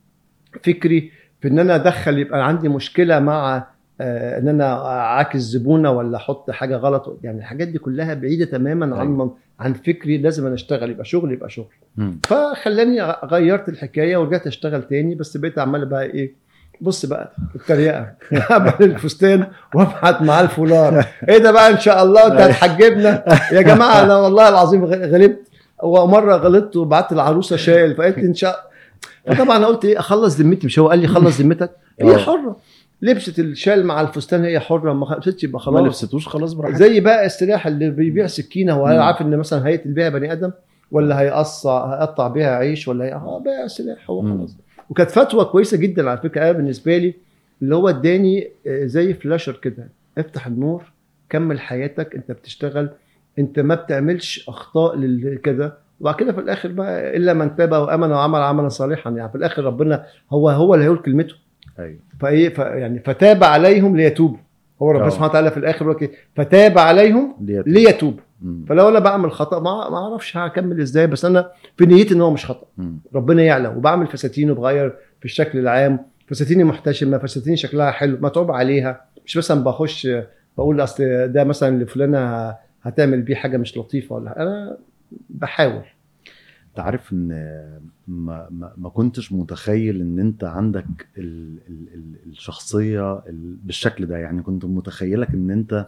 فكري في ان انا ادخل يبقى عندي مشكله مع آه، ان انا اعاكس زبونه ولا احط حاجه غلط يعني الحاجات دي كلها بعيده تماما عن أيوة. عن فكري لازم انا اشتغل يبقى شغل يبقى شغل مم. فخلاني غيرت الحكايه ورجعت اشتغل تاني بس بقيت عمال بقى ايه بص بقى التريقه اعمل الفستان وابعت معاه الفولار ايه ده بقى ان شاء الله انت هتحجبنا يا جماعه انا والله العظيم غ- غلبت ومره غلطت وبعت العروسه شايل فقالت لي ان شاء فطبعا انا قلت ايه اخلص ذمتي مش هو قال لي خلص ذمتك هي آه. حره لبست الشال مع الفستان هي حره ما لبستش يبقى ما خلاص لبستوش خلاص براحتك زي بقى السلاح اللي بيبيع سكينه هو مم. عارف ان مثلا هيقتل بيها بني ادم ولا هيقطع هيقطع بيها عيش ولا هي اه بيع سلاح هو مم. خلاص وكانت فتوى كويسه جدا على فكره انا بالنسبه لي اللي هو اداني آه، زي فلاشر كده افتح النور كمل حياتك انت بتشتغل انت ما بتعملش اخطاء لل- كده وبعد كده في الاخر بقى الا من تاب وامن وعمل عملا صالحا يعني في الاخر ربنا هو هو اللي هيقول كلمته ايوه فايه ف يعني فتاب عليهم ليتوبوا هو ربنا آه. سبحانه وتعالى في الاخر يقول لك إيه؟ فتاب عليهم ديت. ليتوبوا مم. فلو انا بعمل خطا ما ما اعرفش هكمل ازاي بس انا في نيتي ان هو مش خطا مم. ربنا يعلم وبعمل فساتين وبغير في الشكل العام فساتيني محتشمه فساتيني شكلها حلو متعوب عليها مش مثلا بخش بقول اصل ده مثلا لفلانه هتعمل بيه حاجه مش لطيفه ولا انا بحاول انت عارف ان ما, ما, ما كنتش متخيل ان انت عندك ال ال ال الشخصيه ال بالشكل ده يعني كنت متخيلك ان انت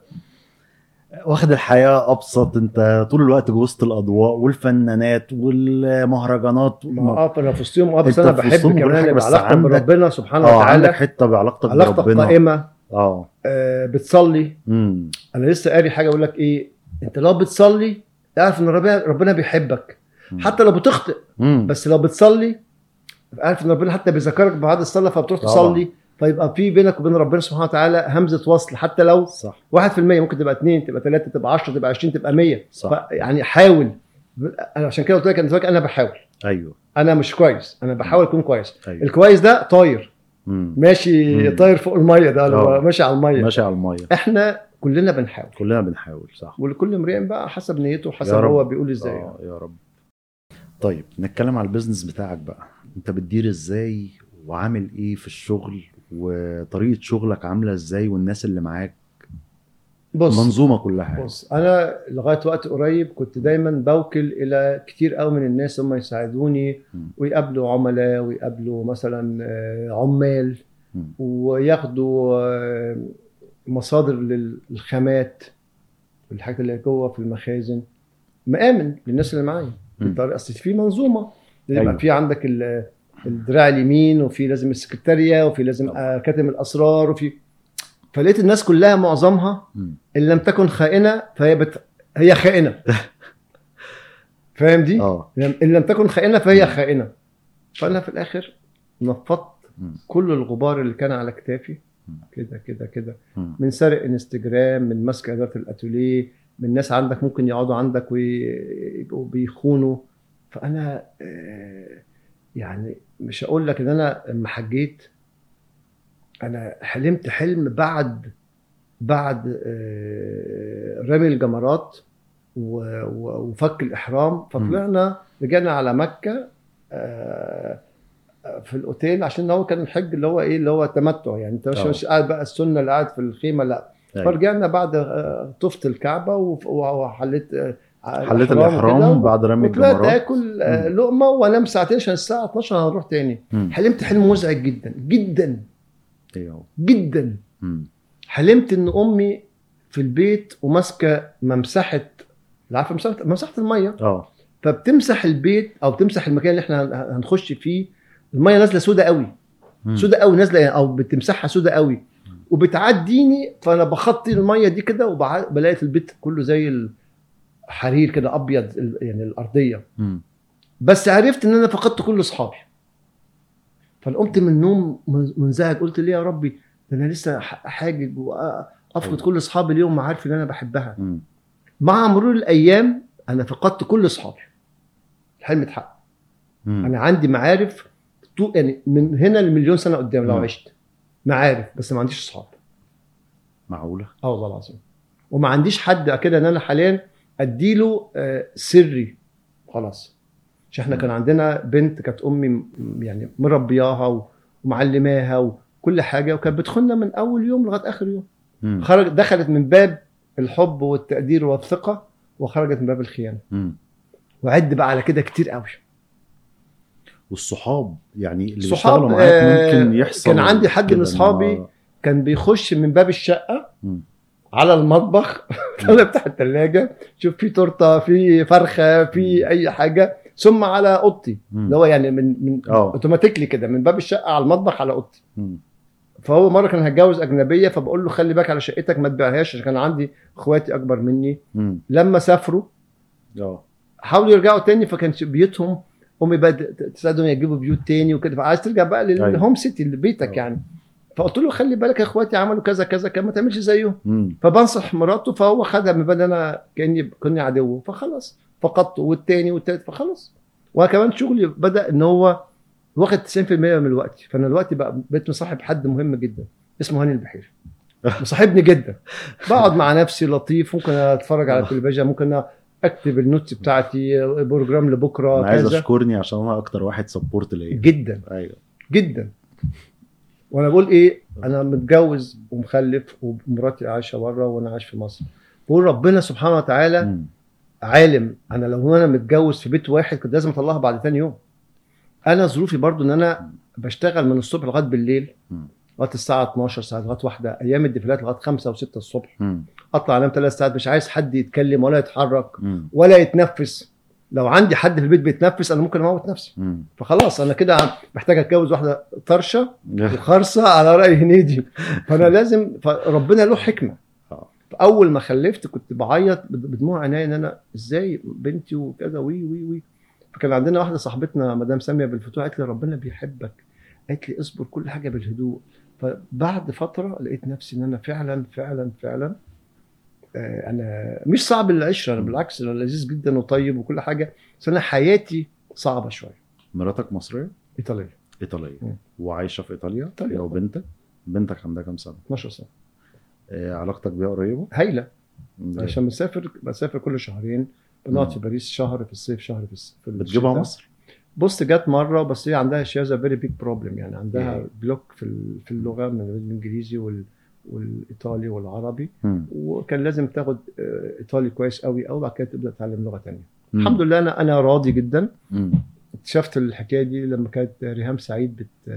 واخد الحياه ابسط انت طول الوقت وسط الاضواء والفنانات والمهرجانات ما اه انا في وسطهم اه بس أنت انا في بحب وسطهم وكل كمان حاجة، يبقى بس علاقتك عندك- بربنا سبحانه اه عندك وتعالى حته بعلاقتك علاقتك بربنا قائمه اه آه بتصلي امم انا لسه قاري حاجه اقول لك ايه انت لو بتصلي اعرف ان ربنا ربنا بيحبك حتى لو بتخطئ مم. بس لو بتصلي عارف ان ربنا حتى بيذكرك بعد الصلاه فبتروح طبعا. تصلي فيبقى في بينك وبين ربنا سبحانه وتعالى همزه وصل حتى لو صح 1% ممكن تبقى 2 تبقى 3 تبقى 10 تبقى 20 تبقى 100 صح يعني حاول انا عشان كده قلت لك انا انا بحاول ايوه انا مش كويس انا بحاول اكون كويس ايوه الكويس ده طاير مم. ماشي مم. طاير فوق الميه ده اللي هو آه. ماشي على الميه ماشي على الميه احنا كلنا بنحاول كلنا بنحاول صح ولكل امرئ بقى حسب نيته حسب يا رب. هو بيقول ازاي آه يا رب طيب نتكلم على البيزنس بتاعك بقى انت بتدير ازاي وعامل ايه في الشغل وطريقه شغلك عامله ازاي والناس اللي معاك بص منظومه كلها يعني. بص انا لغايه وقت قريب كنت دايما بوكل الى كتير قوي من الناس هم يساعدوني مم. ويقابلوا عملاء ويقابلوا مثلا آه، عمال مم. وياخدوا آه، مصادر للخامات الحاجات اللي جوه في المخازن مآمن للناس اللي معايا مم. بالطريقه اصل في منظومه يبقى أيوة. في عندك ال- الدراع اليمين وفي لازم السكرتاريه وفي لازم طبعا. آه، كاتم الاسرار وفي فلقيت الناس كلها معظمها مم. ان لم تكن خائنه فهي بت... هي خائنه فاهم دي؟ اه ان لم تكن خائنه فهي مم. خائنه فانا في الاخر نفضت مم. كل الغبار اللي كان على كتافي مم. كده كده كده مم. من سرق انستجرام من مسك اداره الاتوليه من ناس عندك ممكن يقعدوا عندك ويبقوا بيخونوا فانا آه، يعني مش هقول لك ان انا لما حجيت انا حلمت حلم بعد بعد آه، رمي الجمرات و- و- وفك الاحرام فطلعنا رجعنا على مكه آه، في الاوتيل عشان هو كان الحج اللي هو ايه اللي هو تمتع يعني انت مش آه. مش قاعد بقى السنه اللي قاعد في الخيمه لا أيوة. فرجعنا بعد آه، طفت الكعبه وف- وحليت آه، حليت وكده، الاحرام بعد رمي وطلعت الجمرات اكل آه، مم. لقمه وانام ساعتين عشان الساعه 12 هنروح تاني مم. حلمت حلم مزعج جدا جدا ايوه جدا مم. حلمت ان امي في البيت وماسكه ممسحه عارفه ممسحه ممسحه الميه اه فبتمسح البيت او بتمسح المكان اللي احنا هن- هنخش فيه الميه نازله سودة قوي مم. سودة قوي نازله او بتمسحها سودة قوي وبتعديني فانا بخطي الميه دي كده وبلاقي في البيت كله زي الحرير كده ابيض ال- يعني الارضيه مم. بس عرفت ان انا فقدت كل اصحابي فانا قمت من النوم من- منزعج قلت ليه يا ربي ده انا لسه ح- حاجج وافقد أيوة. كل اصحابي اليوم معارف اللي انا بحبها مم. مع مرور الايام انا فقدت كل اصحابي الحلم اتحقق مم. انا عندي معارف طو- يعني من هنا لمليون سنه قدام لو مم. عشت معارف بس ما عنديش اصحاب معقوله اه والله العظيم وما عنديش حد كده ان انا حاليا اديله آه، سري خلاص عشان احنا مم. كان عندنا بنت كانت امي م- يعني مربياها و- ومعلماها وكل حاجه وكانت بتخوننا من اول يوم لغايه اخر يوم مم. خرج دخلت من باب الحب والتقدير والثقه وخرجت من باب الخيانه مم. وعد بقى على كده كتير قوي والصحاب يعني اللي الصحاب، بيشتغلوا معاك آه، ممكن يحصل كان عندي حد كده من إن أصحابي هو- كان بيخش من باب الشقه مم. على المطبخ طالع بتاع الثلاجه شوف في تورته في فرخه في اي حاجه ثم على اوضتي مم. اللي هو يعني من من اه اوتوماتيكلي كده من باب الشقه على المطبخ على اوضتي مم. فهو مره كان هيتجوز اجنبيه فبقول له خلي بالك على شقتك ما تبيعهاش عشان كان عندي اخواتي اكبر مني مم. لما سافروا اه حاولوا يرجعوا تاني فكان بيوتهم امي بقى ت- تساعدهم يجيبوا بيوت تاني وكده فعايز ترجع بقى للهوم سيتي لبيتك آه. يعني فقلت له خلي بالك يا اخواتي عملوا كذا كذا كذا ما تعملش زيهم مم. فبنصح مراته فهو خدها من بال انا كاني كاني عدوه فخلاص فقدته والتاني والتالت فخلاص وكمان شغلي بدا ان هو واخد 90% من الوقت فانا دلوقتي بقى بقيت مصاحب حد مهم جدا اسمه هاني البحيري مصاحبني جدا بقعد مع نفسي لطيف ممكن اتفرج على التلفزيون ممكن اكتب النوتس بتاعتي بروجرام لبكره انا عايز كذا اشكرني عشان انا اكتر واحد سبورت ليا جدا ايوه جدا وانا بقول ايه انا متجوز ومخلف ومراتي عايشه بره وانا عايش في مصر بقول ربنا سبحانه وتعالى مم. عالم انا لو انا متجوز في بيت واحد كنت لازم اطلعها بعد تاني يوم انا ظروفي برضو ان انا بشتغل من الصبح لغايه بالليل مم. لغايه الساعه 12 ساعه لغايه واحده ايام الديفيلات لغايه 5 و6 الصبح مم. اطلع انام ثلاث ساعات مش عايز حد يتكلم ولا يتحرك مم. ولا يتنفس لو عندي حد في البيت بيتنفس انا ممكن اموت نفسي مم. فخلاص انا كده محتاج اتجوز واحده طرشه وخرصه على راي هنيدي فانا لازم فربنا له حكمه آه. اول ما خلفت كنت بعيط بدموع عينيا ان انا ازاي بنتي وكذا وي وي وي فكان عندنا واحده صاحبتنا مدام ساميه بالفتوح قالت لي ربنا بيحبك قالت لي اصبر كل حاجه بالهدوء فبعد فتره لقيت نفسي ان انا فعلا فعلا فعلا آه، انا مش صعب العشره انا بالعكس انا لذيذ جدا وطيب وكل حاجه بس انا حياتي صعبه شويه مراتك مصريه ايطاليه ايطاليه مم. وعايشه في ايطاليا إيطاليا. هي وبنتك بنتك عندها كام سنه 12 سنه آه، علاقتك بيها قريبه هايله إزاي؟ عشان بسافر بسافر كل شهرين بنقعد مم. في باريس شهر في الصيف شهر في, الس... في بتجيبها الشتاء. مصر بص جت مره بس هي عندها شي هاز فيري بيج بروبلم يعني عندها إيه؟ بلوك في ال- في اللغه من الانجليزي وال والايطالي والعربي مم. وكان لازم تاخد آه، ايطالي كويس قوي قوي بعد كده تبدا تتعلم لغه تانية مم. الحمد لله انا انا راضي جدا مم. اكتشفت الحكايه دي لما كانت ريهام سعيد بت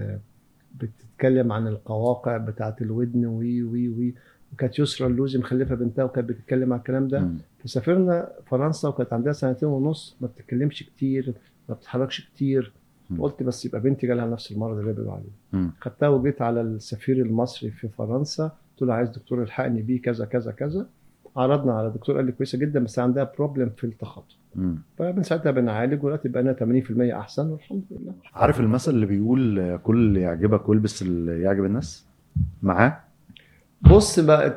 بتتكلم عن القواقع بتاعه الودن وي وي وي وكانت يسرا اللوزي مخلفه بنتها وكانت بتتكلم عن الكلام ده مم. فسافرنا فرنسا وكانت عندها سنتين ونص ما بتتكلمش كتير ما بتتحركش كتير مم. قلت بس يبقى بنتي جالها نفس المرض اللي بيقولوا عليه مم. خدتها وجيت على السفير المصري في فرنسا قلت له عايز دكتور يلحقني بيه كذا كذا كذا عرضنا على دكتور قال لي كويسه جدا بس عندها بروبلم في التخاطب مم. فمن ساعتها بنعالج ودلوقتي بقينا 80% احسن والحمد لله عارف المثل اللي بيقول آه، كل اللي يعجبك والبس اللي يعجب الناس معاه بص بقت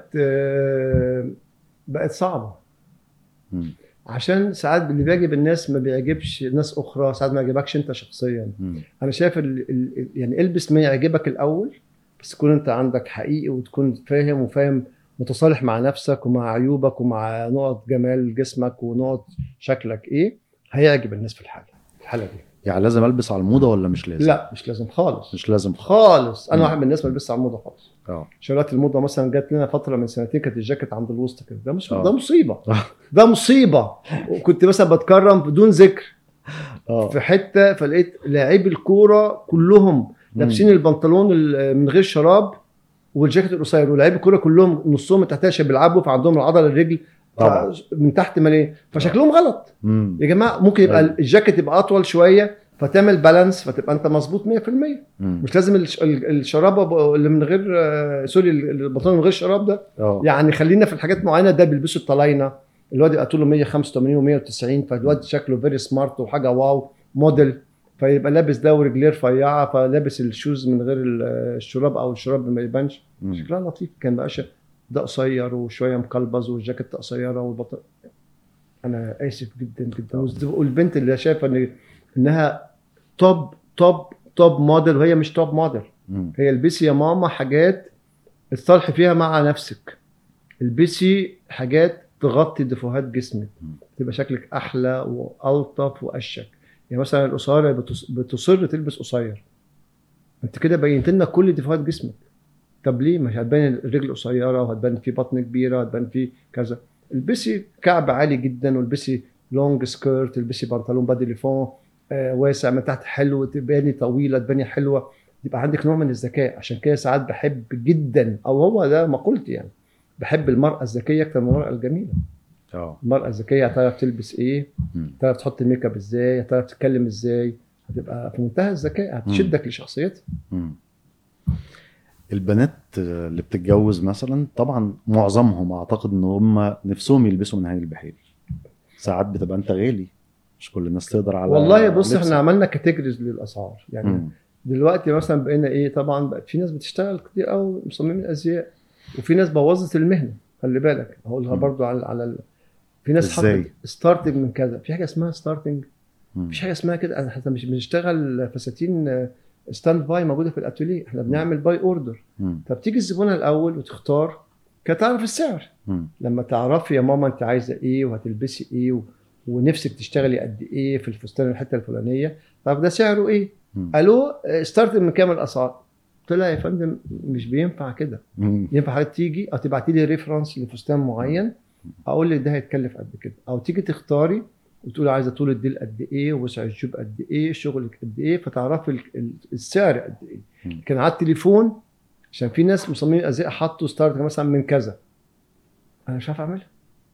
آه، بقت صعبه مم. عشان ساعات اللي بيعجب الناس ما بيعجبش ناس اخرى ساعات ما يعجبكش انت شخصيا مم. انا شايف ال ال يعني البس ما يعجبك الاول بس تكون انت عندك حقيقي وتكون فاهم وفاهم متصالح مع نفسك ومع عيوبك ومع نقط جمال جسمك ونقط شكلك ايه هيعجب الناس في الحاله الحاله دي يعني لازم البس على الموضه ولا مش لازم لا مش لازم خالص مش لازم خالص انا مم. واحد من الناس ما بلبسش على الموضه خالص اه شغلات الموضه مثلا جات لنا فتره من سنتين كانت الجاكيت عند الوسط كده ده مش آه. ده مصيبه آه. ده مصيبه وكنت مثلا بتكرم بدون ذكر اه في حته فلقيت لاعبي الكوره كلهم لابسين البنطلون ال- من غير شراب والجاكيت القصير ولاعيبي الكوره كلهم نصهم من تحتها عشان بيلعبوا فعندهم العضله الرجل طبعا. ف- من تحت مليان فشكلهم غلط مم. يا جماعه ممكن يبقى أيوة. الجاكيت يبقى اطول شويه فتعمل بالانس فتبقى انت مظبوط 100% مم. مش لازم الش- ال- الشراب أبو- اللي من غير آه، سوري البنطلون من غير شراب ده اه يعني خلينا في الحاجات معينه ده بيلبسوا الطلاينه الواد يبقى طوله 185 و190 فالواد شكله فيري سمارت وحاجه واو موديل فيبقى لابس ده ورجليه رفيعه فلابس الشوز من غير ال- الشراب او الشراب ما يبانش مم. شكلها لطيف كان بقاش ده قصير وشويه مقلبز والجاكيت قصيره والبطل انا اسف جدا جدا والبنت اللي شايفه ان انها توب توب توب موديل وهي مش توب موديل مم. هي البسي يا ماما حاجات اتصالحي فيها مع نفسك البسي حاجات تغطي دفوهات جسمك مم. تبقى شكلك احلى والطف واشك يعني مثلا القصيره بتص- بتصر تلبس قصير انت كده بينت لنا كل دفوهات جسمك طب ليه مش هتبان الرجل قصيره وهتبان في بطن كبيره وهتبان في كذا البسي كعب عالي جدا والبسي لونج سكيرت البسي بنطلون بادي ليفون آه واسع من تحت حلو تباني طويله تباني حلوه يبقى عندك نوع من الذكاء عشان كده ساعات بحب جدا او هو ده مقولتي يعني بحب المرأة الذكية أكتر من المرأة الجميلة اه المرأة الذكية هتعرف تلبس إيه مم. هتعرف تحط ميك اب إزاي هتعرف تتكلم إزاي هتبقى في منتهى الذكاء هتشدك لشخصيتها مم. البنات اللي بتتجوز مثلا طبعا معظمهم اعتقد ان هم نفسهم يلبسوا من هاني البحيري ساعات بتبقى انت غالي مش كل الناس تقدر على والله بص لبسك. احنا عملنا كاتيجوريز للأسعار يعني مم. دلوقتي مثلا بقينا إيه طبعا بقى في ناس بتشتغل كتير قوي مصممين أزياء وفي ناس بوظت المهنة خلي بالك هقولها مم. برضو على على ال... في ناس إزاي؟ حطت ستارتنج من كذا في حاجة اسمها ستارتنج مم. مفيش حاجه اسمها كده احنا مش بنشتغل فساتين ستاند باي موجوده في الاتوليه احنا بنعمل باي اوردر مم. فبتيجي الزبونه الاول وتختار كده تعرف السعر مم. لما تعرفي يا ماما انت عايزه ايه وهتلبسي ايه و... ونفسك تشتغلي قد ايه في الفستان الحته الفلانيه طب ده سعره ايه؟ مم. الو ستارت من كام الاسعار؟ قلت لها يا فندم مش بينفع كده مم. ينفع حضرتك تيجي او تبعتي لي ريفرنس لفستان معين اقول لك ده هيتكلف قد كده او تيجي تختاري وتقولي عايزه طول الديل قد ايه وسع الجيوب قد ايه شغلك قد ايه فتعرفي ال- ال- السعر قد ايه مم. كان على التليفون عشان في ناس مصممين ازياء حطوا ستارت مثلا من كذا انا مش عارف اعملها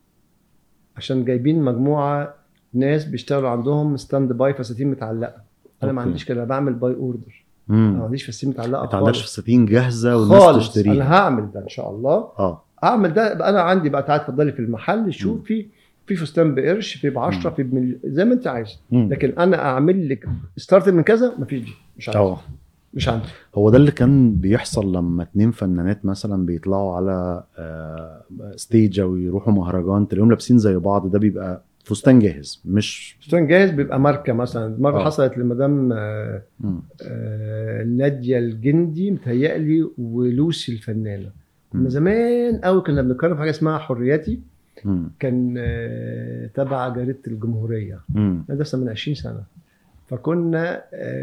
عشان جايبين مجموعه ناس بيشتغلوا عندهم ستاند باي فساتين متعلقه انا ما أوكي. عنديش كده أنا بعمل باي اوردر انا ما مم. عنديش فساتين متعلقه انت عندكش خالص فساتين جاهزه والناس خالص تشتريها انا هعمل ده ان شاء الله اه اعمل ده يبقى انا عندي بقى تعالى اتفضلي في المحل شوف مم. في في فستان بقرش في ب 10 مم. في بمليون زي ما انت عايز مم. لكن انا اعمل لك ستارت من كذا مفيش دي مش عايز اه مش عندي هو ده اللي كان بيحصل لما اتنين فنانات مثلا بيطلعوا على آه، ستيج او يروحوا مهرجان تلاقيهم لابسين زي بعض ده بيبقى فستان جاهز مش فستان جاهز بيبقى ماركه مثلا مره آه. حصلت لمدام آه، مم. آه، ناديه الجندي متهيألي ولوسي الفنانه مم. من زمان قوي كنا بنتكلم في حاجه اسمها حرياتي مم. كان آه، تبع جريده الجمهوريه مم. ده لسه من 20 سنه فكنا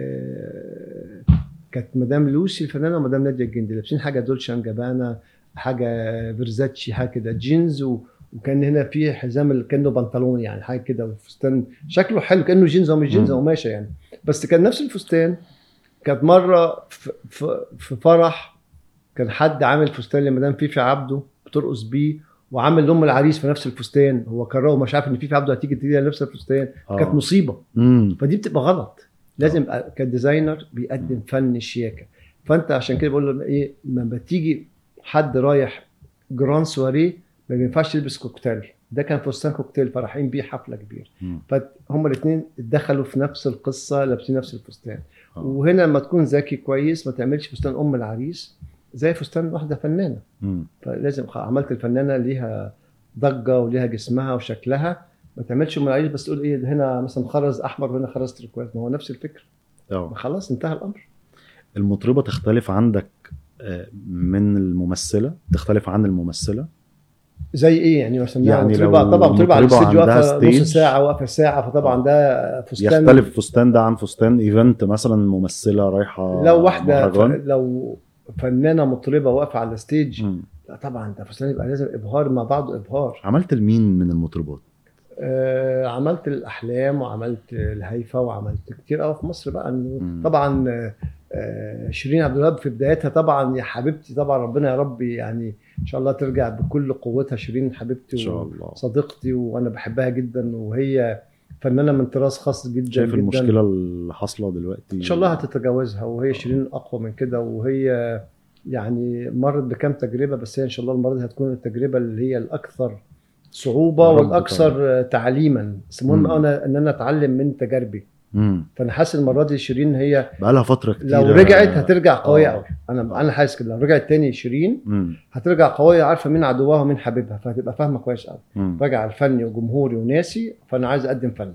آه، كانت مدام لوسي الفنانه ومدام ناديه الجندي لابسين حاجه دولشان اند جابانا حاجه فيرزاتشي حاجه كده جينز و... وكان هنا في حزام ال- كانه بنطلون يعني حاجه كده وفستان شكله حلو كانه جينز هو مش جينز مم. هو قماشه يعني بس كان نفس الفستان كانت مره في, في, في فرح كان حد عامل فستان لمدام فيفي عبده بترقص بيه وعامل لام العريس في نفس الفستان هو كرهه مش عارف ان فيفي عبده هتيجي تديها نفس الفستان آه. كانت مصيبه مم. فدي بتبقى غلط لازم يبقى كديزاينر بيقدم فن الشياكه فانت عشان كده بقول له ايه لما بتيجي حد رايح جران سواريه ما بينفعش تلبس كوكتيل ده كان فستان كوكتيل فرايحين بيه حفله كبيره مم. فهم الاثنين اتدخلوا في نفس القصه لابسين نفس الفستان آه. وهنا لما تكون ذكي كويس ما تعملش فستان ام العريس زي فستان واحده فنانه مم. فلازم خ- عملت الفنانه ليها ضجه وليها جسمها وشكلها ما تعملش ام العريس بس تقول ايه ده هنا مثلا خرز احمر وهنا خرز تركواز ما هو نفس الفكره اه خلاص انتهى الامر المطربه تختلف عندك آه، من الممثله تختلف عن الممثله زي ايه يعني مثلا يعني يعني لو طبعا طبعا بتبقى على مطربة الستيج عندها واقفه نص ستيج. ساعه واقفه ساعه فطبعا ده فستان يختلف فستان ده عن فستان ايفنت مثلا ممثله رايحه لو واحده ف... مهرجان لو فنانه مطربه واقفه على الستيج مم. لا طبعا ده فستان يبقى لازم ابهار مع بعضه ابهار عملت لمين من المطربات آه عملت الاحلام وعملت الهيفا وعملت كتير قوي في مصر بقى إنه مم. طبعا آه، آه شيرين عبد الوهاب في بدايتها طبعا يا حبيبتي طبعا ربنا يا رب يعني ان شاء الله ترجع بكل قوتها شيرين حبيبتي ان شاء الله صديقتي وانا بحبها جدا وهي فنانه من طراز خاص جدا شايف جدا المشكله اللي حاصله دلوقتي ان شاء الله هتتجاوزها وهي شيرين اقوى من كده وهي يعني مرت بكام تجربه بس هي ان شاء الله المره دي هتكون التجربه اللي هي الاكثر صعوبه يا رب والاكثر تعليما بس المهم مم. انا ان انا اتعلم من تجاربي امم فانا حاسس المره دي شيرين هي بقى لها فتره كتير لو رجعت هترجع قويه آه. قوي انا انا حاسس كده لو رجعت تاني شيرين امم هترجع قويه عارفه مين عدوها ومين حبيبها فهتبقى فاهمه كويس قوي امم راجع الفني وجمهوري وناسي فانا عايز اقدم فن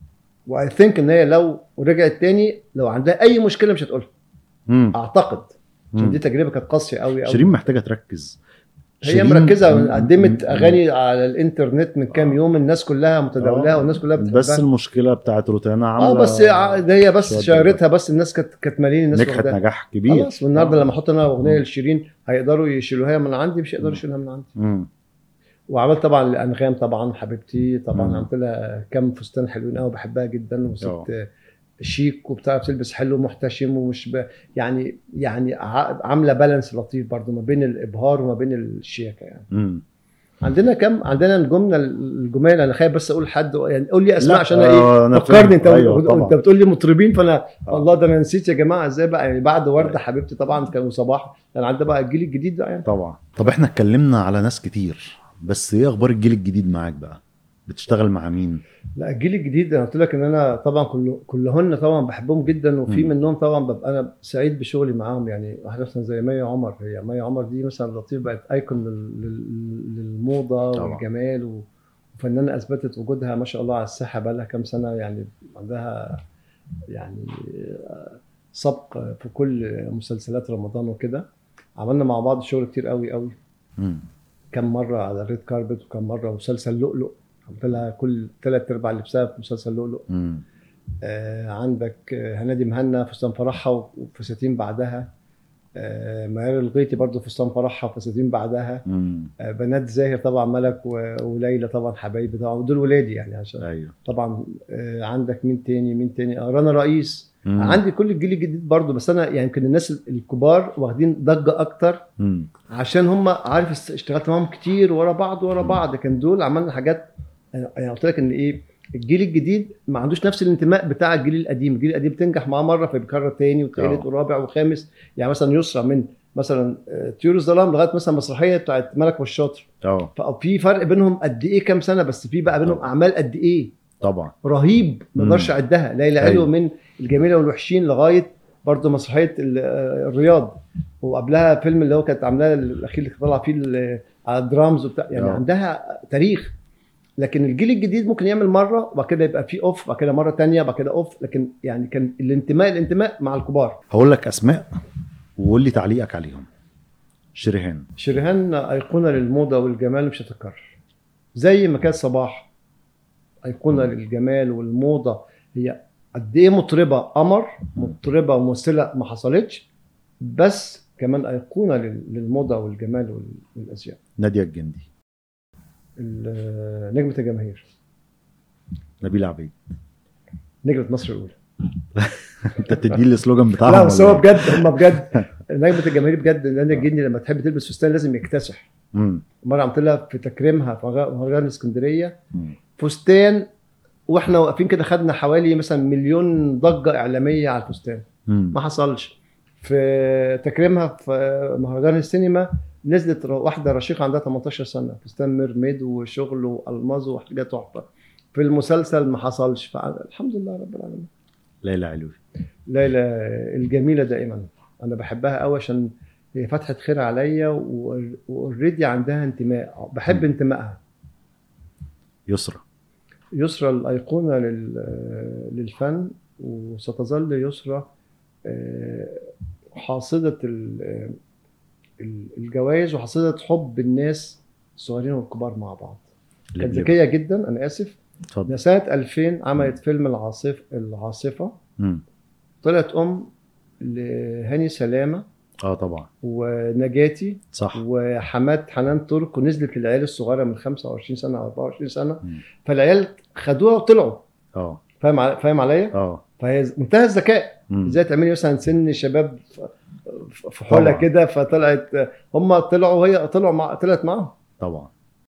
واي ثينك ان هي لو رجعت تاني لو عندها اي مشكله مش هتقولها امم اعتقد عشان دي تجربه كانت قاسيه قوي قوي شيرين محتاجه تركز هي شيرين- مركزه مم. قدمت مم. اغاني على الانترنت من كام آه. يوم الناس كلها متداولاها آه. والناس كلها بتحبها بس المشكله بتاعت روتانا عامله اه بس ع- ده هي بس شوية شهرتها بس الناس كانت كانت مالين الناس نجحت واخداها. نجاح كبير خلاص والنهارده آه. لما احط انا اغنيه مم. لشيرين هيقدروا يشيلوها من عندي مش هيقدروا مم. يشيلوها من عندي امم وعملت طبعا الانغام طبعا حبيبتي طبعا مم. عملت لها كام فستان حلوين قوي بحبها جدا آه. وست شيك وبتعرف تلبس حلو محتشم ومش ب... يعني يعني ع- عامله بالانس لطيف برضو ما بين الابهار وما بين الشياكه يعني امم عندنا كم عندنا نجومنا الجمال انا خايف بس اقول حد يعني قول لي اسماء لا، عشان آه، ايه أنا فكرني فاهم. انت أيوة، انت طبعا. بتقول لي مطربين فانا آه. الله ده انا نسيت يا جماعه ازاي بقى يعني بعد ورده حبيبتي طبعا كانوا صباح كان عندنا بقى الجيل الجديد بقى يعني طبعا طب احنا اتكلمنا على ناس كتير بس ايه اخبار الجيل الجديد معاك بقى بتشتغل مع مين لا الجيل الجديد انا قلت لك ان انا طبعا كل كلهن طبعا بحبهم جدا وفي مم. منهم طبعا ببقى انا سعيد بشغلي معاهم يعني واحده مثلا زي مي عمر هي مي عمر دي مثلا لطيف بقت ايكون لل- لل- للموضه طبعا. والجمال و- وفنانه اثبتت وجودها ما شاء الله على الساحه بقى لها كام سنه يعني عندها يعني آه، سبق في كل مسلسلات رمضان وكده عملنا مع بعض شغل كتير قوي قوي مم. كم مره على الريد كاربت وكم مره مسلسل لؤلؤ عملت لها كل ثلاث ارباع لبسها في مسلسل لؤلؤ مم. آه عندك آه هنادي مهنا فستان فرحها وفساتين بعدها آه ميار الغيطي برضو فستان فرحها وفساتين بعدها مم. آه بنات زاهر طبعا ملك و- وليلى طبعا حبايبي طبعا ودول ولادي يعني عشان ايوه طبعا آه عندك مين تاني مين تاني آه رنا رئيس مم. عندي كل الجيل الجديد برضو بس انا يعني يمكن الناس الكبار واخدين ضجه اكتر مم. عشان هم عارف است- اشتغلت معاهم كتير ورا بعض ورا مم. بعض كان دول عملنا حاجات انا يعني قلت لك ان ايه الجيل الجديد ما عندوش نفس الانتماء بتاع الجيل القديم الجيل القديم بتنجح معاه مره فبيكرر تاني وثالث آه. ورابع وخامس يعني مثلا يسرى من مثلا آه، طيور الظلام لغايه مثلا مسرحيه بتاعت ملك والشاطر اه ففي فرق بينهم قد ايه كام سنه بس في بقى بينهم طبعا. اعمال قد ايه طبعا رهيب ما مم. اقدرش اعدها ليلى أيوة. علو من الجميله والوحشين لغايه برضه مسرحيه ال- الرياض وقبلها فيلم اللي هو كانت عاملاه الاخير اللي طلع فيه ال- على الدرامز وبتاع يعني آه. عندها تاريخ لكن الجيل الجديد ممكن يعمل مره وبعد كده يبقى فيه اوف بعد كده مره تانية بعد كده اوف لكن يعني كان الانتماء الانتماء مع الكبار هقول لك اسماء وقول لي تعليقك عليهم شريهان شريهان ايقونه للموضه والجمال مش هتتكرر زي ما كانت صباح ايقونه للجمال والموضه هي قد ايه مطربه قمر مطربه وممثله ما حصلتش بس كمان ايقونه لل- للموضه والجمال وال- والازياء ناديه الجندي ال- نجمه الجماهير نبيل عبيد نجمه مصر الاولى انت بتدي لي السلوجان بتاعهم لا بس ولا هو إيه؟ بجد هم بجد نجمه الجماهير بجد لان الجندي لما تحب تلبس فستان لازم يكتسح مم. مره عملت لها في تكريمها في مهرجان اسكندريه مم. فستان واحنا واقفين كده خدنا حوالي مثلا مليون ضجه اعلاميه على الفستان مم. ما حصلش في تكريمها في مهرجان السينما نزلت ر- واحده رشيقه عندها 18 سنه فستان ميرميد وشغل والماظ وحاجات تحفه في المسلسل ما حصلش فالحمد لله رب العالمين ليلى علوي ليلى الجميله دائما انا بحبها قوي عشان هي فتحت خير عليا واوريدي عندها انتماء بحب م. انتمائها يسرى يسرى الأيقونة لل- للفن وستظل يسرى آه، حاصدة ال- ال- الجوائز وحاصدة حب الناس الصغيرين والكبار مع بعض كانت لبلبة. ذكية جدا أنا آسف اتفضل سنة 2000 عملت فيلم العاصف العاصفة مم. طلعت أم لهاني سلامة اه طبعا ونجاتي صح وحماد حنان ترك ونزلت للعيال الصغيرة من 25 سنة أو 24 سنة مم. فالعيال خدوها وطلعوا اه فاهم ع- فاهم عليا؟ اه فهي منتهى الذكاء مم. ازاي تعملي مثلا سن شباب ف- ف- في حوله طبعا. كده فطلعت هم طلعوا وهي طلعوا مع طلعت معاهم طبعا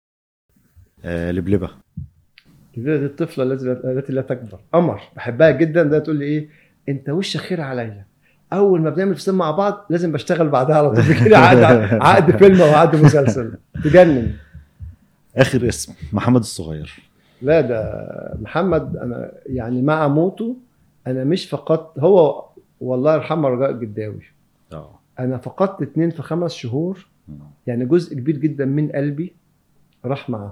آه لبلبه دي الطفله التي التي لا تكبر قمر بحبها جدا ده تقول لي ايه انت وش خير عليا اول ما بنعمل فيلم مع بعض لازم بشتغل بعدها على طول كده عقد عقد فيلم او عقد مسلسل تجنن اخر اسم محمد الصغير لا ده محمد انا يعني مع موته انا مش فقدت هو والله يرحمه رجاء الجداوي اه انا فقدت اتنين في خمس شهور مم. يعني جزء كبير جدا من قلبي راح معاه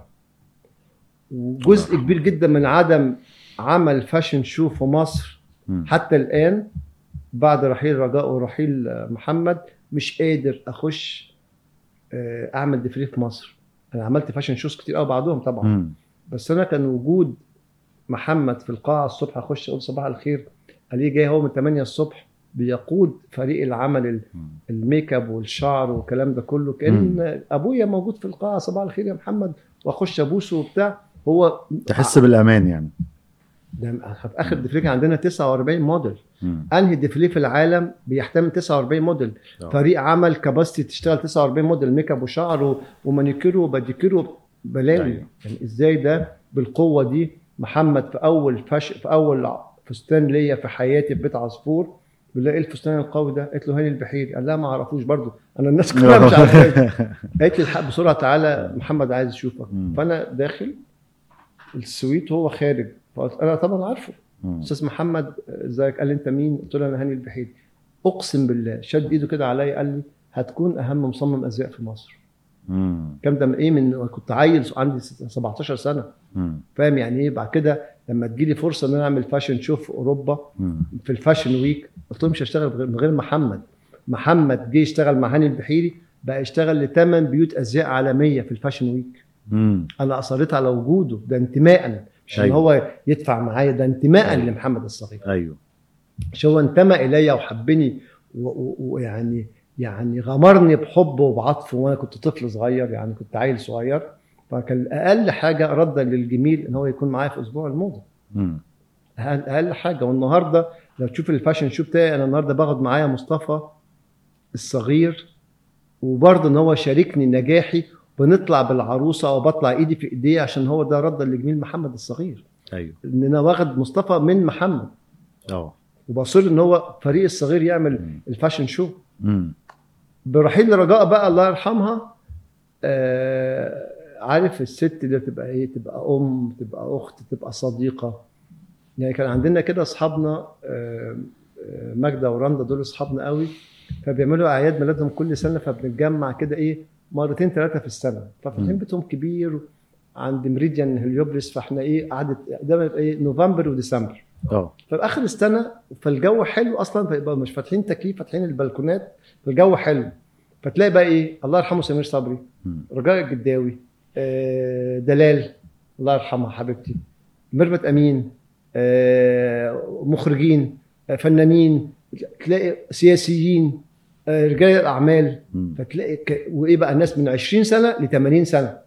وجزء الله كبير جدا من عدم عمل فاشن شو في مصر مم. حتى الان بعد رحيل رجاء ورحيل آه، محمد مش قادر اخش آه، اعمل ديفري في مصر انا عملت فاشن شوز كتير قوي بعدهم طبعا مم. بس انا كان وجود محمد في القاعه الصبح اخش اقول صباح الخير عليه جاي هو من 8 الصبح بيقود فريق العمل ال- مم. الميك اب والشعر والكلام ده كله كان ابويا موجود في القاعه صباح الخير يا محمد واخش ابوسه وبتاع هو تحس بالامان يعني ده في اخر ديفلي كان عندنا 49 موديل مم. انهي ديفلي في العالم بيحتمل 49 موديل آه. فريق عمل كباستي تشتغل 49 موديل ميك اب وشعر و- ومانيكير وباديكير بلاوي أيوة. يعني ازاي ده بالقوه دي محمد في اول فش في اول فستان ليا في حياتي في بيت عصفور بيقول لها ايه الفستان القوي ده؟ قالت له هاني البحيري قال لها ما اعرفوش برضه انا الناس كلها مش عارفه قالت لي الحق بسرعه تعالى محمد عايز يشوفك مم. فانا داخل السويت وهو خارج فقلت انا طبعا عارفه مم. استاذ محمد ازيك قال لي انت مين قلت له انا هاني البحيري اقسم بالله شد ايده كده عليا قال لي هتكون اهم مصمم ازياء في مصر مم. الكلام ده من ايه من كنت عيل عندي 17 سنه مم. فاهم يعني ايه بعد كده لما تجيلي فرصه ان انا اعمل فاشن شو في اوروبا مم. في الفاشن ويك قلت له مش هشتغل بغير- من غير محمد محمد جه يشتغل مع هاني البحيري بقى يشتغل لثمان بيوت ازياء عالميه في الفاشن ويك مم. انا اصريت على وجوده ده انتماء مش ان أيوة. هو يدفع معايا ده انتماء أيوة. لمحمد الصغير ايوه مش هو انتمى الي وحبني و- و- ويعني يعني غمرني بحبه وبعطفه وانا كنت طفل صغير يعني كنت عيل صغير فكان اقل حاجه ردا للجميل ان هو يكون معايا في اسبوع الموضه مم. اقل أقل حاجه والنهارده لو تشوف الفاشن شو بتاعي انا النهارده باخد معايا مصطفى الصغير وبرضه ان هو شاركني نجاحي بنطلع بالعروسه او بطلع ايدي في ايديه عشان هو ده ردا لجميل محمد الصغير ايوه ان انا واخد مصطفى من محمد اه وبصر ان هو فريق الصغير يعمل مم. الفاشن شو مم. برحيل رجاء بقى الله يرحمها آه عارف الست اللي تبقى ايه تبقى ام تبقى اخت تبقى صديقه يعني كان عندنا كده اصحابنا آه آه، ماجده ورندا دول اصحابنا قوي فبيعملوا اعياد ميلادهم كل سنه فبنتجمع كده ايه مرتين ثلاثه في السنه ففاتحين مم. بيتهم كبير عند مريديان هليوبلس فاحنا ايه قعدت ده بيبقى ايه نوفمبر وديسمبر اه ففي اخر السنه فالجو حلو اصلا فيبقى مش فاتحين تكييف فاتحين البلكونات فالجو حلو فتلاقي بقى ايه الله يرحمه سمير صبري مم. رجاء الجداوي آه، دلال الله يرحمها حبيبتي ميرفت امين آه، مخرجين آه، فنانين تلاقي سياسيين آه، رجال الاعمال مم. فتلاقي ك... وايه بقى الناس من 20 سنه ل 80 سنه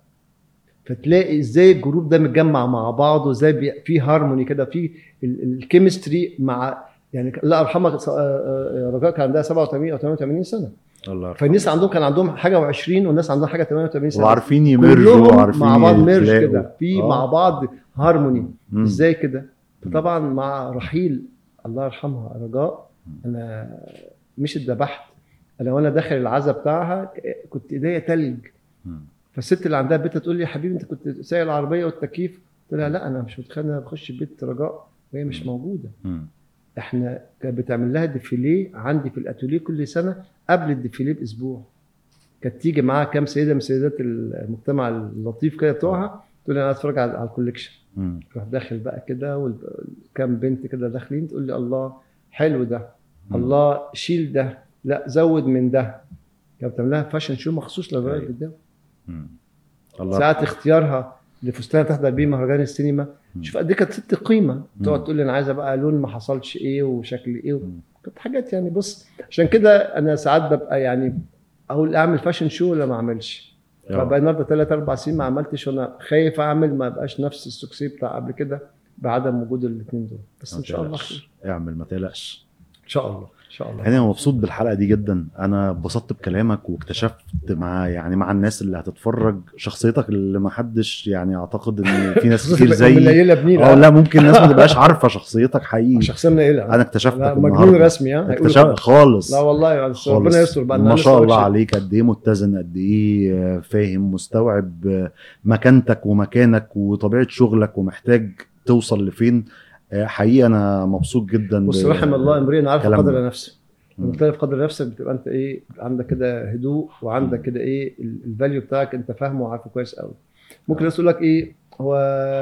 فتلاقي ازاي الجروب ده متجمع مع بعض وازاي بي... في هارموني كده في الكيمستري مع يعني الله يرحمها آه، آه، رجاء كان عندها 87 او 88 سنه الله يرحمه فالناس عندهم كان عندهم حاجه و20 والناس عندها حاجه 88 سنه وعارفين يمرجوا كلهم وعارفين مع بعض ميرج يتلاقوا. كده في آه. مع بعض هارموني مم. ازاي كده مم. طبعا مع رحيل الله يرحمها رجاء انا مش اتذبحت انا وانا داخل العزا بتاعها كنت ايديا تلج مم. فالست اللي عندها بيتها تقول لي يا حبيبي انت كنت سايق العربيه والتكييف قلت لها لا انا مش متخيل ان انا بخش بيت رجاء وهي مش موجوده مم. احنا كانت بتعمل لها ديفيليه عندي في الاتوليه كل سنه قبل الديفيليه باسبوع كانت تيجي معاها كام سيده من سيدات المجتمع اللطيف كده بتوعها تقول لي انا عايز اتفرج على على الكوليكشن مم. تروح داخل بقى كده وكام بنت كده داخلين تقول لي الله حلو ده مم. الله شيل ده لا زود من ده كانت بتعمل لها فاشن شو مخصوص للراجل أيوة. ده مم. الله ساعة اختيارها لفستان تحضر بيه مهرجان السينما مم. شوف قد ايه كانت ست قيمه تقعد مم. تقول لي انا عايزه بقى لون ما حصلش ايه وشكل ايه مم. كانت حاجات يعني بص عشان كده انا ساعات ببقى يعني اقول اعمل فاشن شو ولا ما اعملش آه. فبقى النهارده ثلاث اربع سنين ما عملتش وانا خايف اعمل ما يبقاش نفس السكسي بتاع قبل كده بعدم وجود الاثنين دول بس ما ان شاء الله تقلقش. خير اعمل ما تقلقش ان شاء الله ان شاء الله انا مبسوط بالحلقه دي جدا انا اتبسطت بكلامك واكتشفت مع يعني مع الناس اللي هتتفرج شخصيتك اللي ما حدش يعني اعتقد ان في ناس كتير زيي منيله بنيله اه لا ممكن الناس ما تبقاش عارفه شخصيتك حقيقي شخصيه منيله انا اكتشفتك لا، مجنون النهارده رسمي ها هيقولوا اكتشفت كده. خالص لا والله يعني بس خالص. ربنا يستر بقى ما أنا شاء لسه الله وحش. عليك قد ايه متزن قد ايه آه، فاهم مستوعب آه، مكانتك ومكانك وطبيعه شغلك ومحتاج توصل لفين آه، حقيقه انا مبسوط جدا بص ب- رحم الله امرئ عارف كلام قدر نفسه مم. لما تعرف قدر نفسك بتبقى انت ايه عندك كده هدوء وعندك كده ايه ال- الفاليو بتاعك انت فاهمه وعارفه كويس قوي ممكن الناس تقول لك ايه هو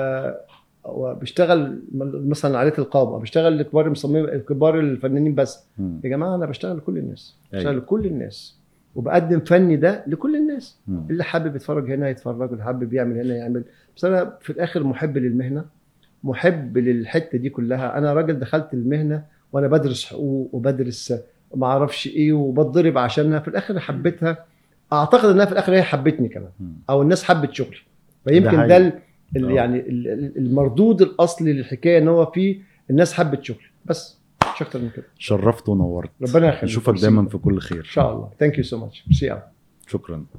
هو بيشتغل مثلا عائله القابه بيشتغل لكبار المصممين كبار الفنانين بس مم. يا جماعه انا بشتغل لكل الناس أيوة. بشتغل لكل الناس وبقدم فني ده لكل الناس مم. اللي حابب يتفرج هنا يتفرج اللي حابب يعمل هنا يعمل بس انا في الاخر محب للمهنه محب للحته دي كلها انا راجل دخلت المهنه وانا بدرس حقوق وبدرس ما اعرفش ايه وبتضرب عشانها في الاخر حبيتها اعتقد انها في الاخر هي حبتني كمان مم. او الناس حبت شغلي ده فيمكن حقيقي. ده ال- ال- آه. يعني ال- ال- المردود الاصلي للحكايه ان هو في الناس حبت شغلي بس مش اكتر من كده شرفت ونورت ربنا يخليك نشوفك دايما في كل خير ان شاء الله ثانك يو سو ماتش ميرسي شكرا